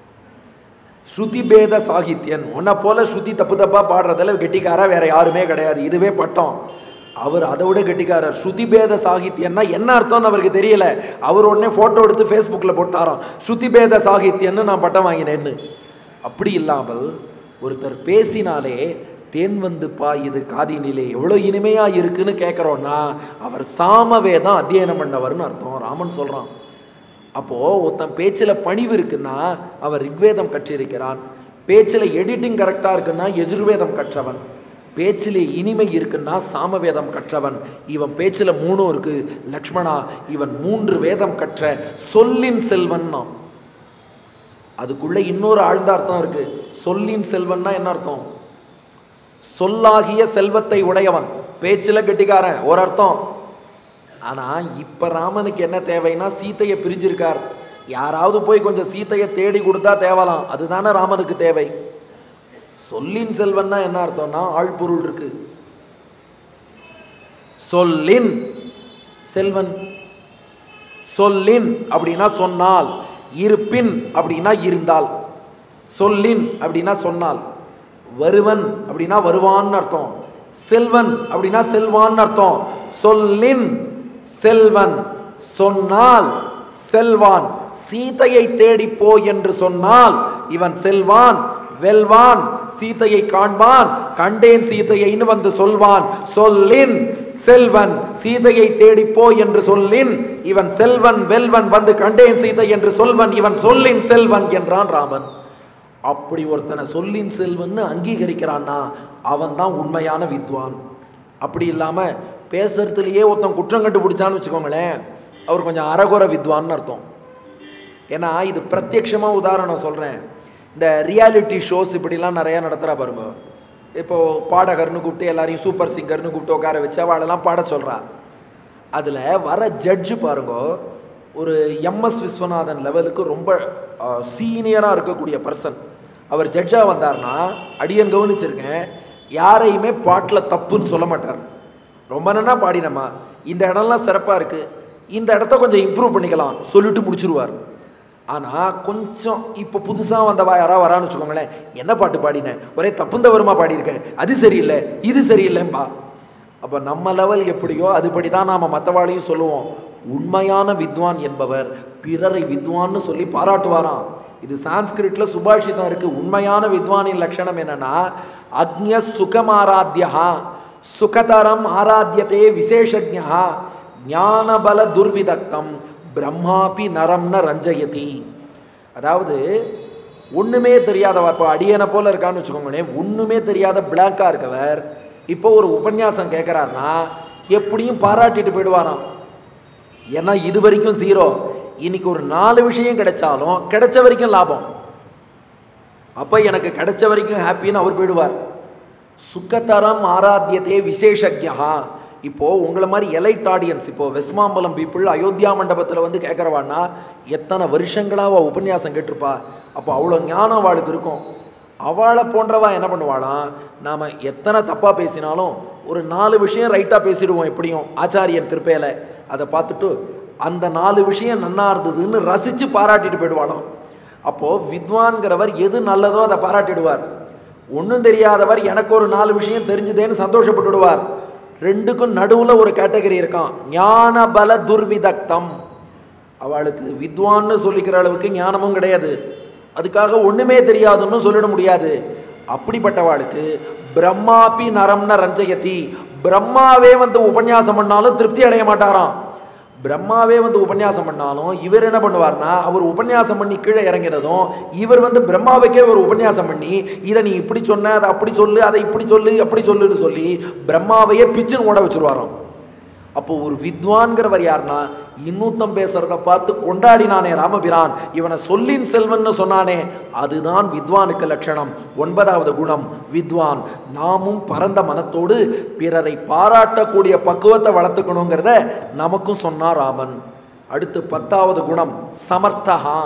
ஸ்ருதிபேத சாகித்யன் உன்னை போல ஸ்ருதி தப்பு தப்பா பாடுறதுல கெட்டிக்காரா வேற யாருமே கிடையாது இதுவே பட்டம் அவர் அதை விட கெட்டிக்காரர் ஸ்ருதிபேத சாகித்யன்னா என்ன அர்த்தம்னு அவருக்கு தெரியல அவர் உடனே ஃபோட்டோ எடுத்து ஃபேஸ்புக்கில் போட்டாராம் ஸ்ருதிபேத சாகித்யன்னு நான் பட்டம் வாங்கினேன்னு அப்படி இல்லாமல் ஒருத்தர் பேசினாலே தேன் வந்து பாயுது காதினிலே எவ்வளோ இனிமையா இருக்குன்னு கேட்குறோன்னா அவர் சாமவேதம் அத்தியனம் பண்ணவர்னு அர்த்தம் ராமன் சொல்றான் அப்போ ஒருத்தன் பேச்சில் பணிவு இருக்குன்னா அவர் ரிக்வேதம் கற்றிருக்கிறான் பேச்சில் எடிட்டிங் கரெக்டாக இருக்குன்னா எஜுர்வேதம் கற்றவன் பேச்சில் இனிமை இருக்குன்னா சாமவேதம் கற்றவன் இவன் பேச்சில் மூணும் இருக்கு லக்ஷ்மணா இவன் மூன்று வேதம் கற்ற சொல்லின் செல்வன்னா அதுக்குள்ள இன்னொரு ஆழ்ந்த அர்த்தம் இருக்கு சொல்லின் செல்வன்னா என்ன அர்த்தம் சொல்லாகிய செல்வத்தை உடையவன் பேச்சில் கெட்டிக்காரன் ஒரு அர்த்தம் ஆனா இப்ப ராமனுக்கு என்ன தேவைன்னா சீத்தையை பிரிஞ்சிருக்கார் யாராவது போய் கொஞ்சம் சீத்தையை தேடி கொடுத்தா தேவலாம் அதுதானே ராமனுக்கு தேவை சொல்லின் செல்வன்னா என்ன அர்த்தம்னா ஆழ்பொருள் இருக்கு சொல்லின் செல்வன் சொல்லின் அப்படின்னா சொன்னால் இருப்பின் அப்படின்னா இருந்தால் சொல்லின் அப்படின்னா சொன்னால் வருவன் அப்படின்னா வருவான்னு அர்த்தம் செல்வன் அப்படின்னா செல்வான்னு அர்த்தம் சொல்லின் செல்வன் சொன்னால் செல்வான் சீதையை தேடி போ என்று சொன்னால் இவன் செல்வான் வெல்வான் சீதையை காண்பான் கண்டேன் சீதையைன்னு வந்து சொல்வான் சொல்லின் செல்வன் சீதையை தேடிப்போ என்று சொல்லின் இவன் செல்வன் வெல்வன் வந்து கண்டேன் சீதை என்று சொல்வன் இவன் சொல்லின் செல்வன் என்றான் ராமன் அப்படி ஒருத்தனை சொல்லின் செல்வன்னு அங்கீகரிக்கிறான்னா அவன் தான் உண்மையான வித்வான் அப்படி இல்லாம பேசுறதுலயே ஒருத்தன் குற்றம் கண்டுபிடிச்சான்னு வச்சுக்கோங்களேன் அவர் கொஞ்சம் அரகுர வித்வான்னு அர்த்தம் ஏன்னா இது பிரத்யக்ஷமா உதாரணம் சொல்றேன் இந்த ரியாலிட்டி ஷோஸ் இப்படிலாம் நிறைய நடத்துறா பாருங்க இப்போ பாடகர்னு கூப்பிட்டு எல்லாரையும் சூப்பர் சிங்கர்னு கூப்பிட்டு உட்கார வச்சு அவளெல்லாம் பாட சொல்றா அதுல வர ஜட்ஜு பாருங்க ஒரு எம்எஸ் விஸ்வநாதன் லெவலுக்கு ரொம்ப சீனியராக இருக்கக்கூடிய பர்சன் அவர் ஜட்ஜாக வந்தார்னா அடியன் கவனிச்சிருக்கேன் யாரையுமே பாட்டில் தப்புன்னு சொல்ல மாட்டார் ரொம்ப நன்னா பாடினம்மா இந்த இடம்லாம் சிறப்பாக இருக்குது இந்த இடத்த கொஞ்சம் இம்ப்ரூவ் பண்ணிக்கலாம் சொல்லிட்டு முடிச்சிருவார் ஆனால் கொஞ்சம் இப்போ புதுசாக வந்தவா யாராவது வரான்னு வச்சுக்கோங்களேன் என்ன பாட்டு பாடினேன் ஒரே தப்புந்தவருமா பாடியிருக்கேன் அது சரியில்லை இது சரியில்லைம்பா அப்போ நம்ம லெவல் எப்படியோ அதுபடி தான் நாம் மற்றவாளையும் சொல்லுவோம் உண்மையான வித்வான் என்பவர் பிறரை வித்வான்னு சொல்லி பாராட்டுவாராம் இது சான்ஸ்கிரிட்ல சுபாஷிதம் இருக்கு உண்மையான வித்வானின் லட்சணம் என்னன்னா அக்ஞ சுகமாராத்தியா சுகதரம் ஆராத்தியதே விசேஷஜா ஞானபல துர்விதக்தம் பிரம்மாபி நரம்ன ரஞ்சயதி அதாவது ஒண்ணுமே தெரியாதவ இப்போ அடியனை போல இருக்கான்னு வச்சுக்கோங்களேன் ஒண்ணுமே தெரியாத பிளாங்கா இருக்கவர் இப்போ ஒரு உபன்யாசம் கேட்குறாருன்னா எப்படியும் பாராட்டிட்டு போயிடுவாராம் ஏன்னா இது வரைக்கும் ஜீரோ இன்னைக்கு ஒரு நாலு விஷயம் கிடைச்சாலும் கிடைச்ச வரைக்கும் லாபம் அப்போ எனக்கு கிடைச்ச வரைக்கும் ஹாப்பின்னு அவர் போயிடுவார் சுக்கத்தரம் ஆராத்தியதே விசேஷஜா இப்போ உங்களை மாதிரி எலைட் ஆடியன்ஸ் இப்போ வெஸ்மாம்பலம் பீப்புள் அயோத்தியா மண்டபத்தில் வந்து கேட்குறவான்னா எத்தனை வருஷங்களா அவள் உபன்யாசம் கேட்டிருப்பா அப்போ அவ்வளோ ஞானம் அவளுக்கு இருக்கும் அவளை போன்றவா என்ன பண்ணுவாளாம் நாம் எத்தனை தப்பாக பேசினாலும் ஒரு நாலு விஷயம் ரைட்டாக பேசிடுவோம் எப்படியும் ஆச்சாரியன் கிருப்பையில் அதை பார்த்துட்டு அந்த நாலு விஷயம் நன்னா இருந்ததுன்னு ரசித்து பாராட்டிட்டு போயிடுவாளாம் அப்போது வித்வான்கிறவர் எது நல்லதோ அதை பாராட்டிடுவார் ஒன்றும் தெரியாதவர் எனக்கு ஒரு நாலு விஷயம் தெரிஞ்சுதேன்னு சந்தோஷப்பட்டுடுவார் ரெண்டுக்கும் நடுவில் ஒரு கேட்டகரி இருக்கான் ஞான பல துர்விதக்தம் அவளுக்கு வித்வான்னு சொல்லிக்கிற அளவுக்கு ஞானமும் கிடையாது அதுக்காக ஒண்ணுமே தெரியாதுன்னு சொல்லிட முடியாது அப்படிப்பட்டவாளுக்கு பிரம்மாபி நரம்ன ரஞ்சயதி பிரம்மாவே வந்து உபன்யாசம் பண்ணாலும் திருப்தி அடைய மாட்டாராம் பிரம்மாவே வந்து உபன்யாசம் பண்ணாலும் இவர் என்ன பண்ணுவார்னா அவர் உபன்யாசம் பண்ணி கீழே இறங்கினதும் இவர் வந்து பிரம்மாவுக்கே ஒரு உபன்யாசம் பண்ணி இதை நீ இப்படி சொன்ன அதை அப்படி சொல்லு அதை இப்படி சொல்லு அப்படி சொல்லுன்னு சொல்லி பிரம்மாவையே பிச்சுன்னு ஓட வச்சிருவாராம் அப்போ ஒரு வித்வான்கிறவர் யாருன்னா இன்னூத்தம் பேசுறத பார்த்து கொண்டாடினானே ராமபிரான் இவனை சொல்லின் செல்வன்னு சொன்னானே அதுதான் வித்வானுக்கு லட்சணம் ஒன்பதாவது குணம் வித்வான் நாமும் பரந்த மனத்தோடு பிறரை பாராட்டக்கூடிய பக்குவத்தை வளர்த்துக்கணுங்கிறத நமக்கும் சொன்னார் ராமன் அடுத்து பத்தாவது குணம் சமர்த்தகா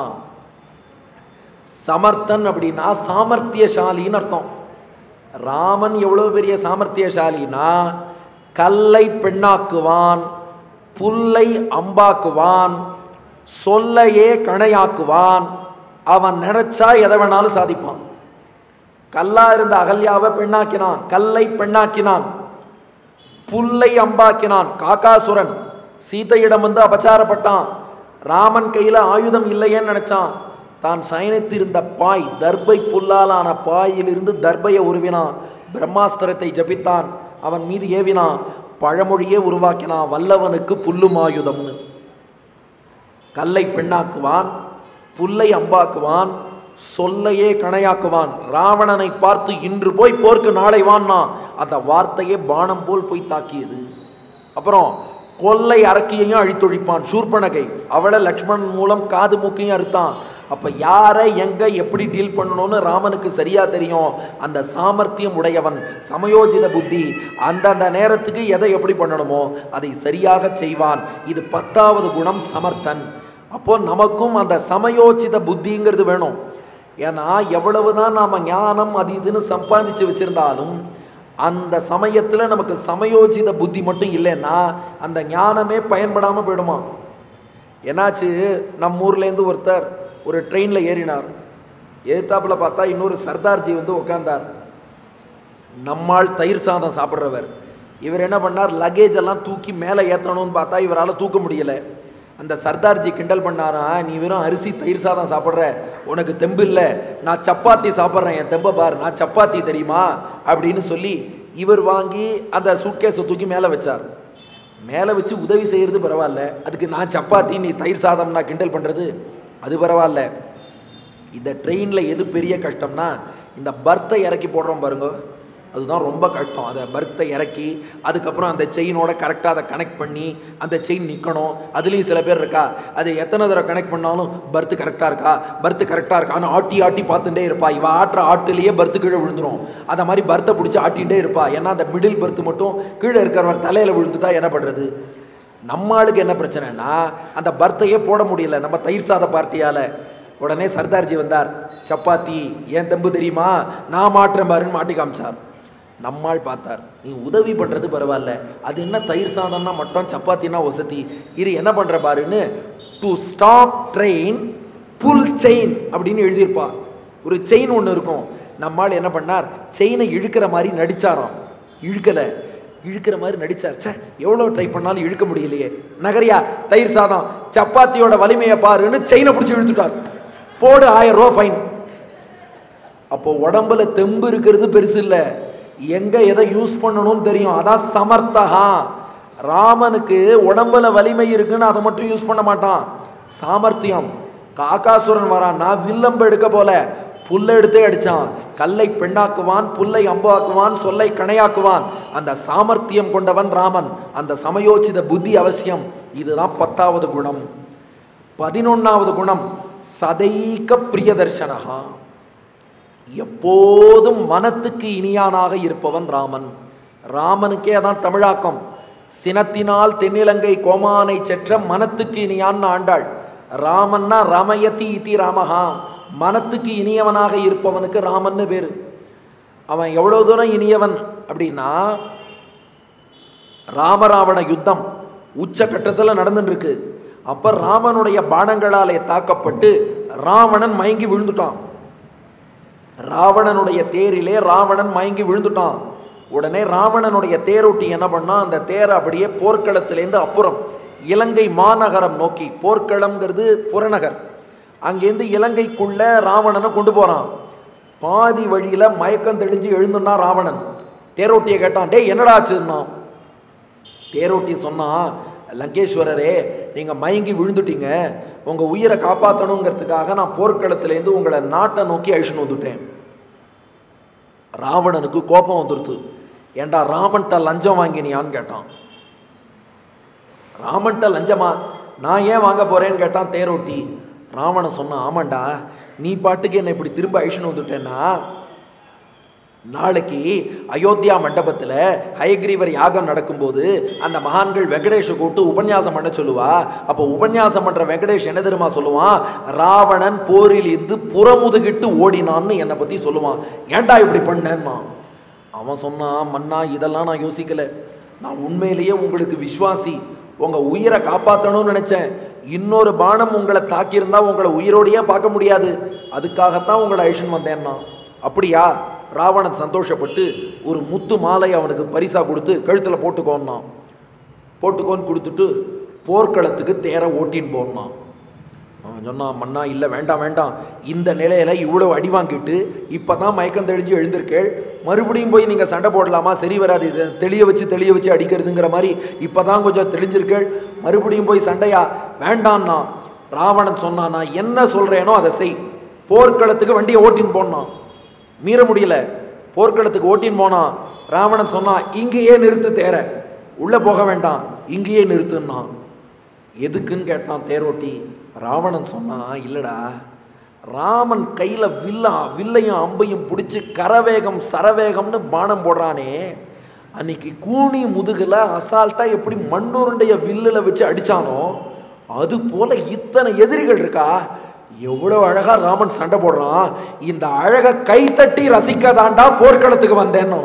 சமர்த்தன் அப்படின்னா சாமர்த்தியசாலின்னு அர்த்தம் ராமன் எவ்வளவு பெரிய சாமர்த்தியசாலினா கல்லை பெண்ணாக்குவான் புல்லை அம்பாக்குவான் சொல்லையே கணையாக்குவான் அவன் நினைச்சா எதை வேணாலும் சாதிப்பான் கல்லா இருந்த அகல்யாவை பெண்ணாக்கினான் கல்லை பெண்ணாக்கினான் புல்லை அம்பாக்கினான் காக்காசுரன் சீதையிடம் வந்து அபச்சாரப்பட்டான் ராமன் கையில ஆயுதம் இல்லையேன்னு நினைச்சான் தான் சயனித்திருந்த பாய் தர்பை புல்லாலான பாயிலிருந்து தர்பையை உருவினான் பிரம்மாஸ்திரத்தை ஜபித்தான் அவன் மீது ஏவினான் பழமொழியே உருவாக்கினான் வல்லவனுக்கு புல்லும் ஆயுதம்னு கல்லை பெண்ணாக்குவான் புல்லை அம்பாக்குவான் சொல்லையே கணையாக்குவான் ராவணனை பார்த்து இன்று போய் போர்க்கு நாளை வான்னா அந்த வார்த்தையே பானம் போல் போய் தாக்கியது அப்புறம் கொல்லை அரக்கியையும் அழித்தொழிப்பான் சூர்பனகை அவளை லக்ஷ்மணன் மூலம் காது மூக்கையும் அறுத்தான் அப்ப யாரை எங்க எப்படி டீல் பண்ணணும்னு ராமனுக்கு சரியா தெரியும் அந்த சாமர்த்தியம் உடையவன் சமயோஜித புத்தி அந்தந்த நேரத்துக்கு எதை எப்படி பண்ணணுமோ அதை சரியாக செய்வான் இது பத்தாவது குணம் சமர்த்தன் அப்போ நமக்கும் அந்த சமயோசித புத்திங்கிறது வேணும் ஏன்னா எவ்வளவுதான் நாம ஞானம் அது இதுன்னு சம்பாதிச்சு வச்சிருந்தாலும் அந்த சமயத்தில் நமக்கு சமயோசித புத்தி மட்டும் இல்லைன்னா அந்த ஞானமே பயன்படாமல் போயிடுமா என்னாச்சு நம்ம ஊர்லேருந்து ஒருத்தர் ஒரு ட்ரெயினில் ஏறினார் ஏத்தாப்புல பார்த்தா இன்னொரு சர்தார்ஜி வந்து உட்கார்ந்தார் நம்மால் தயிர் சாதம் சாப்பிட்றவர் இவர் என்ன பண்ணார் லக்கேஜ் எல்லாம் தூக்கி மேலே ஏற்றணும்னு பார்த்தா இவரால் தூக்க முடியல அந்த சர்தார்ஜி கிண்டல் பண்ணாரா நீ வெறும் அரிசி தயிர் சாதம் சாப்பிட்ற உனக்கு தெம்பு இல்லை நான் சப்பாத்தி சாப்பிட்றேன் என் தெம்பை பார் நான் சப்பாத்தி தெரியுமா அப்படின்னு சொல்லி இவர் வாங்கி அந்த சூட்கேஸை தூக்கி மேலே வச்சார் மேலே வச்சு உதவி செய்கிறது பரவாயில்ல அதுக்கு நான் சப்பாத்தி நீ தயிர் சாதம் நான் கிண்டல் பண்ணுறது அது பரவாயில்ல இந்த ட்ரெயினில் எது பெரிய கஷ்டம்னா இந்த பர்த்தை இறக்கி போடுறோம் பாருங்க அதுதான் ரொம்ப கஷ்டம் அதை பர்த்தை இறக்கி அதுக்கப்புறம் அந்த செயினோட கரெக்டாக அதை கனெக்ட் பண்ணி அந்த செயின் நிற்கணும் அதுலேயும் சில பேர் இருக்கா அது எத்தனை தடவை கனெக்ட் பண்ணாலும் பர்த்து கரெக்டாக இருக்கா பர்த்து கரெக்டாக இருக்கான்னு ஆட்டி ஆட்டி பார்த்துட்டே இருப்பா இவ ஆட்டுற ஆட்டுலேயே பர்த்து கீழே விழுந்துரும் அதை மாதிரி பர்த்தை பிடிச்சி ஆட்டிகிட்டே இருப்பா ஏன்னா அந்த மிடில் பர்த்து மட்டும் கீழே இருக்கிறவர் தலையில் விழுந்துட்டா என்ன பண்ணுறது நம்ம ஆளுக்கு என்ன பிரச்சனைனா அந்த பர்த்தையே போட முடியல நம்ம தயிர் சாத பார்ட்டியால் உடனே சர்தார்ஜி வந்தார் சப்பாத்தி ஏன் தம்பு தெரியுமா நான் மாட்டுறேன் பாருன்னு மாட்டி காமிச்சார் நம்மாள் பார்த்தார் நீ உதவி பண்ணுறது பரவாயில்ல அது என்ன தயிர் சாதம்னா மட்டும் சப்பாத்தினா ஒசத்தி இரு என்ன பண்ணுற பாருன்னு to stop train pull chain அப்படின்னு எழுதியிருப்பா ஒரு செயின் ஒன்று இருக்கும் நம்மால் என்ன பண்ணார் செயினை இழுக்கிற மாதிரி நடிச்சாராம் இழுக்கலை இழுக்கிற மாதிரி நடிச்சார் ச்சே எவ்வளோ ட்ரை பண்ணாலும் இழுக்க முடியலையே நகரியா தயிர் சாதம் சப்பாத்தியோட வலிமையை பாருன்னு செயினை பிடிச்சி இழுத்துட்டார் போடு ஆயிரம் ரூபா ஃபைன் அப்போ உடம்புல தெம்பு இருக்கிறது பெருசு இல்லை எங்க எதை யூஸ் பண்ணணும்னு தெரியும் அதான் சமர்த்தகா ராமனுக்கு உடம்புல வலிமை இருக்குன்னு அதை மட்டும் யூஸ் பண்ண மாட்டான் சாமர்த்தியம் காக்காசுரன் வரான்னா வில்லம்பு எடுக்க போல புல்லை எடுத்தே அடிச்சான் கல்லை பெண்ணாக்குவான் புல்லை அம்பாக்குவான் சொல்லை கணையாக்குவான் அந்த சாமர்த்தியம் கொண்டவன் ராமன் அந்த சமயோசித புத்தி அவசியம் இதுதான் பத்தாவது குணம் பதினொன்னாவது குணம் சதைக பிரியதர்ஷனகா எப்போதும் மனத்துக்கு இனியானாக இருப்பவன் ராமன் ராமனுக்கே அதான் தமிழாக்கம் சினத்தினால் தென்னிலங்கை கோமானை செற்ற மனத்துக்கு இனியான்னு ஆண்டாள் ராமன்னா ரமயதி இதி ராமஹா மனத்துக்கு இனியவனாக இருப்பவனுக்கு ராமன்னு பேர் அவன் எவ்வளோ தூரம் இனியவன் அப்படின்னா ராமராவண யுத்தம் உச்சகட்டத்தில் நடந்துட்டு இருக்கு அப்ப ராமனுடைய பானங்களாலே தாக்கப்பட்டு ராவணன் மயங்கி விழுந்துட்டான் ராவணனுடைய தேரிலே ராவணன் மயங்கி விழுந்துட்டான் உடனே ராவணனுடைய தேரோட்டி என்ன பண்ணா அந்த தேரை அப்படியே போர்க்களத்திலேருந்து அப்புறம் இலங்கை மாநகரம் நோக்கி போர்க்களம்ங்கிறது புறநகர் அங்கேருந்து இலங்கைக்குள்ள ராவணனை கொண்டு போறான் பாதி வழியில மயக்கம் தெளிஞ்சு எழுந்துன்னா ராவணன் தேரோட்டியை கேட்டான் டேய் என்னடா ஆச்சுன்னா தேரோட்டி சொன்னா லங்கேஸ்வரரே நீங்க மயங்கி விழுந்துட்டீங்க உங்க உயிரை காப்பாற்றணுங்கிறதுக்காக நான் போர்க்களத்திலேருந்து உங்களை நாட்டை நோக்கி அழிச்சுன்னு வந்துட்டேன் ராவணனுக்கு கோபம் வந்துருது ஏண்டா ராமன்ட்ட லஞ்சம் வாங்கினியான்னு கேட்டான் ராமன்ட்ட லஞ்சமா நான் ஏன் வாங்க போறேன்னு கேட்டான் தேரோட்டி ராவணன் சொன்னான் ஆமாண்டா நீ பாட்டுக்கு என்னை இப்படி திரும்ப அழிச்சுன்னு வந்துட்டேன்னா நாளைக்கு அயோத்தியா மண்டபத்தில் ஹயக்ரீவர் யாகம் நடக்கும்போது அந்த மகான்கள் வெங்கடேஷை கூப்பிட்டு உபன்யாசம் பண்ண சொல்லுவா அப்போ உபன்யாசம் பண்ணுற வெங்கடேஷ் என்ன தெரியுமா சொல்லுவான் ராவணன் போரில் இருந்து புறமுதுகிட்டு ஓடினான்னு என்னை பற்றி சொல்லுவான் ஏன்டா இப்படி பண்ணேன்னா அவன் சொன்னான் மன்னா இதெல்லாம் நான் யோசிக்கல நான் உண்மையிலேயே உங்களுக்கு விஸ்வாசி உங்கள் உயிரை காப்பாற்றணும்னு நினச்சேன் இன்னொரு பானம் உங்களை தாக்கியிருந்தா உங்களை உயிரோடையே பார்க்க முடியாது அதுக்காகத்தான் உங்களை அழிச்சுன்னு வந்தேன்னா அப்படியா ராவணன் சந்தோஷப்பட்டு ஒரு முத்து மாலை அவனுக்கு பரிசா கொடுத்து கழுத்தில் போட்டுக்கோன்னான் போட்டுக்கோன்னு கொடுத்துட்டு போர்க்களத்துக்கு தேரை ஓட்டின்னு போனான் அவன் சொன்னான் மன்னா இல்லை வேண்டாம் வேண்டாம் இந்த நிலையில இவ்வளவு அடி வாங்கிட்டு இப்போ தான் மயக்கம் தெளிஞ்சு எழுந்திருக்கேள் மறுபடியும் போய் நீங்கள் சண்டை போடலாமா சரி வராது இது தெளிய வச்சு தெளிய வச்சு அடிக்கிறதுங்கிற மாதிரி இப்போ தான் கொஞ்சம் தெளிஞ்சிருக்கேள் மறுபடியும் போய் சண்டையா வேண்டான்னா ராவணன் சொன்னான் நான் என்ன சொல்கிறேனோ அதை செய் போர்க்களத்துக்கு வண்டியை ஓட்டின்னு போனான் மீற முடியல போர்க்களத்துக்கு ஓட்டின்னு போனான் ராவணன் சொன்னான் இங்கேயே நிறுத்து தேர உள்ளே போக வேண்டாம் இங்கேயே நிறுத்துன்னான் எதுக்குன்னு கேட்டான் தேரோட்டி ராவணன் சொன்னான் இல்லடா ராமன் கையில் வில்லா வில்லையும் அம்பையும் பிடிச்சி கரவேகம் சரவேகம்னு பானம் போடுறானே அன்னைக்கு கூனி முதுகில் அசால்ட்டாக எப்படி மண்ணுருண்டைய வில்லில் வச்சு அடித்தானோ அது போல இத்தனை எதிரிகள் இருக்கா எவ்வளோ அழகா ராமன் சண்டை போடுறான் இந்த அழகை கைத்தட்டி ரசிக்கதாண்டா போர்க்களத்துக்கு வந்தேன்னு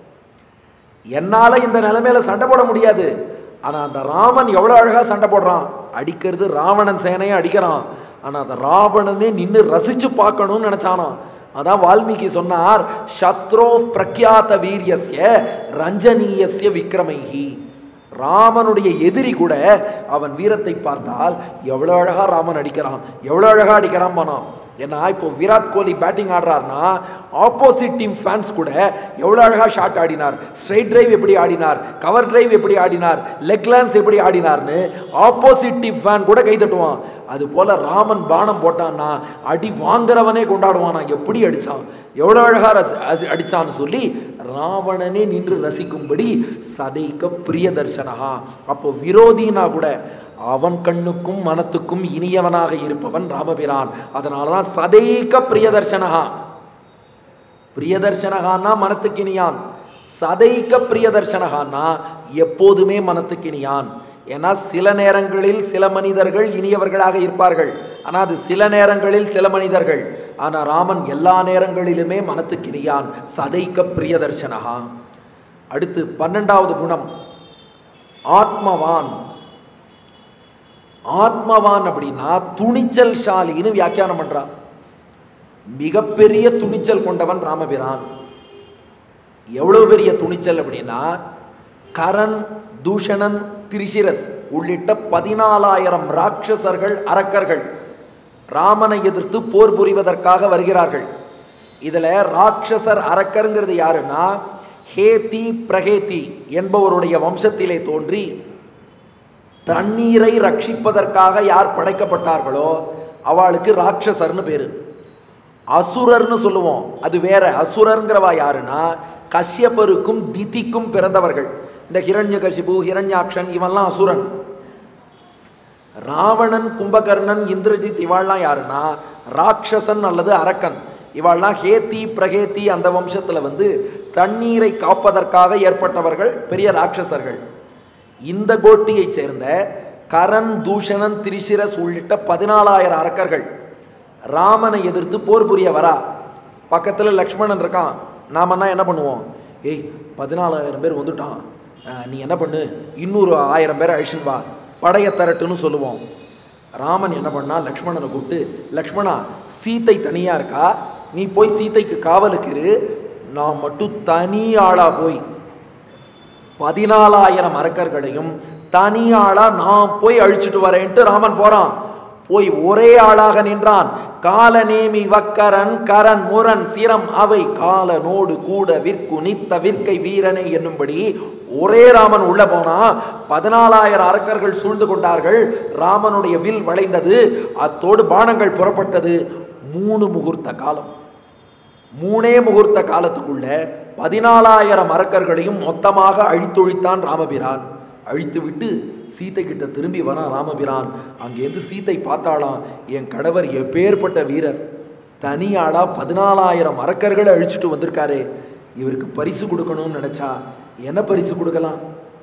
என்னால இந்த நிலைமையில சண்டை போட முடியாது ஆனா அந்த ராமன் எவ்வளவு அழகா சண்டை போடுறான் அடிக்கிறது ராவணன் சேனையை அடிக்கிறான் ஆனா அந்த ராவணனே நின்று ரசிச்சு பார்க்கணும்னு நினைச்சானாம் அதான் வால்மீகி சொன்னார் சத்ரோ பிரக்யாத வீரியஸ்ய ரஞ்சனீயஸ்ய விக்ரமைஹி ராமனுடைய எதிரி கூட அவன் வீரத்தை பார்த்தால் எவ்வளோ அழகா ராமன் அடிக்கிறான் எவ்வளோ அழகா அடிக்கிறான் போனான் ஏன்னா இப்போ விராட் கோலி பேட்டிங் ஆடுறாருன்னா ஆப்போசிட் டீம் ஃபேன்ஸ் கூட எவ்வளோ அழகா ஷாட் ஆடினார் ஸ்ட்ரைட் டிரைவ் எப்படி ஆடினார் கவர் டிரைவ் எப்படி ஆடினார் லெக் லான்ஸ் எப்படி ஆடினார்னு ஆப்போசிட் டீம் ஃபேன் கூட கை தட்டுவான் அது போல ராமன் பானம் போட்டான்னா அடி வாங்குறவனே கொண்டாடுவானா எப்படி அடிச்சான் எவ்வளோ அழகா ரசி அசி- அடிச்சான்னு சொல்லி ராவணனே நின்று ரசிக்கும்படி சதைக்க பிரிய தர்சனகா அப்போ விரோதினா கூட அவன் கண்ணுக்கும் மனத்துக்கும் இனியவனாக இருப்பவன் ராமபிரான் அதனால தான் சதைக்க பிரியதர்சனகா பிரியதர்சனகான்னா மனத்துக்கு இனியான் சதைக்க பிரியதர்சனகான்னா எப்போதுமே மனத்துக்கு இனியான் ஏன்னா சில நேரங்களில் சில மனிதர்கள் இனியவர்களாக இருப்பார்கள் ஆனால் அது சில நேரங்களில் சில மனிதர்கள் ஆனால் ராமன் எல்லா நேரங்களிலுமே மனத்துக்கு இனியான் சதைக்க பிரியதர்சனகா அடுத்து பன்னெண்டாவது குணம் ஆத்மவான் ஆத்மவான் அப்படின்னா துணிச்சல் ஷாலின்னு வியாக்கியானம் பண்றான் மிகப்பெரிய துணிச்சல் கொண்டவன் ராமபிரான் எவ்வளவு பெரிய துணிச்சல் அப்படின்னா கரண் தூஷணன் திரிசிரஸ் உள்ளிட்ட பதினாலாயிரம் ராட்சசர்கள் அரக்கர்கள் ராமனை எதிர்த்து போர் புரிவதற்காக வருகிறார்கள் இதுல ராட்சசர் அரக்கருங்கிறது யாருன்னா ஹேதி பிரகேதி என்பவருடைய வம்சத்திலே தோன்றி தண்ணீரை ரட்சிப்பதற்காக யார் படைக்கப்பட்டார்களோ அவளுக்கு ராட்சசர்னு பேரு அசுரர்னு சொல்லுவோம் அது வேற அசுரர்ங்கிறவா யாருன்னா கஷ்யபருக்கும் திதிக்கும் பிறந்தவர்கள் இந்த ஹிரண்யகசிபு ஹிரண்யாக்ஷன் இவன்லாம் அசுரன் ராவணன் கும்பகர்ணன் இந்திரஜித் இவாள்லாம் யாருன்னா ராட்சசன் அல்லது அரக்கன் இவாள்லாம் ஹேத்தி பிரகேத்தி அந்த வம்சத்துல வந்து தண்ணீரை காப்பதற்காக ஏற்பட்டவர்கள் பெரிய ராட்சசர்கள் இந்த கோட்டியைச் சேர்ந்த கரண் தூஷணன் திரிசிரஸ் உள்ளிட்ட பதினாலாயிரம் அரக்கர்கள் ராமனை எதிர்த்து போர் புரிய வரா பக்கத்தில் லக்ஷ்மணன் இருக்கான் நாமன்னா என்ன பண்ணுவோம் ஏய் பதினாலாயிரம் பேர் வந்துட்டான் அஹ், நீ என்ன பண்ணு இன்னொரு ஆயிரம் பேரை அழிச்சுன்னு வா படைய தரட்டுன்னு சொல்லுவோம் ராமன் என்ன பண்ணா லக்ஷ்மணனை கூப்பிட்டு லக்ஷ்மணா சீத்தை தனியா இருக்கா நீ போய் சீத்தைக்கு காவலுக்கு இரு நான் மட்டும் தனி ஆளா போய் பதினாலாயிரம் அரக்கர்களையும் தனியாளா நான் போய் அழிச்சிட்டு வரேன்ட்டு ராமன் போறான் போய் ஒரே ஆளாக நின்றான் காலநேமி வக்கரன் கரன் முரண் சிரம் அவை காலனோடு கூட விற்கு நித்த விற்கை வீரனை என்னும்படி ஒரே ராமன் உள்ள போனா பதினாலாயிரம் அரக்கர்கள் சூழ்ந்து கொண்டார்கள் ராமனுடைய வில் வளைந்தது அத்தோடு பானங்கள் புறப்பட்டது மூணு முகூர்த்த காலம் மூணே முகூர்த்த காலத்துக்குள்ள பதினாலாயிரம் அரக்கர்களையும் மொத்தமாக அழித்தொழித்தான் ராமபிரான் அழித்து விட்டு சீத்தை கிட்ட திரும்பி வரான் ராமபிரான் அங்கேருந்து சீத்தை பார்த்தாளாம் என் கணவர் எப்பேற்பட்ட வீரர் தனியாளா பதினாலாயிரம் அரக்கர்களை அழிச்சிட்டு வந்திருக்காரே இவருக்கு பரிசு கொடுக்கணும்னு நினைச்சா என்ன பரிசு கொடுக்கலாம்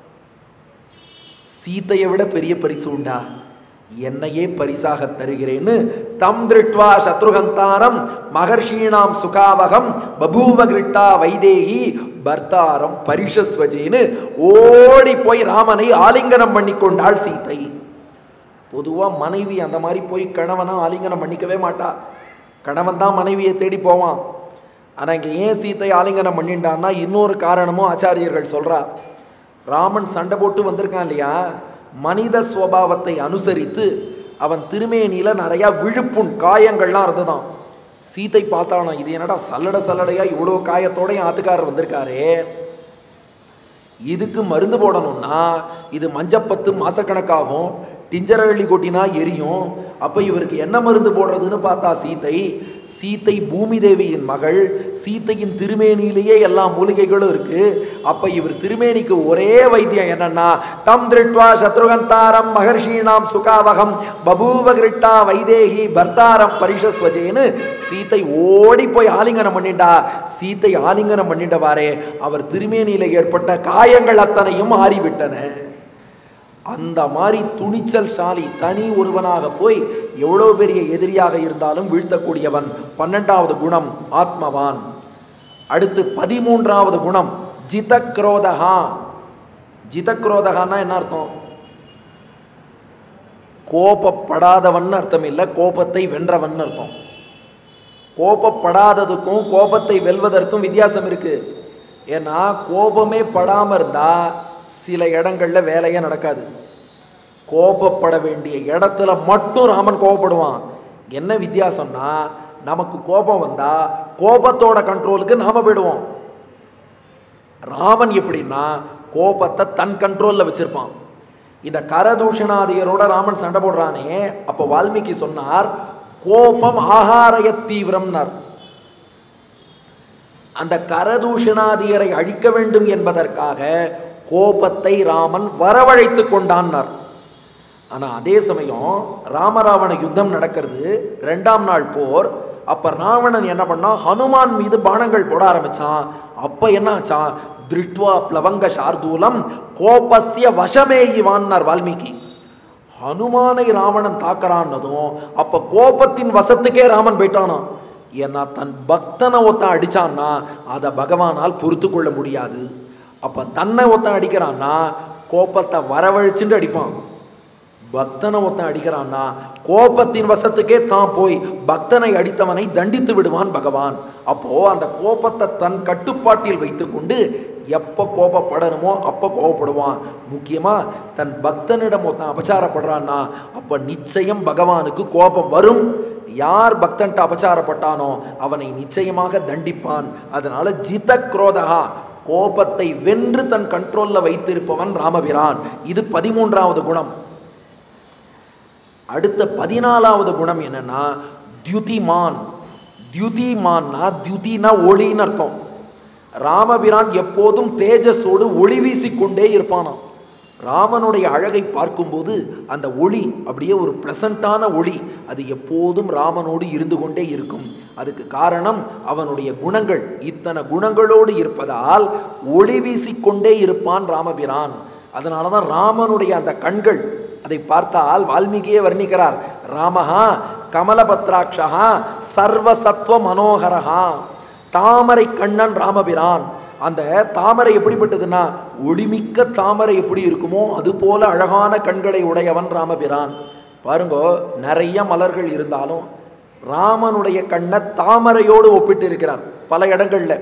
சீத்தையை விட பெரிய பரிசு உண்டா என்னையே பரிசாக தருகிறேன்னு தம் திருட்வா சத்ருகந்தாரம் மகர்ஷீணாம் சுகாவகம் பபூவ கிருட்டா வைதேகி பர்த்தாரம் பரிஷஸ்வஜேன்னு ஓடி போய் ராமனை ஆலிங்கனம் பண்ணி கொண்டாள் சீதை பொதுவாக மனைவி அந்த மாதிரி போய் கணவனை ஆலிங்கனம் பண்ணிக்கவே மாட்டா கணவன் தான் மனைவியை தேடி போவான் ஆனால் இங்கே ஏன் சீத்தை ஆலிங்கனம் பண்ணிட்டான்னா இன்னொரு காரணமும் ஆச்சாரியர்கள் சொல்றா ராமன் சண்டை போட்டு வந்திருக்கான் இல்லையா மனித சுவாவத்தை அனுசரித்து அவன் திருமேனியில நிறையா விழுப்புண் காயங்கள்லாம் இருந்ததாம் சீத்தை பார்த்தானா இது என்னடா சல்லட சல்லடையா இவ்வளோ காயத்தோட என் ஆத்துக்காரர் வந்திருக்காரே இதுக்கு மருந்து போடணும்னா இது மஞ்சப்பத்து மாசக்கணக்காகும் டிஞ்சரள்ளி கொட்டினா எரியும் அப்போ இவருக்கு என்ன மருந்து போடுறதுன்னு பார்த்தா சீத்தை சீத்தை பூமி தேவியின் மகள் சீத்தையின் திருமேனியிலேயே எல்லா மூலிகைகளும் இருக்கு அப்ப இவர் திருமேனிக்கு ஒரே வைத்தியம் என்னன்னா தம் திருட்வா சத்ருகந்தாரம் மகர்ஷீணாம் சுகாவகம் பபூவ கிருட்டா வைதேகி பர்த்தாரம் பரிஷஸ்வஜேன்னு சீத்தை ஓடி போய் ஆலிங்கனம் பண்ணிட்டா சீத்தை ஆலிங்கனம் பண்ணிட்டவாறே அவர் திருமேனியில ஏற்பட்ட காயங்கள் அத்தனையும் ஆறிவிட்டன அந்த மாதிரி துணிச்சல் சாலி தனி ஒருவனாக போய் எவ்வளோ பெரிய எதிரியாக இருந்தாலும் வீழ்த்தக்கூடியவன் பன்னெண்டாவது குணம் ஆத்மவான் அடுத்து பதிமூன்றாவது குணம் ஜிதக்ரோதகா ஜிதக்ரோதகான்னா என்ன அர்த்தம் கோபப்படாதவன் அர்த்தம் இல்லை கோபத்தை வென்றவன் அர்த்தம் கோபப்படாததுக்கும் கோபத்தை வெல்வதற்கும் வித்தியாசம் இருக்கு ஏன்னா கோபமே படாம இருந்தா சில இடங்கள்ல வேலையே நடக்காது கோபப்பட வேண்டிய இடத்துல மட்டும் ராமன் கோபப்படுவான் என்ன வித்தியாசம்னா நமக்கு கோபம் வந்தா கோபத்தோட கண்ட்ரோலுக்கு நாம போயிடுவோம் ராமன் எப்படின்னா கோபத்தை தன் கண்ட்ரோல்ல வச்சிருப்பான் இந்த கரதூஷணாதியரோட ராமன் சண்டை போடுறானே அப்ப வால்மீகி சொன்னார் கோபம் ஆகாரய தீவிரம்னார் அந்த கரதூஷணாதியரை அழிக்க வேண்டும் என்பதற்காக கோபத்தை ராமன் வரவழைத்து கொண்டான்னார் ஆனா அதே சமயம் ராமராவண யுத்தம் நடக்கிறது ரெண்டாம் நாள் போர் அப்ப ராவணன் என்ன பண்ணான் ஹனுமான் மீது பானங்கள் போட ஆரம்பிச்சான் அப்ப என்ன ஆச்சான் திருட்வா பிளவங்க சார்தூலம் கோபஸ்ய வசமே இவான்னார் வால்மீகி ஹனுமானை ராவணன் தாக்கறான்னதும் அப்ப கோபத்தின் வசத்துக்கே ராமன் போயிட்டானாம் ஏன்னா தன் பக்தனை ஒருத்தன் அடிச்சான்னா அதை பகவானால் பொறுத்து கொள்ள முடியாது அப்ப தன்னை ஒருத்தன் அடிக்கிறான்னா கோபத்தை வரவழைச்சுட்டு அடிப்பான் பக்தனை ஒருத்தன் அடிக்கிறான்னா கோபத்தின் வசத்துக்கே தான் போய் பக்தனை அடித்தவனை தண்டித்து விடுவான் பகவான் அப்போ அந்த கோபத்தை தன் கட்டுப்பாட்டில் வைத்துக்கொண்டு எப்போ கோபப்படணுமோ அப்போ கோபப்படுவான் முக்கியமா தன் பக்தனிடம் ஒருத்தன் அபச்சாரப்படுறான்னா அப்ப நிச்சயம் பகவானுக்கு கோபம் வரும் யார் பக்தன்ட்ட அபச்சாரப்பட்டானோ அவனை நிச்சயமாக தண்டிப்பான் அதனால ஜித குரோதகா கோபத்தை வென்று தன் கண்ட்ரோல்ல வைத்திருப்பவன் ராமபிரான் இது பதிமூன்றாவது குணம் அடுத்த பதினாலாவது குணம் என்னன்னா தியுதிமான் தியுதிமான்னா தியுதினா ஒளின்னு அர்த்தம் ராமபிரான் எப்போதும் தேஜஸோடு ஒளி வீசிக்கொண்டே இருப்பானாம் ராமனுடைய அழகை பார்க்கும்போது அந்த ஒளி அப்படியே ஒரு ப்ளசண்ட்டான ஒளி அது எப்போதும் ராமனோடு இருந்து கொண்டே இருக்கும் அதுக்கு காரணம் அவனுடைய குணங்கள் இத்தனை குணங்களோடு இருப்பதால் ஒளி வீசிக்கொண்டே இருப்பான் ராமபிரான் அதனால தான் ராமனுடைய அந்த கண்கள் அதை பார்த்தால் வால்மீகியே வர்ணிக்கிறார் ராமஹா கமலபத்ராட்சா சர்வசத்வ மனோகரஹா தாமரை கண்ணன் ராமபிரான் அந்த தாமரை எப்படிப்பட்டதுன்னா ஒளிமிக்க தாமரை எப்படி இருக்குமோ அது போல அழகான கண்களை உடையவன் ராமபிரான் பாருங்கோ நிறைய மலர்கள் இருந்தாலும் ராமனுடைய கண்ணை தாமரையோடு ஒப்பிட்டு இருக்கிறார் பல இடங்கள்ல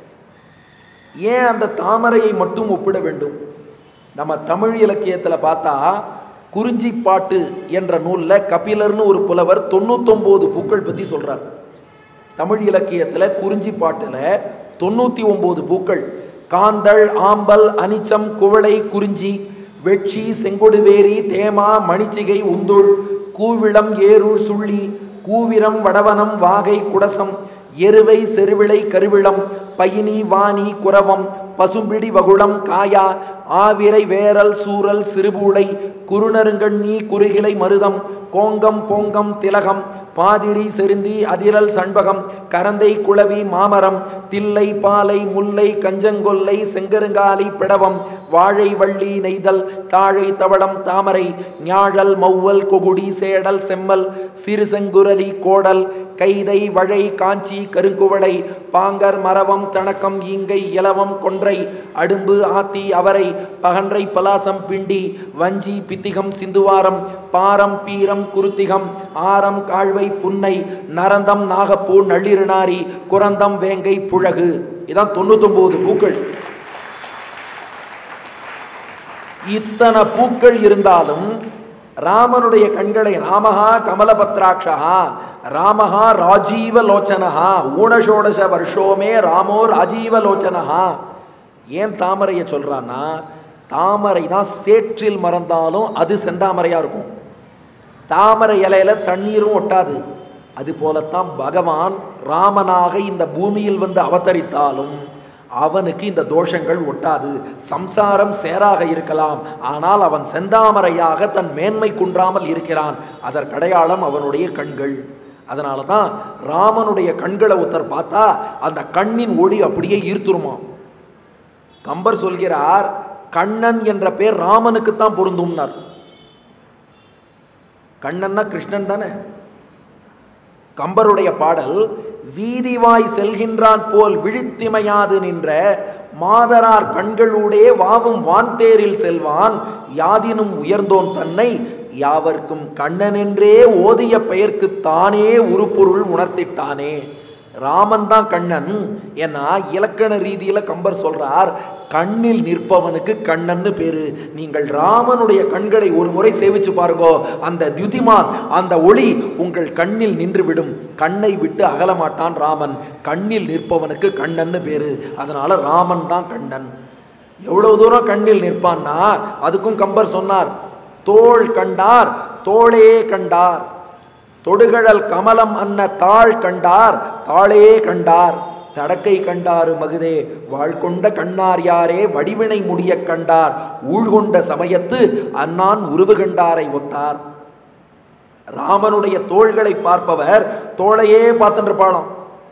ஏன் அந்த தாமரையை மட்டும் ஒப்பிட வேண்டும் நம்ம தமிழ் இலக்கியத்தில் பார்த்தா குறிஞ்சிப்பாட்டு என்ற நூலில் கபிலர்னு ஒரு புலவர் தொண்ணூத்தொம்போது பூக்கள் பற்றி சொல்றார் தமிழ் இலக்கியத்தில் குறிஞ்சிப்பாட்டில் தொண்ணூற்றி ஒம்பது பூக்கள் காந்தள் ஆம்பல் அனிச்சம் குவளை குறிஞ்சி வெட்சி செங்கொடுவேரி தேமா மணிச்சிகை உந்துள் கூவிளம் ஏருள் சுள்ளி கூவிரம் வடவனம் வாகை குடசம் எருவை செருவிளை கருவிளம் பயினி வாணி குரவம் பசும்பிடி வகுளம் காயா ஆவிரை வேரல் சூரல் சிறுபூளை குறுநருங்கண்ணி குறுகிலை மருதம் கோங்கம் பொங்கம் திலகம் பாதிரி செருந்தி அதிரல் சண்பகம் கரந்தை குளவி மாமரம் தில்லை பாலை முல்லை கஞ்சங்கொல்லை செங்கருங்காலி பிடவம் வாழை வள்ளி நெய்தல் தாழை தவளம் தாமரை ஞாழல் மௌவல் கொகுடி சேடல் செம்மல் சிறுசெங்குரலி கோடல் கைதை வழை காஞ்சி கருங்குவளை பாங்கர் மரவம் தணக்கம் ஈங்கை இலவம் கொன்றை அடும்பு ஆத்தி அவரை பகன்றை பலாசம் பிண்டி வஞ்சி பித்திகம் சிந்துவாரம் பாரம் பீரம் குருத்திகம் ஆரம் காழ்வை புன்னை நரந்தம் நாகப்பூ நள்ளிருநாரி குரந்தம் வேங்கை புழகு இதான் தொண்ணூத்தொன்பது பூக்கள் இத்தனை பூக்கள் இருந்தாலும் ராமனுடைய கண்களை ராமஹா கமலபத்ராட்சா ராமஹா ராஜீவ லோச்சனஹா ஊனஷோடச வருஷோமே ராமோ ராஜீவ லோச்சனஹா ஏன் தாமரையை சொல்றான்னா தாமரை தான் சேற்றில் மறந்தாலும் அது செந்தாமரையா இருக்கும் தாமரை இலையில தண்ணீரும் ஒட்டாது அது போலத்தான் பகவான் ராமனாக இந்த பூமியில் வந்து அவதரித்தாலும் அவனுக்கு இந்த தோஷங்கள் ஒட்டாது சம்சாரம் சேராக இருக்கலாம் ஆனால் அவன் செந்தாமரையாக தன் மேன்மை குன்றாமல் இருக்கிறான் அதற்கடையாளம் அவனுடைய கண்கள் அதனால தான் ராமனுடைய கண்களை ஒருத்தர் பார்த்தா அந்த கண்ணின் ஒளி அப்படியே ஈர்த்துருமா கம்பர் சொல்கிறார் கண்ணன் என்ற பேர் ராமனுக்குத்தான் பொருந்தும்னார் கண்ணன்னா கிருஷ்ணன் தானே கம்பருடைய பாடல் வீதிவாய் செல்கின்றான் போல் விழித்திமையாது நின்ற மாதரார் கண்களூடே வாவும் வான்தேரில் செல்வான் யாதினும் உயர்ந்தோன் தன்னை யாவர்க்கும் கண்ணனென்றே ஓதிய பெயர்க்கு தானே உருப்பொருள் உணர்த்திட்டானே ராமன் தான் கண்ணன் ஏன்னா இலக்கண ரீதியில கம்பர் சொல்றார் கண்ணில் நிற்பவனுக்கு கண்ணன்னு பேரு நீங்கள் ராமனுடைய கண்களை ஒரு முறை சேவிச்சு பாருங்கோ அந்த தியுதிமான் அந்த ஒளி உங்கள் கண்ணில் நின்றுவிடும் கண்ணை விட்டு அகலமாட்டான் ராமன் கண்ணில் நிற்பவனுக்கு கண்ணன்னு பேரு அதனால ராமன் தான் கண்ணன் எவ்வளவு தூரம் கண்ணில் நிற்பான்னா அதுக்கும் கம்பர் சொன்னார் தோள் கண்டார் தோளே கண்டார் தொடுகழல் கமலம் அன்ன தாள் கண்டார் தாளே கண்டார் தடக்கை கண்டாரு மகுதே வாழ்கொண்ட கண்ணார் யாரே வடிவினை முடிய கண்டார் ஊழ்கொண்ட சமயத்து அன்னான் உருவு கண்டாரை ஒத்தார் ராமனுடைய தோள்களை பார்ப்பவர் தோளையே பார்த்துருப்பாளாம்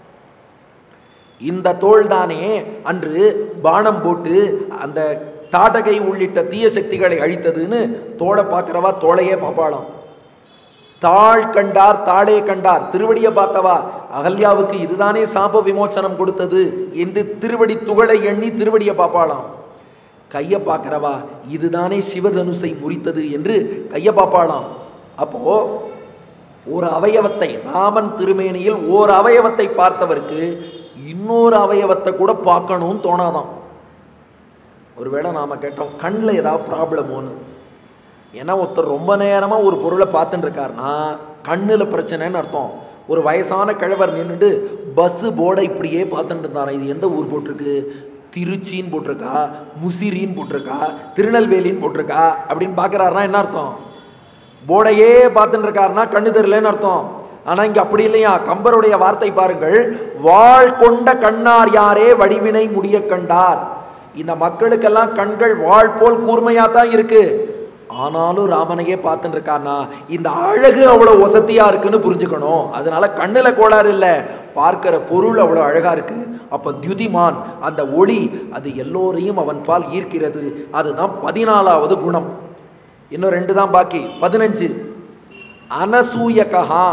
இந்த தோள் தானே அன்று பானம் போட்டு அந்த தாடகை உள்ளிட்ட தீய சக்திகளை அழித்ததுன்னு தோளை பார்க்கிறவா தோளையே பார்ப்பாளாம் தாள் கண்டார் தாளே கண்டார் திருவடியை பார்த்தவா அகல்யாவுக்கு இதுதானே சாப விமோச்சனம் கொடுத்தது என்று திருவடி துகளை எண்ணி திருவடியை பார்ப்பாளாம் கையை பார்க்கிறவா இதுதானே சிவதனுசை முறித்தது என்று கையை பார்ப்பாளாம் அப்போ ஒரு அவயவத்தை ராமன் திருமேனியில் ஓர் அவயவத்தை பார்த்தவருக்கு இன்னொரு அவயவத்தை கூட பார்க்கணும்னு தோணாதான் ஒருவேளை நாம கேட்டோம் கண்ணில் ஏதாவது ப்ராப்ளமோன்னு ஏன்னா ஒருத்தர் ரொம்ப நேரமாக ஒரு பொருளை பார்த்துட்டு இருக்காருன்னா கண்ணில் பிரச்சனைன்னு அர்த்தம் ஒரு வயசான கிழவர் நின்றுட்டு பஸ்ஸு போர்டை இப்படியே பார்த்துட்டு இருந்தாராம் இது எந்த ஊர் போட்டிருக்கு திருச்சின்னு போட்டிருக்கா முசிறின்னு போட்டிருக்கா திருநெல்வேலின்னு போட்டிருக்கா அப்படின்னு பார்க்குறாருன்னா என்ன அர்த்தம் போர்டையே பார்த்துட்டு இருக்காருன்னா கண்ணு தெரியலன்னு அர்த்தம் ஆனால் இங்கே அப்படி இல்லையா கம்பருடைய வார்த்தை பாருங்கள் வாழ் கொண்ட கண்ணார் யாரே வடிவினை முடிய கண்டார் இந்த மக்களுக்கெல்லாம் கண்கள் வாழ் போல் கூர்மையாக தான் இருக்கு ஆனாலும் ராமனையே பார்த்துட்டு இருக்கானா இந்த அழகு அவ்வளோ வசதியாக இருக்குன்னு புரிஞ்சுக்கணும் அதனால கண்ணில் கோளாறு இல்லை பார்க்கிற பொருள் அவ்வளோ அழகாக இருக்கு அப்போ தியுதிமான் அந்த ஒளி அது எல்லோரையும் அவன் பால் ஈர்க்கிறது அதுதான் பதினாலாவது குணம் இன்னும் ரெண்டு தான் பாக்கி பதினஞ்சு அனசூயகா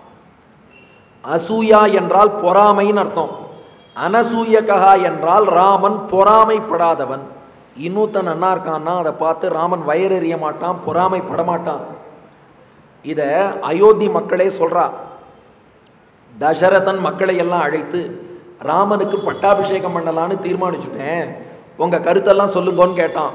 அசூயா என்றால் பொறாமைன்னு அர்த்தம் அனசூயகா என்றால் ராமன் பொறாமைப்படாதவன் இன்னொருத்தன் நன்னா இருக்கான்னா அதை பார்த்து ராமன் வயறெறிய மாட்டான் பொறாமைப்பட மாட்டான் இதை அயோத்தி மக்களே சொல்றா தசரதன் மக்களை எல்லாம் அழைத்து ராமனுக்கு பட்டாபிஷேகம் பண்ணலான்னு தீர்மானிச்சுட்டேன் உங்க கருத்தெல்லாம் சொல்லுங்கன்னு கேட்டான்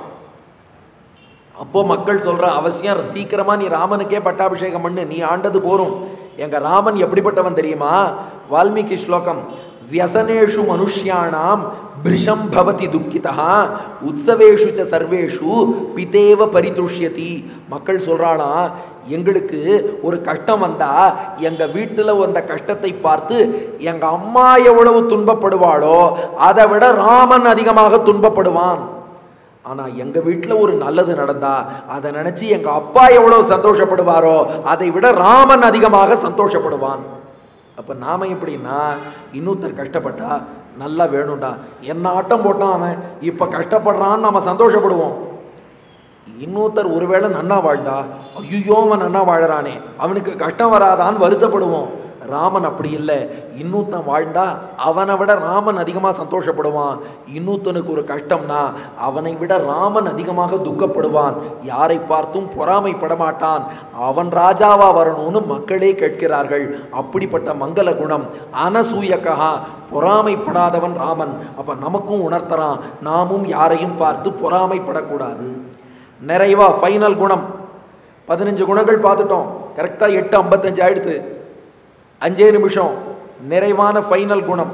அப்போ மக்கள் சொல்ற அவசியம் சீக்கிரமா நீ ராமனுக்கே பட்டாபிஷேகம் பண்ணு நீ ஆண்டது போரும் எங்க ராமன் எப்படிப்பட்டவன் தெரியுமா வால்மீகி ஸ்லோகம் வியசனேஷு மனுஷ்யானாம் பிரிஷம் பவதி துக்கிதா உற்சவேஷு ச சர்வேஷு பிதேவ பரிதுஷ்யதி மக்கள் சொல்றாளாம் எங்களுக்கு ஒரு கஷ்டம் வந்தா எங்க வீட்டில் வந்த கஷ்டத்தை பார்த்து எங்க அம்மா எவ்வளவு துன்பப்படுவாளோ அதை விட ராமன் அதிகமாக துன்பப்படுவான் ஆனால் எங்கள் வீட்டில் ஒரு நல்லது நடந்தா அதை நினச்சி எங்கள் அப்பா எவ்வளோ சந்தோஷப்படுவாரோ அதை விட ராமன் அதிகமாக சந்தோஷப்படுவான் அப்போ நாம எப்படின்னா இன்னொருத்தர் கஷ்டப்பட்டா நல்லா வேணும்டா என்ன ஆட்டம் போட்டான் அவன் இப்போ கஷ்டப்படுறான்னு நம்ம சந்தோஷப்படுவோம் இன்னொருத்தர் ஒருவேளை நன்னா வாழ்ந்தா ஐயோ அவன் நன்னா வாழறானே அவனுக்கு கஷ்டம் வராதான்னு வருத்தப்படுவோம் ராமன் அப்படி இல்லை இன்னொருத்தன் வாழ்ந்தா அவனை விட ராமன் அதிகமாக சந்தோஷப்படுவான் இன்னொருத்தனுக்கு ஒரு கஷ்டம்னா அவனை விட ராமன் அதிகமாக துக்கப்படுவான் யாரை பார்த்தும் பொறாமைப்பட மாட்டான் அவன் ராஜாவா வரணும்னு மக்களே கேட்கிறார்கள் அப்படிப்பட்ட மங்கள குணம் அனசூயக்கா பொறாமைப்படாதவன் ராமன் அப்ப நமக்கும் உணர்த்தறான் நாமும் யாரையும் பார்த்து பொறாமைப்படக்கூடாது நிறைவா ஃபைனல் குணம் பதினஞ்சு குணங்கள் பார்த்துட்டோம் கரெக்டாக எட்டு ஐம்பத்தஞ்சு ஆயிடுத்து அஞ்சே நிமிஷம் நிறைவான ஃபைனல் குணம்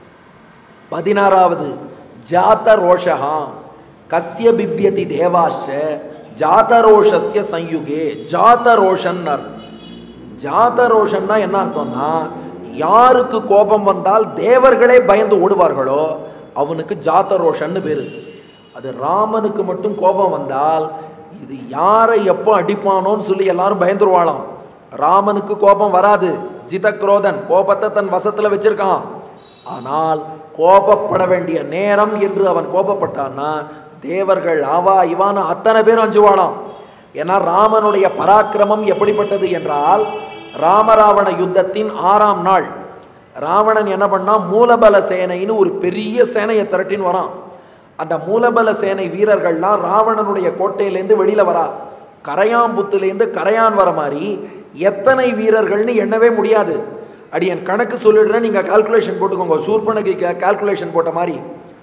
பதினாறாவது ஜாத ரோஷா கஸ்ய பிப்யதி தேவாஷ ஜாதரோஷஸ்ய சயுகே ஜாதரோஷன்னர் ஜாதரோஷன்னா என்ன அர்த்தம்னா யாருக்கு கோபம் வந்தால் தேவர்களே பயந்து ஓடுவார்களோ அவனுக்கு ஜாதரோஷன்னு பேரு அது ராமனுக்கு மட்டும் கோபம் வந்தால் இது யாரை எப்போ அடிப்பானோன்னு சொல்லி எல்லாரும் பயந்துருவாளாம் ராமனுக்கு கோபம் வராது ஜிதக்ரோதன் கோபத்தை தன் வசத்துல வச்சிருக்கான் ஆனால் கோபப்பட வேண்டிய நேரம் என்று அவன் கோபப்பட்டான்னா தேவர்கள் ஆவா இவான அத்தனை பேரும் அஞ்சுவாளாம் ஏன்னா ராமனுடைய பராக்கிரமம் எப்படிப்பட்டது என்றால் ராமராவண யுத்தத்தின் ஆறாம் நாள் ராவணன் என்ன பண்ணா மூலபல சேனைன்னு ஒரு பெரிய சேனையை திரட்டின்னு வரான் அந்த மூலபல சேனை வீரர்கள்லாம் ராவணனுடைய கோட்டையிலேருந்து வெளியில வரா கரையாம்புத்துலேருந்து கரையான் வர மாதிரி எத்தனை வீரர்கள்னு எண்ணவே முடியாது அடி என் கணக்கு சொல்லிடுறேன் நீங்கள் கால்குலேஷன் போட்டுக்கோங்க சூர்பனகை கால்குலேஷன் போட்ட மாதிரி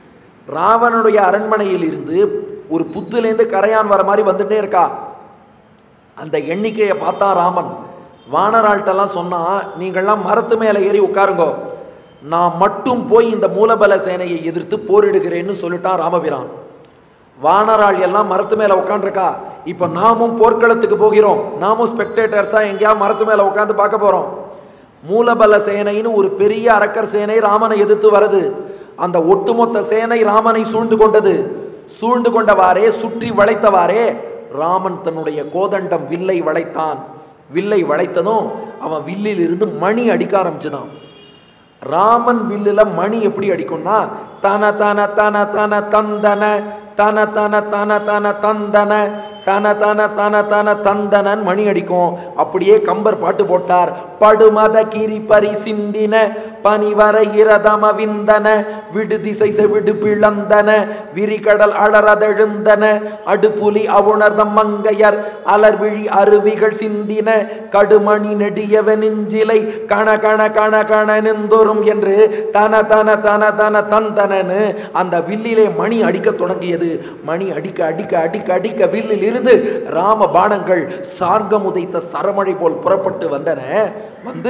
ராவனுடைய அரண்மனையில் இருந்து ஒரு புத்துலேருந்து கரையான் வர மாதிரி வந்துட்டே இருக்கா அந்த எண்ணிக்கையை பார்த்தா ராமன் வானராள்கிட்டலாம் சொன்னா நீங்கள்லாம் மரத்து மேலே ஏறி உட்காருங்கோ நான் மட்டும் போய் இந்த மூலபல சேனையை எதிர்த்து போரிடுகிறேன்னு சொல்லிட்டான் ராமபிரான் வானராள் எல்லாம் மரத்து மேலே உட்காந்துருக்கா இப்போ நாமும் போர்க்களத்துக்கு போகிறோம் நாமும் ஸ்பெக்டேட்டர்ஸாக எங்கேயாவது மரத்து மேலே உட்காந்து பார்க்க போகிறோம் மூலபல சேனைன்னு ஒரு பெரிய அரக்கர் சேனை ராமனை எதிர்த்து வருது அந்த ஒட்டுமொத்த சேனை ராமனை சூழ்ந்து கொண்டது சூழ்ந்து கொண்டவாறே சுற்றி வளைத்தவாறே ராமன் தன்னுடைய கோதண்டம் வில்லை வளைத்தான் வில்லை வளைத்ததும் அவன் வில்லில் இருந்து மணி அடிக்க ஆரம்பிச்சுதான் ராமன் வில்லுல மணி எப்படி அடிக்கும்னா தன தன தன தன தந்தன தன தன தன தன தந்தன தன தன தன தன தந்தனன் மணி அடிக்கும் அப்படியே கம்பர் பாட்டு போட்டார் படுமத கிரி பரி சிந்தின பனிவர இரதம விந்தன விடு திசை செவிடு பிளந்தன விரிகடல் அலறதெழுந்தன அடுப்புலி அவுணர்தம் மங்கையர் அலர்விழி அருவிகள் சிந்தின கடுமணி நெடியவ நெஞ்சிலை கண கண கண கண நெந்தோறும் என்று தன தன தன தன தந்தனன்னு அந்த வில்லிலே மணி அடிக்க தொடங்கியது மணி அடிக்க அடிக்க அடிக்க அடிக்க வில்லில் இருந்து ராம பாணங்கள் சார்கம் உதைத்த சரமழை போல் புறப்பட்டு வந்தன வந்து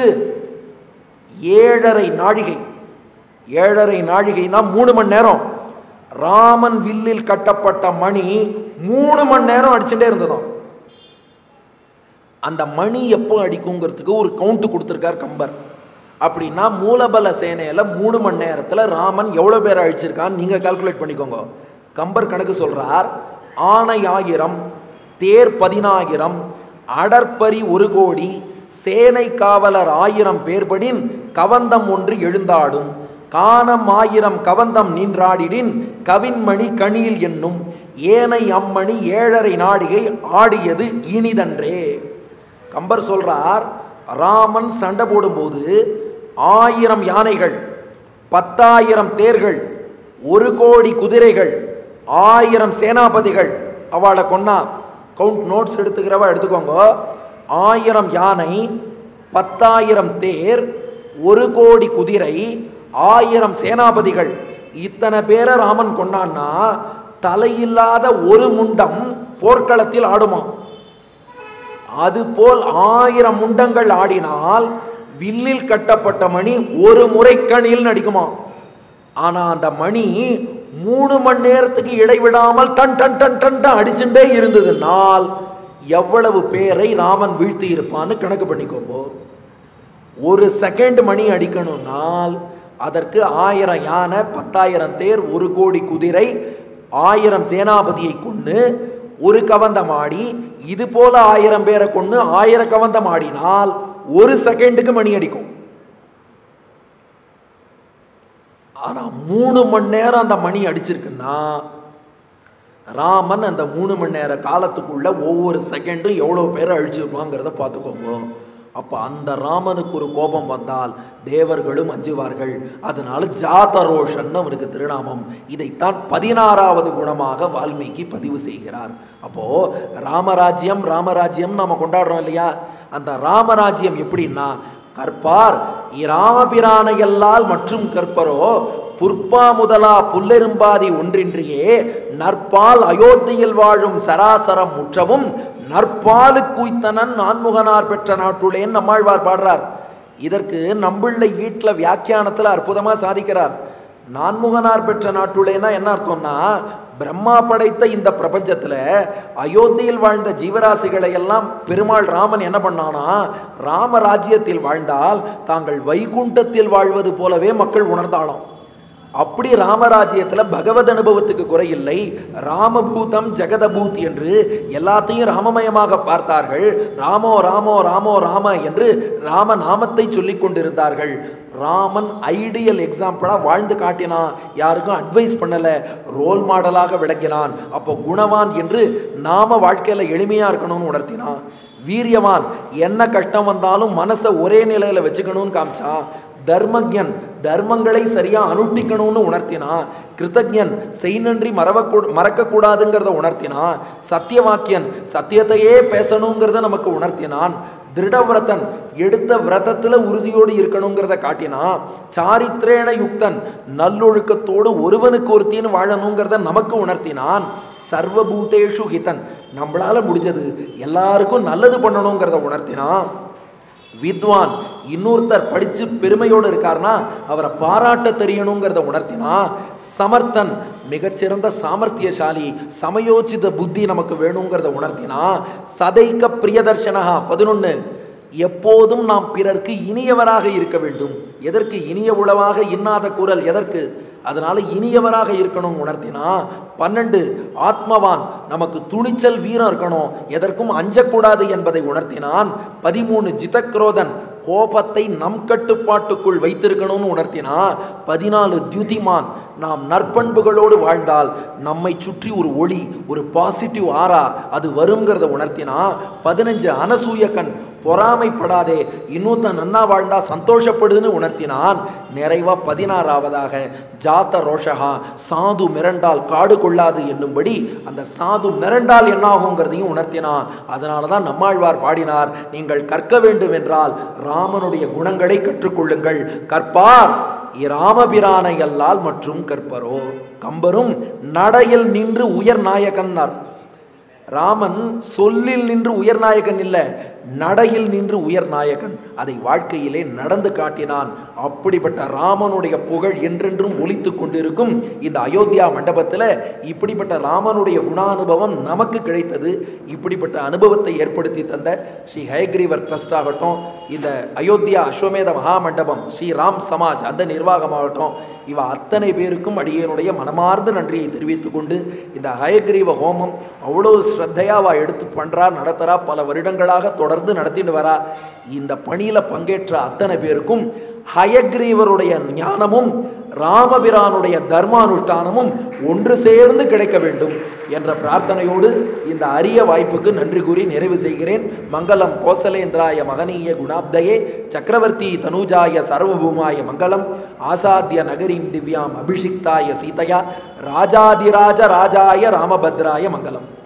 ஏழரை நாழிகை ஏழரை நாழிகைனா மூணு மணி நேரம் ராமன் வில்லில் கட்டப்பட்ட மணி மூணு மணி நேரம் அடிச்சுட்டே இருந்ததாம் அந்த மணி எப்போ அடிக்குங்கிறதுக்கு ஒரு கவுண்ட் கொடுத்துருக்கார் கம்பர் அப்படின்னா மூலபல சேனையில் மூணு மணி நேரத்தில் ராமன் எவ்வளோ பேர் அழிச்சிருக்கான்னு நீங்கள் கால்குலேட் பண்ணிக்கோங்க கம்பர் கணக்கு சொல்கிறார் ஆணை ஆயிரம் தேர் பதினாயிரம் அடற்பரி ஒரு கோடி சேனை காவலர் ஆயிரம் பேர்படின் கவந்தம் ஒன்று எழுந்தாடும் காணம் ஆயிரம் கவந்தம் நின்றாடிடின் கவின்மணி கணியில் என்னும் ஏனை அம்மணி ஏழரை நாடிகை ஆடியது இனிதன்றே கம்பர் சொல்றார் ராமன் சண்டை போடும்போது ஆயிரம் யானைகள் பத்தாயிரம் தேர்கள் ஒரு கோடி குதிரைகள் ஆயிரம் சேனாபதிகள் அவளை கொன்னா கவுண்ட் நோட்ஸ் எடுத்துக்கிறவா எடுத்துக்கோங்க ஆயிரம் யானை பத்தாயிரம் தேர் ஒரு கோடி குதிரை ஆயிரம் சேனாபதிகள் இத்தனை பேரை ராமன் கொண்டான்னா தலையில்லாத ஒரு முண்டம் போர்க்களத்தில் ஆடுமா அதுபோல் ஆயிரம் முண்டங்கள் ஆடினால் வில்லில் கட்டப்பட்ட மணி ஒரு முறை கணியில் நடிக்குமா ஆனா அந்த மணி மூணு மணி நேரத்துக்கு இடைவிடாமல் டன் டன் டன் டன் டன் அடிச்சுட்டே இருந்ததுனால் எவ்வளவு பேரை ராமன் வீழ்த்தி இருப்பான்னு கணக்கு பண்ணிக்கோம்போ ஒரு செகண்ட் மணி அடிக்கணும்னால் அதற்கு ஆயிரம் யானை பத்தாயிரம் தேர் ஒரு கோடி குதிரை ஆயிரம் சேனாபதியை கொண்டு ஒரு கவந்தம் ஆடி இது போல ஆயிரம் பேரை கொண்டு ஆயிரம் கவந்தம் ஆடினால் ஒரு செகண்டுக்கு மணி அடிக்கும் ஆனா மூணு மணி நேரம் அந்த மணி அடிச்சிருக்குன்னா ராமன் அந்த மூணு மணி நேர காலத்துக்குள்ள ஒவ்வொரு செகண்டும் எவ்வளோ பேர் அழிச்சிருப்பாங்கிறத பார்த்துக்கோங்க அப்போ அந்த ராமனுக்கு ஒரு கோபம் வந்தால் தேவர்களும் அஞ்சுவார்கள் அதனால ஜாதரோஷன் அவனுக்கு திருநாமம் இதைத்தான் பதினாறாவது குணமாக வால்மீகி பதிவு செய்கிறார் அப்போ ராமராஜ்யம் ராமராஜ்யம் நம்ம கொண்டாடுறோம் இல்லையா அந்த ராமராஜ்யம் எப்படின்னா கற்பார் இராமபிரானையல்லால் மற்றும் கற்பரோ புற்பா முதலா புல்லெரும்பாதி ஒன்றின்றியே நற்பால் அயோத்தியில் வாழும் சராசரம் முற்றவும் நற்பாலு குய்த்தனன் நான்முகனார் பெற்ற நாட்டுளேன் நம்மாழ்வார் பாடுறார் இதற்கு நம்பிள்ளை ஈட்டில் வியாக்கியானத்தில் அற்புதமாக சாதிக்கிறார் நான்முகனார் பெற்ற நாட்டுளேன்னா என்ன அர்த்தம்னா பிரம்மா படைத்த இந்த பிரபஞ்சத்தில் அயோத்தியில் வாழ்ந்த ஜீவராசிகளை எல்லாம் பெருமாள் ராமன் என்ன பண்ணானா ராம ராஜ்யத்தில் வாழ்ந்தால் தாங்கள் வைகுண்டத்தில் வாழ்வது போலவே மக்கள் உணர்ந்தாலும் அப்படி ராமராஜ்யத்தில் பகவத் அனுபவத்துக்கு குறையில்லை ராமபூதம் ஜெகதபூத் என்று எல்லாத்தையும் ராமமயமாக பார்த்தார்கள் ராமோ ராமோ ராமோ ராம என்று ராம நாமத்தை சொல்லிக் கொண்டிருந்தார்கள் ராமன் ஐடியல் எக்ஸாம்பிளாக வாழ்ந்து காட்டினான் யாருக்கும் அட்வைஸ் பண்ணலை ரோல் மாடலாக விளக்கினான் அப்போ குணவான் என்று நாம வாழ்க்கையில் எளிமையாக இருக்கணும்னு உணர்த்தினான் வீரியவான் என்ன கஷ்டம் வந்தாலும் மனசை ஒரே நிலையில் வச்சுக்கணும்னு காமிச்சான் தர்மஜன் தர்மங்களை சரியா அனுஷ்டிக்கணும்னு உணர்த்தினான் கிருத்தஜன் செய் நன்றி மறவக்கூ மறக்கக்கூடாதுங்கிறத உணர்த்தினான் சத்தியவாக்கியன் சத்தியத்தையே பேசணுங்கிறத நமக்கு உணர்த்தினான் திருடவிரதன் எடுத்த விரதத்துல உறுதியோடு இருக்கணுங்கிறத காட்டினா சாரித்ரேண யுக்தன் நல்லொழுக்கத்தோடு ஒருவனுக்கு ஒருத்தின்னு வாழணுங்கிறத நமக்கு உணர்த்தினான் சர்வபூதேஷு ஹிதன் நம்மளால முடிஞ்சது எல்லாருக்கும் நல்லது பண்ணணுங்கிறத உணர்த்தினான் வித்வான் இன்னொருத்தர் படிச்சு பெருமையோடு இருக்காருன்னா அவரை பாராட்ட தெரியணுங்கிறத உணர்த்தினா சமர்த்தன் மிகச்சிறந்த சாமர்த்தியசாலி சமயோசித புத்தி நமக்கு வேணுங்கிறத உணர்த்தினா சதைக்க பிரியதர்ஷனஹா பதினொன்று எப்போதும் நாம் பிறர்க்கு இனியவராக இருக்க வேண்டும் எதற்கு இனிய உளவாக இன்னாத குரல் எதற்கு அதனால இனியவராக இருக்கணும் உணர்த்தினா பன்னெண்டு ஆத்மவான் நமக்கு துணிச்சல் வீரம் இருக்கணும் எதற்கும் அஞ்சக்கூடாது என்பதை உணர்த்தினான் பதிமூணு ஜிதக்ரோதன் கோபத்தை நம் கட்டுப்பாட்டுக்குள் வைத்திருக்கணும்னு உணர்த்தினா பதினாலு தியுதிமான் நாம் நற்பண்புகளோடு வாழ்ந்தால் நம்மை சுற்றி ஒரு ஒளி ஒரு பாசிட்டிவ் ஆரா அது வருங்கிறத உணர்த்தினா பதினஞ்சு அனசூயக்கன் பொறாமைப்படாதே இன்னொருத்தன் நன்னா வாழ்ந்தா சந்தோஷப்படுதுன்னு உணர்த்தினான் நிறைவா பதினாறாவதாக ஜாத்த ரோஷகா சாது மிரண்டால் காடு கொள்ளாது என்னும்படி அந்த சாது மிரண்டால் என்னாகுங்கிறதையும் உணர்த்தினான் அதனால தான் நம்மாழ்வார் பாடினார் நீங்கள் கற்க வேண்டும் என்றால் ராமனுடைய குணங்களை கற்றுக்கொள்ளுங்கள் கற்பார் இராமபிரானை அல்லால் மற்றும் கற்பரோ கம்பரும் நடையில் நின்று உயர் நாயகன்னார் ராமன் சொல்லில் நின்று உயர் நாயகன் இல்லை நடையில் நின்று உயர் நாயகன் அதை வாழ்க்கையிலே நடந்து காட்டினான் அப்படிப்பட்ட ராமனுடைய புகழ் என்றென்றும் ஒலித்து கொண்டிருக்கும் இந்த அயோத்தியா மண்டபத்தில் இப்படிப்பட்ட ராமனுடைய குணானுபவம் நமக்கு கிடைத்தது இப்படிப்பட்ட அனுபவத்தை ஏற்படுத்தி தந்த ஸ்ரீ ஹயக்ரீவர் ட்ரஸ்ட் ஆகட்டும் இந்த அயோத்தியா அஸ்வமேத மகா மண்டபம் ஸ்ரீ ராம் சமாஜ் அந்த நிர்வாகமாகட்டும் இவ அத்தனை பேருக்கும் அடியனுடைய மனமார்ந்த நன்றியை தெரிவித்துக் கொண்டு இந்த ஹயக்ரீவ ஹோமம் அவ்வளோ ஸ்ரத்தையா அவ எடுத்து பண்றா நடத்துறா பல வருடங்களாக தொடர்ந்து நடத்திட்டு வரா இந்த பணியில பங்கேற்ற அத்தனை பேருக்கும் ஹயக்ரீவருடைய ஞானமும் ராமபிரானுடைய தர்மானுஷ்டானமும் ஒன்று சேர்ந்து கிடைக்க வேண்டும் என்ற பிரார்த்தனையோடு இந்த அரிய வாய்ப்புக்கு நன்றி கூறி நிறைவு செய்கிறேன் மங்களம் கோசலேந்திராய மகனீய குணாப்தயே சக்கரவர்த்தி தனுஜாய சர்வபூமாய மங்களம் ஆசாத்திய நகரீம் திவ்யாம் அபிஷிக்தாய சீதையா ராஜாதிராஜ ராஜாய ராமபத்ராய மங்களம்